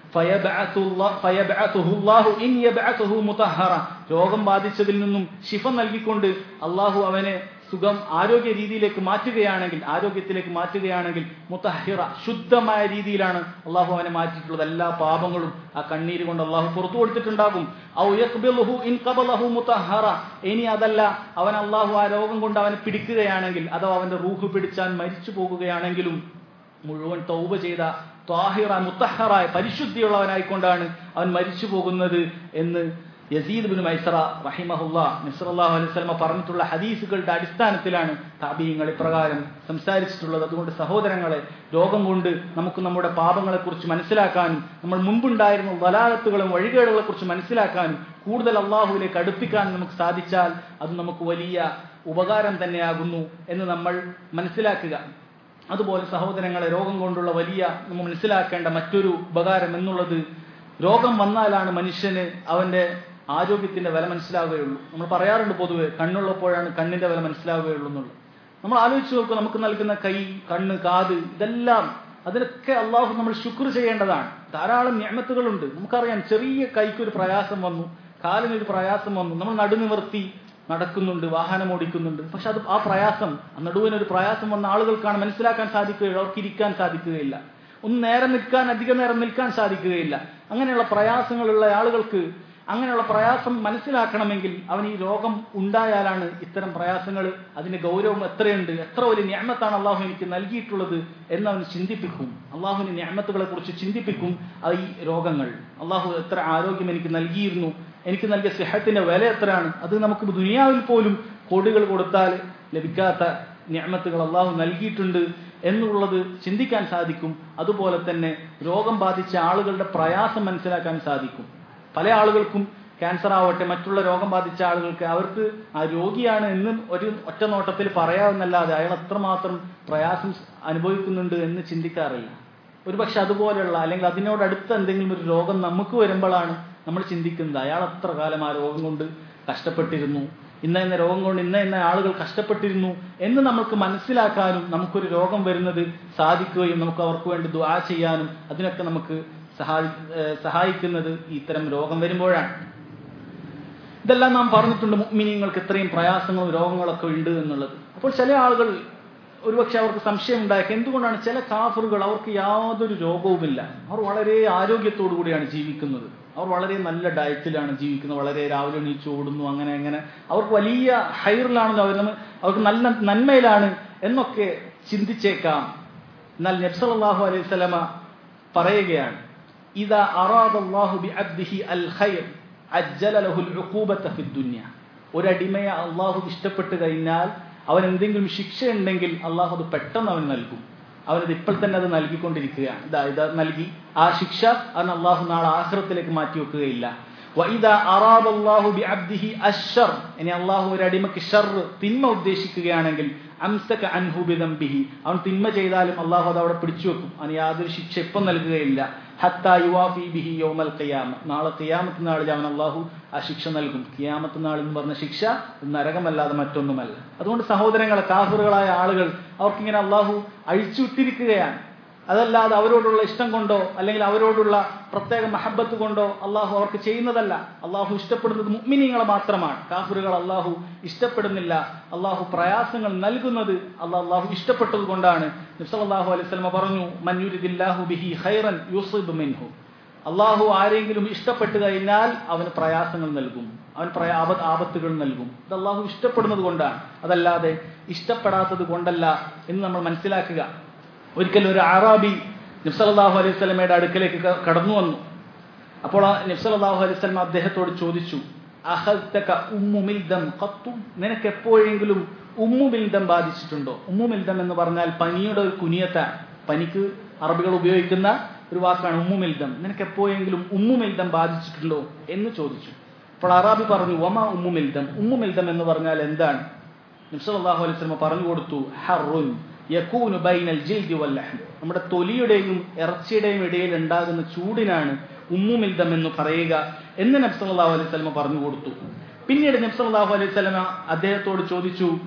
ഫയബ്അത്തുല്ലാ- ഫയബ്അത്തുഹുല്ലാഹു ഇൻ യബ്അത്തുഹു മുതഹറ. രോഗം ബാധിച്ചതിൽ നിന്നും ശിഫ നൽകിക്കൊണ്ട് അള്ളാഹു അവനെ സുഖം ആരോഗ്യ രീതിയിലേക്ക് മാറ്റുകയാണെങ്കിൽ ആരോഗ്യത്തിലേക്ക് മാറ്റുകയാണെങ്കിൽ മുത്തഹിറ ശുദ്ധമായ രീതിയിലാണ് അള്ളാഹു അവനെ മാറ്റിയിട്ടുള്ളത് എല്ലാ പാപങ്ങളും ആ കണ്ണീര് കൊണ്ട് അള്ളാഹു പുറത്തു കൊടുത്തിട്ടുണ്ടാകും ഔ യഖ്ബിലുഹു ഇൻ ഖബലഹു മുത്തഹറ. ഇനി അതല്ല അവൻ അള്ളാഹു ആ രോഗം കൊണ്ട് അവനെ പിടിക്കുകയാണെങ്കിൽ അഥവാ അവന്റെ റൂഹ് പിടിച്ചാൽ മരിച്ചു പോകുകയാണെങ്കിലും മുഴുവൻ തൗബ ചെയ്ത ത്വാഹിറ മുത്തഹറായ പരിശുദ്ധിയുള്ളവനായിക്കൊണ്ടാണ് അവൻ മരിച്ചു പോകുന്നത് എന്ന് യസീദ് ബിൻ മൈസറ റഹിമഹുല്ല നസ്രല്ലാഹു അലൈഹി സ്വലമ പറഞ്ഞിട്ടുള്ള ഹദീസുകളുടെ അടിസ്ഥാനത്തിലാണ് താബീയങ്ങൾ ഇപ്രകാരം സംസാരിച്ചിട്ടുള്ളത് അതുകൊണ്ട് സഹോദരങ്ങളെ രോഗം കൊണ്ട് നമുക്ക് നമ്മുടെ പാപങ്ങളെക്കുറിച്ച് മനസ്സിലാക്കാനും നമ്മൾ മുമ്പുണ്ടായിരുന്ന വലാലത്തുകളും വഴികേടുകളെ കുറിച്ച് മനസ്സിലാക്കാനും കൂടുതൽ അള്ളാഹുവിലേക്ക് അടുപ്പിക്കാനും നമുക്ക് സാധിച്ചാൽ അത് നമുക്ക് വലിയ ഉപകാരം തന്നെയാകുന്നു എന്ന് നമ്മൾ മനസ്സിലാക്കുക അതുപോലെ സഹോദരങ്ങളെ രോഗം കൊണ്ടുള്ള വലിയ നമ്മൾ മനസ്സിലാക്കേണ്ട മറ്റൊരു ഉപകാരം എന്നുള്ളത് രോഗം വന്നാലാണ് മനുഷ്യന് അവന്റെ ആരോഗ്യത്തിന്റെ വില മനസ്സിലാവുകയുള്ളൂ നമ്മൾ പറയാറുണ്ട് പൊതുവെ കണ്ണുള്ളപ്പോഴാണ് കണ്ണിന്റെ വില മനസ്സിലാവുകയുള്ളൂ എന്നുള്ളത് നമ്മൾ ആലോചിച്ച് നോക്കുക നമുക്ക് നൽകുന്ന കൈ കണ്ണ് കാത് ഇതെല്ലാം അതിനൊക്കെ അള്ളാഹു നമ്മൾ ശുക്ർ ചെയ്യേണ്ടതാണ് ധാരാളം ഞാമത്തുകളുണ്ട് നമുക്കറിയാം ചെറിയ കൈക്കൊരു പ്രയാസം വന്നു കാലിനൊരു പ്രയാസം വന്നു നമ്മൾ നടുനിവർത്തി നടക്കുന്നുണ്ട് വാഹനം ഓടിക്കുന്നുണ്ട് പക്ഷെ അത് ആ പ്രയാസം ആ നടുവിനൊരു പ്രയാസം വന്ന ആളുകൾക്കാണ് മനസ്സിലാക്കാൻ സാധിക്കുകയില്ല അവർക്ക് ഇരിക്കാൻ സാധിക്കുകയില്ല ഒന്ന് നേരം നിൽക്കാൻ അധിക നേരം നിൽക്കാൻ സാധിക്കുകയില്ല അങ്ങനെയുള്ള പ്രയാസങ്ങളുള്ള ആളുകൾക്ക് അങ്ങനെയുള്ള പ്രയാസം മനസ്സിലാക്കണമെങ്കിൽ അവൻ ഈ രോഗം ഉണ്ടായാലാണ് ഇത്തരം പ്രയാസങ്ങൾ അതിന്റെ ഗൗരവം എത്രയുണ്ട് എത്ര വലിയ ഞാമത്താണ് അള്ളാഹു എനിക്ക് നൽകിയിട്ടുള്ളത് എന്ന് അവൻ ചിന്തിപ്പിക്കും അള്ളാഹുവിന്റെ ഞാമത്തുകളെ കുറിച്ച് ചിന്തിപ്പിക്കും ആ ഈ രോഗങ്ങൾ അള്ളാഹു എത്ര ആരോഗ്യം എനിക്ക് നൽകിയിരുന്നു എനിക്ക് നൽകിയ സിഹത്തിന്റെ വില എത്രയാണ് അത് നമുക്ക് ദുനിയാവിൽ പോലും കോടികൾ കൊടുത്താൽ ലഭിക്കാത്ത ഞാമത്തുകൾ അള്ളാഹു നൽകിയിട്ടുണ്ട് എന്നുള്ളത് ചിന്തിക്കാൻ സാധിക്കും അതുപോലെ തന്നെ രോഗം ബാധിച്ച ആളുകളുടെ പ്രയാസം മനസ്സിലാക്കാൻ സാധിക്കും പല ആളുകൾക്കും ക്യാൻസർ ആവട്ടെ മറ്റുള്ള രോഗം ബാധിച്ച ആളുകൾക്ക് അവർക്ക് ആ രോഗിയാണ് എന്ന് ഒരു ഒറ്റ നോട്ടത്തിൽ പറയാമെന്നല്ലാതെ അയാൾ എത്രമാത്രം പ്രയാസം അനുഭവിക്കുന്നുണ്ട് എന്ന് ചിന്തിക്കാറില്ല ഒരുപക്ഷെ അതുപോലെയുള്ള അല്ലെങ്കിൽ അതിനോടടുത്ത എന്തെങ്കിലും ഒരു രോഗം നമുക്ക് വരുമ്പോഴാണ് നമ്മൾ ചിന്തിക്കുന്നത് അയാൾ എത്ര കാലം ആ രോഗം കൊണ്ട് കഷ്ടപ്പെട്ടിരുന്നു ഇന്ന ഇന്ന രോഗം കൊണ്ട് ഇന്ന ഇന്ന ആളുകൾ കഷ്ടപ്പെട്ടിരുന്നു എന്ന് നമുക്ക് മനസ്സിലാക്കാനും നമുക്കൊരു രോഗം വരുന്നത് സാധിക്കുകയും നമുക്ക് അവർക്ക് വേണ്ടി ദുആ ചെയ്യാനും അതിനൊക്കെ നമുക്ക് സഹായി ഏഹ് സഹായിക്കുന്നത് ഇത്തരം രോഗം വരുമ്പോഴാണ് ഇതെല്ലാം നാം പറഞ്ഞിട്ടുണ്ട് മുഅ്മിനീങ്ങൾക്ക് ഇത്രയും പ്രയാസങ്ങളും രോഗങ്ങളൊക്കെ ഉണ്ട് എന്നുള്ളത് അപ്പോൾ ചില ആളുകൾ ഒരുപക്ഷെ അവർക്ക് സംശയം ഉണ്ടായേക്കാം എന്തുകൊണ്ടാണ് ചില കാഫറുകൾ അവർക്ക് യാതൊരു രോഗവുമില്ല അവർ വളരെ ആരോഗ്യത്തോടു കൂടിയാണ് ജീവിക്കുന്നത് അവർ വളരെ നല്ല ഡയറ്റിലാണ് ജീവിക്കുന്നത് വളരെ രാവിലെ എണീച്ച് ഓടുന്നു അങ്ങനെ അങ്ങനെ അവർക്ക് വലിയ ഹൈറിലാണല്ലോ അവർ നമ്മ- അവർക്ക് നല്ല നന്മയിലാണ് എന്നൊക്കെ ചിന്തിച്ചേക്കാം എന്നാൽ നബ്സലാഹു അലൈഹി സ്വലമ പറയുകയാണ് ഇതാ അറാദല്ലാഹു ബിഅബ്ദിഹി അൽ ഖൈർ അജ്ജല ലഹുൽ ഉഖൂബത ഫിദ് ദുനിയ ഒരടിമയെ അള്ളാഹു ഇഷ്ടപ്പെട്ട് കഴിഞ്ഞാൽ അവൻ എന്തെങ്കിലും ശിക്ഷ ഉണ്ടെങ്കിൽ അള്ളാഹു അത് പെട്ടെന്ന് അവന് നൽകും അവനത് ഇപ്പോൾ തന്നെ അത് നൽകിക്കൊണ്ടിരിക്കുകയാണ് ഇതാ ഇത് നൽകി ആ ശിക്ഷ അവൻ അള്ളാഹു നാളെ ആഹ്റത്തിലേക്ക് മാറ്റി വെക്കുകയില്ല വഇദാ അറാദല്ലാഹു ബിഅബ്ദിഹി അശ്ശർ ഇനി അള്ളാഹു ഒരു അടിമക്ക് ഷർ തിന്മ ഉദ്ദേശിക്കുകയാണെങ്കിൽ അംസക അൻഹു ബിദംബിഹി അവൻ തിന്മ ചെയ്താലും അള്ളാഹു അത് അവിടെ പിടിച്ചു വെക്കും അവന് യാതൊരു ശിക്ഷ ഇപ്പം നൽകുകയില്ല ഹത്താ യുവാഫി ബിഹി യൗമൽ ഖിയാമ നാളെ ഖിയാമത്ത് നാളിൽ അവൻ അള്ളാഹു ആ ശിക്ഷ നൽകും ഖിയാമത്ത് നാൾ എന്ന് പറഞ്ഞ ശിക്ഷ നരകമല്ലാതെ മറ്റൊന്നുമല്ല അതുകൊണ്ട് സഹോദരങ്ങളെ കാഫറുകളായ ആളുകൾ അവർക്കിങ്ങനെ അള്ളാഹു അഴിച്ചുവിട്ടിരിക്കുകയാണ് അതല്ലാതെ അവരോടുള്ള ഇഷ്ടം കൊണ്ടോ അല്ലെങ്കിൽ അവരോടുള്ള പ്രത്യേക മഹബത്ത് കൊണ്ടോ അള്ളാഹു അവർക്ക് ചെയ്യുന്നതല്ല അള്ളാഹു ഇഷ്ടപ്പെടുന്നത് മുഅ്മിനീങ്ങളെ മാത്രമാണ് കാഫറുകൾ അള്ളാഹു ഇഷ്ടപ്പെടുന്നില്ല അള്ളാഹു പ്രയാസങ്ങൾ നൽകുന്നത് അള്ളാഹ് അള്ളാഹു ഇഷ്ടപ്പെട്ടത് കൊണ്ടാണ് നിസ്സലാഹു അലൈഹി സ്വലമ പറഞ്ഞു മഞ്ഞുരിദില്ലാഹു ബിഹി ഖൈറൻ യൂസിബ് മിൻഹു അള്ളാഹു ആരെങ്കിലും ഇഷ്ടപ്പെട്ടു കഴിഞ്ഞാൽ അവന് പ്രയാസങ്ങൾ നൽകും അവൻ പ്രയാ ആപ- ആപത്തുകൾ നൽകും ഇത് അള്ളാഹു ഇഷ്ടപ്പെടുന്നത് കൊണ്ടാണ് അതല്ലാതെ ഇഷ്ടപ്പെടാത്തത് കൊണ്ടല്ല എന്ന് നമ്മൾ മനസ്സിലാക്കുക ഒരിക്കൽ ഒരു അറാബി നബ്സലാഹു അലൈഹി സ്വലമയുടെ അടുക്കലേക്ക് ക- കടന്നു വന്നു അപ്പോൾ ആ നബ്സലാഹു അലൈഹി സ്വലമ അദ്ദേഹത്തോട് ചോദിച്ചു അഹൽത്തക ഉമ്മുമിൽദം ഖത്തു നിനക്ക് എപ്പോഴെങ്കിലും ഉമ്മുമിൽദം ബാധിച്ചിട്ടുണ്ടോ ഉമ്മുമിൽദം എന്ന് പറഞ്ഞാൽ പനിയുടെ ഒരു കുനിയത്താണ് പനിക്ക് അറബികൾ ഉപയോഗിക്കുന്ന ഒരു വാക്കാണ് ഉമ്മുമിൽദം നിനക്ക് എപ്പോഴെങ്കിലും ഉമ്മുമിൽദം ബാധിച്ചിട്ടുണ്ടോ എന്ന് ചോദിച്ചു അപ്പോൾ അറാബി പറഞ്ഞു ഒമ ഉമ്മുമിൽദം ഉമ്മുമിൽദം എന്ന് പറഞ്ഞാൽ എന്താണ് നബ്സല്ലാഹു അലൈഹി സ്വലമ പറഞ്ഞു കൊടുത്തു ഹറുൻ യകൂനു ബൈനൽ ജിൽദി വൽ ലഹ്ം നമ്മുടെ തൊലിയുടെയും ഇറച്ചിയുടെയും ഇടയിൽ ഉണ്ടാകുന്ന ചൂടിനാണ് ഉമ്മുമിൽദം എന്ന് പറയുക എന്ന് നബ്സല്ലാഹു അലൈഹി സ്വലമ പറഞ്ഞു കൊടുത്തു പിന്നീട് നബ്സല്ലാഹു അലൈഹി സ്വലമ അദ്ദേഹത്തോട് ചോദിച്ചു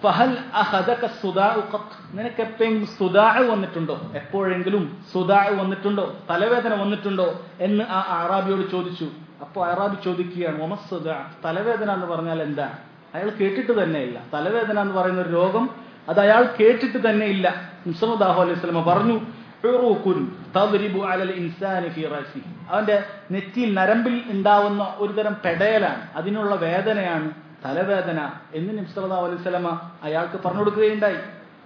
ഫഹൽ അഹദക സുദാഉ ഖത്ത് നിനക്ക് എപ്പോഴെങ്കിലും സുദാഉ വന്നിട്ടുണ്ടോ എപ്പോഴെങ്കിലും സുദാഉ വന്നിട്ടുണ്ടോ തലവേദന വന്നിട്ടുണ്ടോ എന്ന് ആ അറാബിയോട് ചോദിച്ചു അപ്പോൾ അറാബി ചോദിക്കുകയാണ് ഒമസ് സുദാ തലവേദന എന്ന് പറഞ്ഞാൽ എന്താ അയാൾ കേട്ടിട്ട് തന്നെയില്ല തലവേദന എന്ന് പറയുന്ന ഒരു രോഗം അത് അയാൾ കേട്ടിട്ട് തന്നെ ഇല്ല മുസലദാഹു അലൈഹി സ്വലമ പറഞ്ഞു ഉറൂഖുൻ തദ്രിബു അലൽ ഇൻസാനി ഫി റഅസി അവന്റെ നെറ്റിയിൽ നരമ്പിൽ ഉണ്ടാവുന്ന ഒരുതരം പെടയലാണ് അതിനുള്ള വേദനയാണ് തലവേദന എന്ന് നബ്സലാഹു അലൈഹി സ്വലമ അയാൾക്ക് പറഞ്ഞു കൊടുക്കുകയുണ്ടായി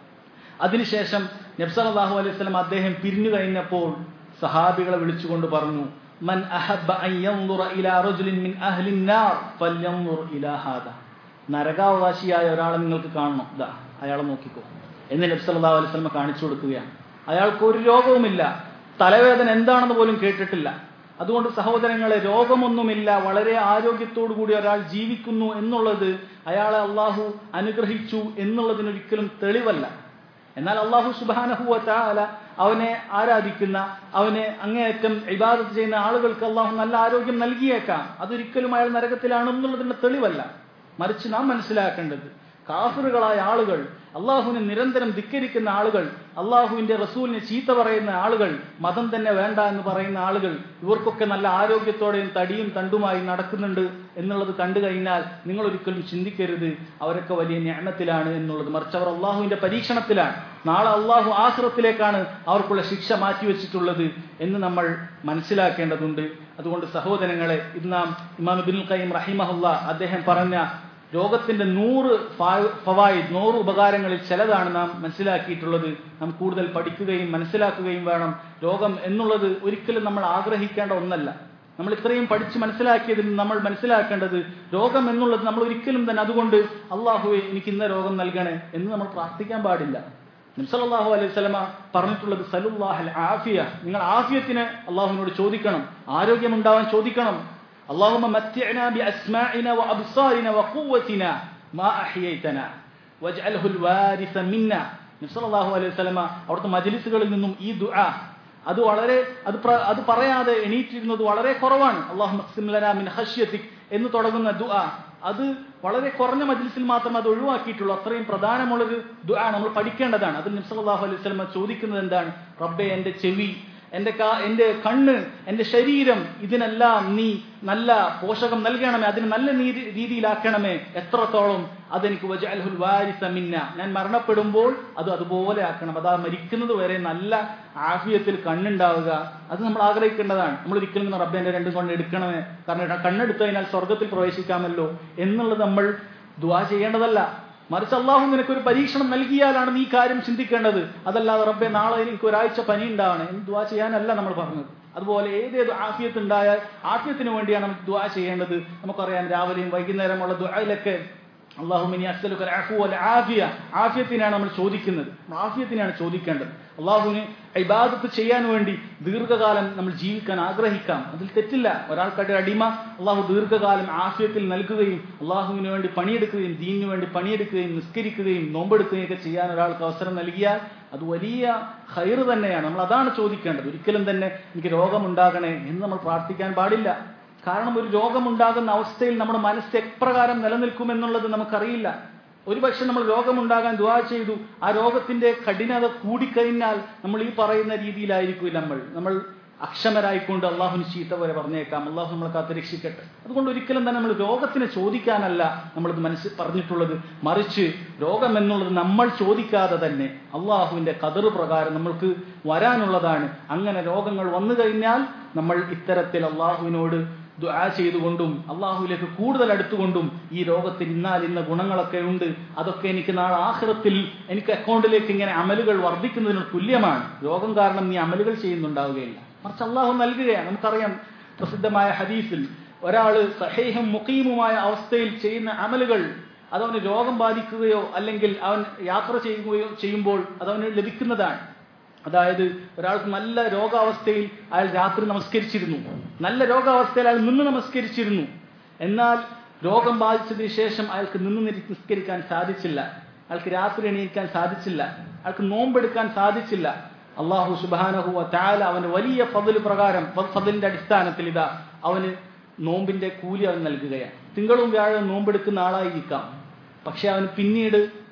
അതിനുശേഷം നബ്സലാഹു അലൈഹി സ്വലം അദ്ദേഹം പിരിഞ്ഞു കഴിഞ്ഞപ്പോൾ സഹാബികളെ വിളിച്ചുകൊണ്ട് പറഞ്ഞു മൻ അഹബ്ബ അൻ യൻദുറ ഇലാ റജുലിൻ മിൻ അഹ്ലി നാർ ഫൽയൻദുർ ഇലാ ഹാദാ നരകാവകാശിയായ ഒരാളെ നിങ്ങൾക്ക് കാണണം ഇതാ അയാളെ നോക്കിക്കോ എന്ന് നബി സല്ലല്ലാഹു അലൈഹി വസല്ലം കാണിച്ചു കൊടുക്കുകയാണ് അയാൾക്ക് ഒരു രോഗവുമില്ല തലവേദന എന്താണെന്ന് പോലും കേട്ടിട്ടില്ല അതുകൊണ്ട് സഹോദരങ്ങളെ രോഗമൊന്നുമില്ല വളരെ ആരോഗ്യത്തോടു കൂടി ഒരാൾ ജീവിക്കുന്നു എന്നുള്ളത് അയാളെ അള്ളാഹു അനുഗ്രഹിച്ചു എന്നുള്ളതിനൊരിക്കലും തെളിവല്ല എന്നാൽ അള്ളാഹു സുബാനഹുവ താല അവനെ ആരാധിക്കുന്ന അവനെ അങ്ങേയറ്റം ഇബാദത്ത് ചെയ്യുന്ന ആളുകൾക്ക് അള്ളാഹു നല്ല ആരോഗ്യം നൽകിയേക്കാം അതൊരിക്കലും അയാൾ നരകത്തിലാണെന്നുള്ളതിന്റെ തെളിവല്ല മറിച്ച് നാം മനസ്സിലാക്കേണ്ടത് കാഫറുകളായ ആളുകൾ അള്ളാഹുവിനെ നിരന്തരം ധിക്കരിക്കുന്ന ആളുകൾ അള്ളാഹുവിന്റെ റസൂലിനെ ചീത്ത പറയുന്ന ആളുകൾ മതം തന്നെ വേണ്ട എന്ന് പറയുന്ന ആളുകൾ ഇവർക്കൊക്കെ നല്ല ആരോഗ്യത്തോടെയും തടിയും തണ്ടുമായി നടക്കുന്നുണ്ട് എന്നുള്ളത് കണ്ടു കഴിഞ്ഞാൽ നിങ്ങൾ ഒരിക്കലും ചിന്തിക്കരുത് അവരൊക്കെ വലിയ ന്യായത്തിലാണ് എന്നുള്ളത് മറിച്ച് അവർ അള്ളാഹുവിന്റെ പരീക്ഷണത്തിലാണ് നാളെ അള്ളാഹു ആഹ്റത്തിലേക്കാണ് അവർക്കുള്ള ശിക്ഷ മാറ്റിവെച്ചിട്ടുള്ളത് എന്ന് നമ്മൾ മനസ്സിലാക്കേണ്ടതുണ്ട് അതുകൊണ്ട് സഹോദരങ്ങളെ ഇത് നാം ഇമാം ബിൻ ഖയ്യിം റഹിമഹുല്ല അദ്ദേഹം പറഞ്ഞ രോഗത്തിന്റെ നൂറ് ഫവായിദ് നൂറ് ഉപകാരങ്ങളിൽ ചിലതാണ് നാം മനസ്സിലാക്കിയിട്ടുള്ളത് നാം കൂടുതൽ പഠിക്കുകയും മനസ്സിലാക്കുകയും വേണം രോഗം എന്നുള്ളത് ഒരിക്കലും നമ്മൾ ആഗ്രഹിക്കേണ്ട ഒന്നല്ല നമ്മൾ ഇത്രയും പഠിച്ച് മനസ്സിലാക്കിയതിൽ നമ്മൾ മനസ്സിലാക്കേണ്ടത് രോഗം എന്നുള്ളത് നമ്മൾ ഒരിക്കലും തന്നെ അതുകൊണ്ട് അള്ളാഹുവെ എനിക്ക് ഇന്ന രോഗം നൽകണേ എന്ന് നമ്മൾ പ്രാർത്ഥിക്കാൻ പാടില്ല നിംസലാഹു അലൈഹി സ്വലമ പറഞ്ഞിട്ടുള്ളത് സലുല്ലാഹൽ ആഫിയ നിങ്ങൾ ആഫിയത്തിന് അള്ളാഹുവിനോട് ചോദിക്കണം ആരോഗ്യമുണ്ടാവാൻ ചോദിക്കണം اللهم متعنا بأسماعنا وأبصارنا وقوتنا ما أحييتنا واجعله الوارث منا നബ്സല്ലാഹു അലൈഹി സ്വലമ അവിടുത്തെ മജലിസുകളിൽ നിന്നും ഈ ദുആ അത് വളരെ അത് അത് പറയാതെ എണീറ്റിരുന്നത് വളരെ കുറവാണ് അള്ളാഹു മിൻ ഹഷ്യത്തിക് എന്ന് തുടങ്ങുന്ന ദുആ അത് വളരെ കുറഞ്ഞ മജ്ലിസിൽ മാത്രം അത് ഒഴിവാക്കിയിട്ടുള്ളൂ അത്രയും പ്രധാനമുള്ളൊരു ദുആ നമ്മൾ പഠിക്കേണ്ടതാണ് അതിൽ നബ്സല്ലാഹു അലൈഹി സ്വലമ ചോദിക്കുന്നത് എന്താണ് റബ്ബെ എൻ്റെ ചെവി എൻ്റെ കാ എൻ്റെ കണ്ണ് എൻ്റെ ശരീരം ഇതിനെല്ലാം നീ നല്ല പോഷകം നൽകണമേ അതിന് നല്ല രീതിയിലാക്കണമേ എത്രത്തോളം അതെനിക്ക് വജഅൽഹുൽ വാരിസ മിന്ന ഞാൻ മരണപ്പെടുമ്പോൾ അത് അതുപോലെ ആക്കണം അതാ മരിക്കുന്നത് വരെ നല്ല ആഫിയത്തിൽ കണ്ണുണ്ടാവുക അത് നമ്മൾ ആഗ്രഹിക്കേണ്ടതാണ് നമ്മൾ ഒരിക്കലും റബ്ബെ എൻ്റെ രണ്ടും കൊണ്ട് എടുക്കണമേ കാരണം കണ്ണെടുത്തു കഴിഞ്ഞാൽ സ്വർഗത്തിൽ പ്രവേശിക്കാമല്ലോ എന്നുള്ളത് നമ്മൾ ദുവാ ചെയ്യേണ്ടതല്ല മറിച്ച് അള്ളാഹു നിനക്ക് ഒരു പരീക്ഷണം നൽകിയാലാണ് നീ കാര്യം ചിന്തിക്കേണ്ടത് അതല്ലാതെ റബ്ബെ നാളെ എനിക്ക് ഒരാഴ്ച പനി ഉണ്ടാവണം എന്ന് ദുവാ ചെയ്യാനല്ല നമ്മൾ പറഞ്ഞത് അതുപോലെ ഏതേത് ആഫിയത്ത് ഉണ്ടായാൽ ആഫിയത്തിന് വേണ്ടിയാണ് നമുക്ക് ദുവാ ചെയ്യേണ്ടത് നമുക്കറിയാം രാവിലെയും വൈകുന്നേരമുള്ള ദുആയിലൊക്കെ അള്ളാഹുമിനി അസ്സലുക്കൽ ആഫിയ ആഫിയത്തിനാണ് നമ്മൾ ചോദിക്കുന്നത് ആഫിയത്തിനാണ് ചോദിക്കേണ്ടത് അള്ളാഹുവിന് ഇബാദത്ത് ചെയ്യാൻ വേണ്ടി ദീർഘകാലം നമ്മൾ ജീവിക്കാൻ ആഗ്രഹിക്കാം അതിൽ തെറ്റില്ല ഒരാൾക്കടെ അടിമ അള്ളാഹു ദീർഘകാലം ആഫിയത്തിൽ നൽകുകയും അള്ളാഹുവിന് വേണ്ടി പണിയെടുക്കുകയും ദീനിന് വേണ്ടി പണിയെടുക്കുകയും നിസ്കരിക്കുകയും നോമ്പെടുക്കുകയും ഒക്കെ ചെയ്യാൻ ഒരാൾക്ക് അവസരം നൽകിയാൽ അത് വലിയ ഹൈറ് തന്നെയാണ് നമ്മൾ അതാണ് ചോദിക്കേണ്ടത് ഒരിക്കലും തന്നെ എനിക്ക് രോഗമുണ്ടാകണേ എന്ന് നമ്മൾ പ്രാർത്ഥിക്കാൻ പാടില്ല കാരണം ഒരു രോഗമുണ്ടാകുന്ന അവസ്ഥയിൽ നമ്മുടെ മനസ്സ് എപ്രകാരം നിലനിൽക്കുമെന്നുള്ളത് നമുക്കറിയില്ല ഒരുപക്ഷെ നമ്മൾ രോഗമുണ്ടാകാൻ ദ്വാ ചെയ്തു ആ രോഗത്തിന്റെ കഠിനത കൂടിക്കഴിഞ്ഞാൽ നമ്മൾ ഈ പറയുന്ന രീതിയിലായിരിക്കും നമ്മൾ നമ്മൾ അക്ഷമരായിക്കൊണ്ട് അള്ളാഹുന് ചീത്ത വരെ പറഞ്ഞേക്കാം അള്ളാഹു നമ്മളെ കാത്ത് രക്ഷിക്കട്ടെ അതുകൊണ്ട് ഒരിക്കലും തന്നെ നമ്മൾ രോഗത്തിനെ ചോദിക്കാനല്ല നമ്മളിത് മനസ്സ് പറഞ്ഞിട്ടുള്ളത് മറിച്ച് രോഗം എന്നുള്ളത് നമ്മൾ ചോദിക്കാതെ തന്നെ അള്ളാഹുവിന്റെ കതിർ പ്രകാരം നമ്മൾക്ക് വരാനുള്ളതാണ് അങ്ങനെ രോഗങ്ങൾ വന്നു കഴിഞ്ഞാൽ നമ്മൾ ഇത്തരത്തിൽ അള്ളാഹുവിനോട് ദുആ ചെയ്തുകൊണ്ടും അള്ളാഹുവിലേക്ക് കൂടുതൽ അടുത്തുകൊണ്ടും ഈ രോഗത്തിന് ഇന്നാൽ ഇന്ന ഗുണങ്ങളൊക്കെ ഉണ്ട് അതൊക്കെ എനിക്ക് നാളെ ആഹ്റത്തിൽ എനിക്ക് അക്കൗണ്ടിലേക്ക് ഇങ്ങനെ അമലുകൾ വർദ്ധിക്കുന്നതിന് തുല്യമാണ് രോഗം കാരണം നീ അമലുകൾ ചെയ്യുന്നുണ്ടാവുകയില്ല മറിച്ച് അള്ളാഹു നൽകുകയാണ് നമുക്കറിയാം പ്രസിദ്ധമായ ഹദീസിൽ ഒരാള് സഹേഹം മുഖീമുമായ അവസ്ഥയിൽ ചെയ്യുന്ന അമലുകൾ അതവന് രോഗം ബാധിക്കുകയോ അല്ലെങ്കിൽ അവൻ യാത്ര ചെയ്യുകയോ ചെയ്യുമ്പോൾ അതവന് ലഭിക്കുന്നതാണ് അതായത് ഒരാൾക്ക് നല്ല രോഗാവസ്ഥയിൽ അയാൾ രാത്രി നമസ്കരിച്ചിരുന്നു നല്ല രോഗാവസ്ഥയിൽ അയാൾ നിന്ന് നമസ്കരിച്ചിരുന്നു എന്നാൽ രോഗം ബാധിച്ചതിന് ശേഷം അയാൾക്ക് നിന്ന് നിസ്കരിക്കാൻ സാധിച്ചില്ല അയാൾക്ക് രാത്രി എണീക്കാൻ സാധിച്ചില്ല അയാൾക്ക് നോമ്പെടുക്കാൻ സാധിച്ചില്ല അള്ളാഹു സുബാനഹുവ താല അവന് വലിയ ഫതിൽ പ്രകാരം ഫതിലിന്റെ അടിസ്ഥാനത്തിൽ ഇതാ അവന് നോമ്പിന്റെ കൂലി അവൻ നൽകുകയാണ് തിങ്കളും വ്യാഴവും നോമ്പെടുക്കുന്ന ആളായിരിക്കാം പക്ഷെ അവന് പിന്നീട്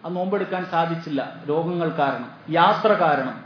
ആ നോമ്പെടുക്കാൻ സാധിച്ചില്ല രോഗങ്ങൾ കാരണം യാത്ര കാരണം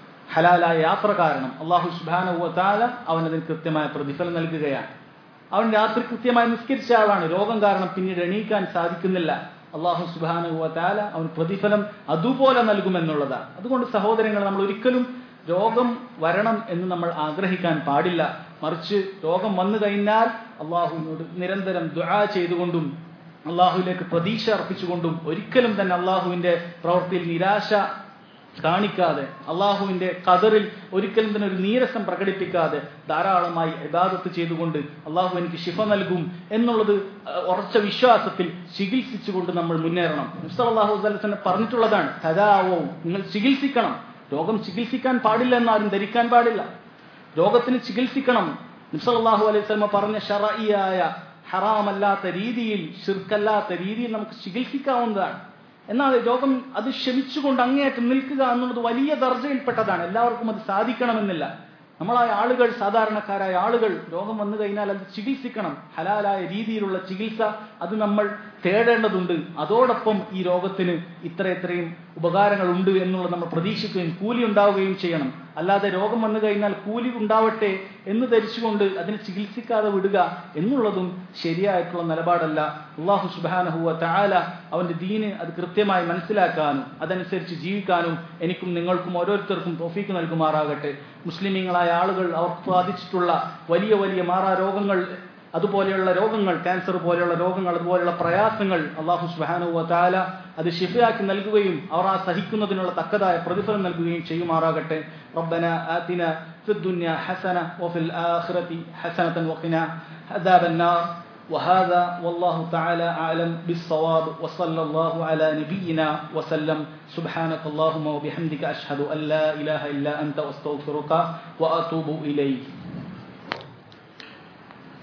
ഹലാലായ യാത്ര കാരണം അള്ളാഹു സുബാനുവത്താല അവനതിന് കൃത്യമായ പ്രതിഫലം നൽകുകയാണ് അവൻ രാത്രി കൃത്യമായി നിസ്കരിച്ച ആളാണ് രോഗം കാരണം പിന്നീട് എണീക്കാൻ സാധിക്കുന്നില്ല അള്ളാഹു സുബാനുവത്താല അവൻ പ്രതിഫലം അതുപോലെ നൽകുമെന്നുള്ളതാണ് അതുകൊണ്ട് സഹോദരങ്ങൾ നമ്മൾ ഒരിക്കലും രോഗം വരണം എന്ന് നമ്മൾ ആഗ്രഹിക്കാൻ പാടില്ല മറിച്ച് രോഗം വന്നു കഴിഞ്ഞാൽ അള്ളാഹുവിനോട് നിരന്തരം ദുആ ചെയ്തുകൊണ്ടും അള്ളാഹുവിലേക്ക് പ്രതീക്ഷ അർപ്പിച്ചുകൊണ്ടും ഒരിക്കലും തന്നെ അള്ളാഹുവിന്റെ പ്രവൃത്തിയിൽ നിരാശ കാണിക്കാതെ അള്ളാഹുവിന്റെ കതറിൽ ഒരിക്കലും തന്നെ ഒരു നീരസം പ്രകടിപ്പിക്കാതെ ധാരാളമായി ഇബാദത്ത് ചെയ്തുകൊണ്ട് അള്ളാഹു എനിക്ക് ശിഫ നൽകും എന്നുള്ളത് അഹ്, ഉറച്ച വിശ്വാസത്തിൽ ചികിത്സിച്ചുകൊണ്ട് നമ്മൾ മുന്നേറണം അള്ളാഹു തന്നെ പറഞ്ഞിട്ടുള്ളതാണ് തഥാവോ നിങ്ങൾ ചികിത്സിക്കണം രോഗം ചികിത്സിക്കാൻ പാടില്ല എന്നാരും ധരിക്കാൻ പാടില്ല രോഗത്തിന് ചികിത്സിക്കണം നിസ്സലാഹു അലൈഹി സ്വലമ പറഞ്ഞ ഷറയിയായ ഹറാമല്ലാത്ത രീതിയിൽ ഷിർക്കല്ലാത്ത രീതിയിൽ നമുക്ക് ചികിത്സിക്കാവുന്നതാണ് എന്നാൽ രോഗം അത് ക്ഷമിച്ചുകൊണ്ട് അങ്ങേയറ്റം നിൽക്കുക എന്നുള്ളത് വലിയ ദർജയിൽപ്പെട്ടതാണ് എല്ലാവർക്കും അത് സാധിക്കണമെന്നില്ല നമ്മളായ ആളുകൾ സാധാരണക്കാരായ ആളുകൾ രോഗം വന്നു കഴിഞ്ഞാൽ അത് ചികിത്സിക്കണം ഹലാലായ രീതിയിലുള്ള ചികിത്സ അത് നമ്മൾ തേടേണ്ടതുണ്ട് അതോടൊപ്പം ഈ രോഗത്തിന് ഇത്ര ഇത്രയും ഉപകാരങ്ങൾ ഉണ്ട് എന്നുള്ളത് നമ്മൾ പ്രതീക്ഷിക്കുകയും കൂലി ഉണ്ടാവുകയും ചെയ്യണം അല്ലാതെ രോഗം വന്നു കഴിഞ്ഞാൽ കൂലി ഉണ്ടാവട്ടെ എന്ന് ധരിച്ചുകൊണ്ട് അതിനെ ചികിത്സിക്കാതെ വിടുക എന്നുള്ളതും ശരിയായിട്ടുള്ള നിലപാടല്ല അള്ളാഹു സുബാനഹുവ താല അവന്റെ ദീന് അത് കൃത്യമായി മനസ്സിലാക്കാനും അതനുസരിച്ച് ജീവിക്കാനും എനിക്കും നിങ്ങൾക്കും ഓരോരുത്തർക്കും തോഫീക്ക് നൽകുമാറാകട്ടെ മുസ്ലിമീങ്ങളായ ആളുകൾ അവർക്ക് ബാധിച്ചിട്ടുള്ള വലിയ വലിയ മാറാ രോഗങ്ങൾ അതുപോലെയുള്ള രോഗങ്ങൾ ക്യാൻസർ പോലെയുള്ള രോഗങ്ങൾ അതുപോലെയുള്ള പ്രയാസങ്ങൾ അള്ളാഹു സുബാനുവ താല അത് ഷിഫയാക്കി നൽകുകയും അവർ ആ സഹിക്കുന്നതിനുള്ള തക്കതായ പ്രതിഫലം നൽകുകയും ചെയ്യുമാറാകട്ടെ ربنا آتنا في الدنيا حسنة وفي الآخرة حسنة وقنا عذاب النار وهذا والله تعالى أعلم بالصواب وصلى الله على نبينا وسلم سبحانك اللهم وبحمدك أشهد أن لا إله إلا أنت واستغفرك وأتوب إليك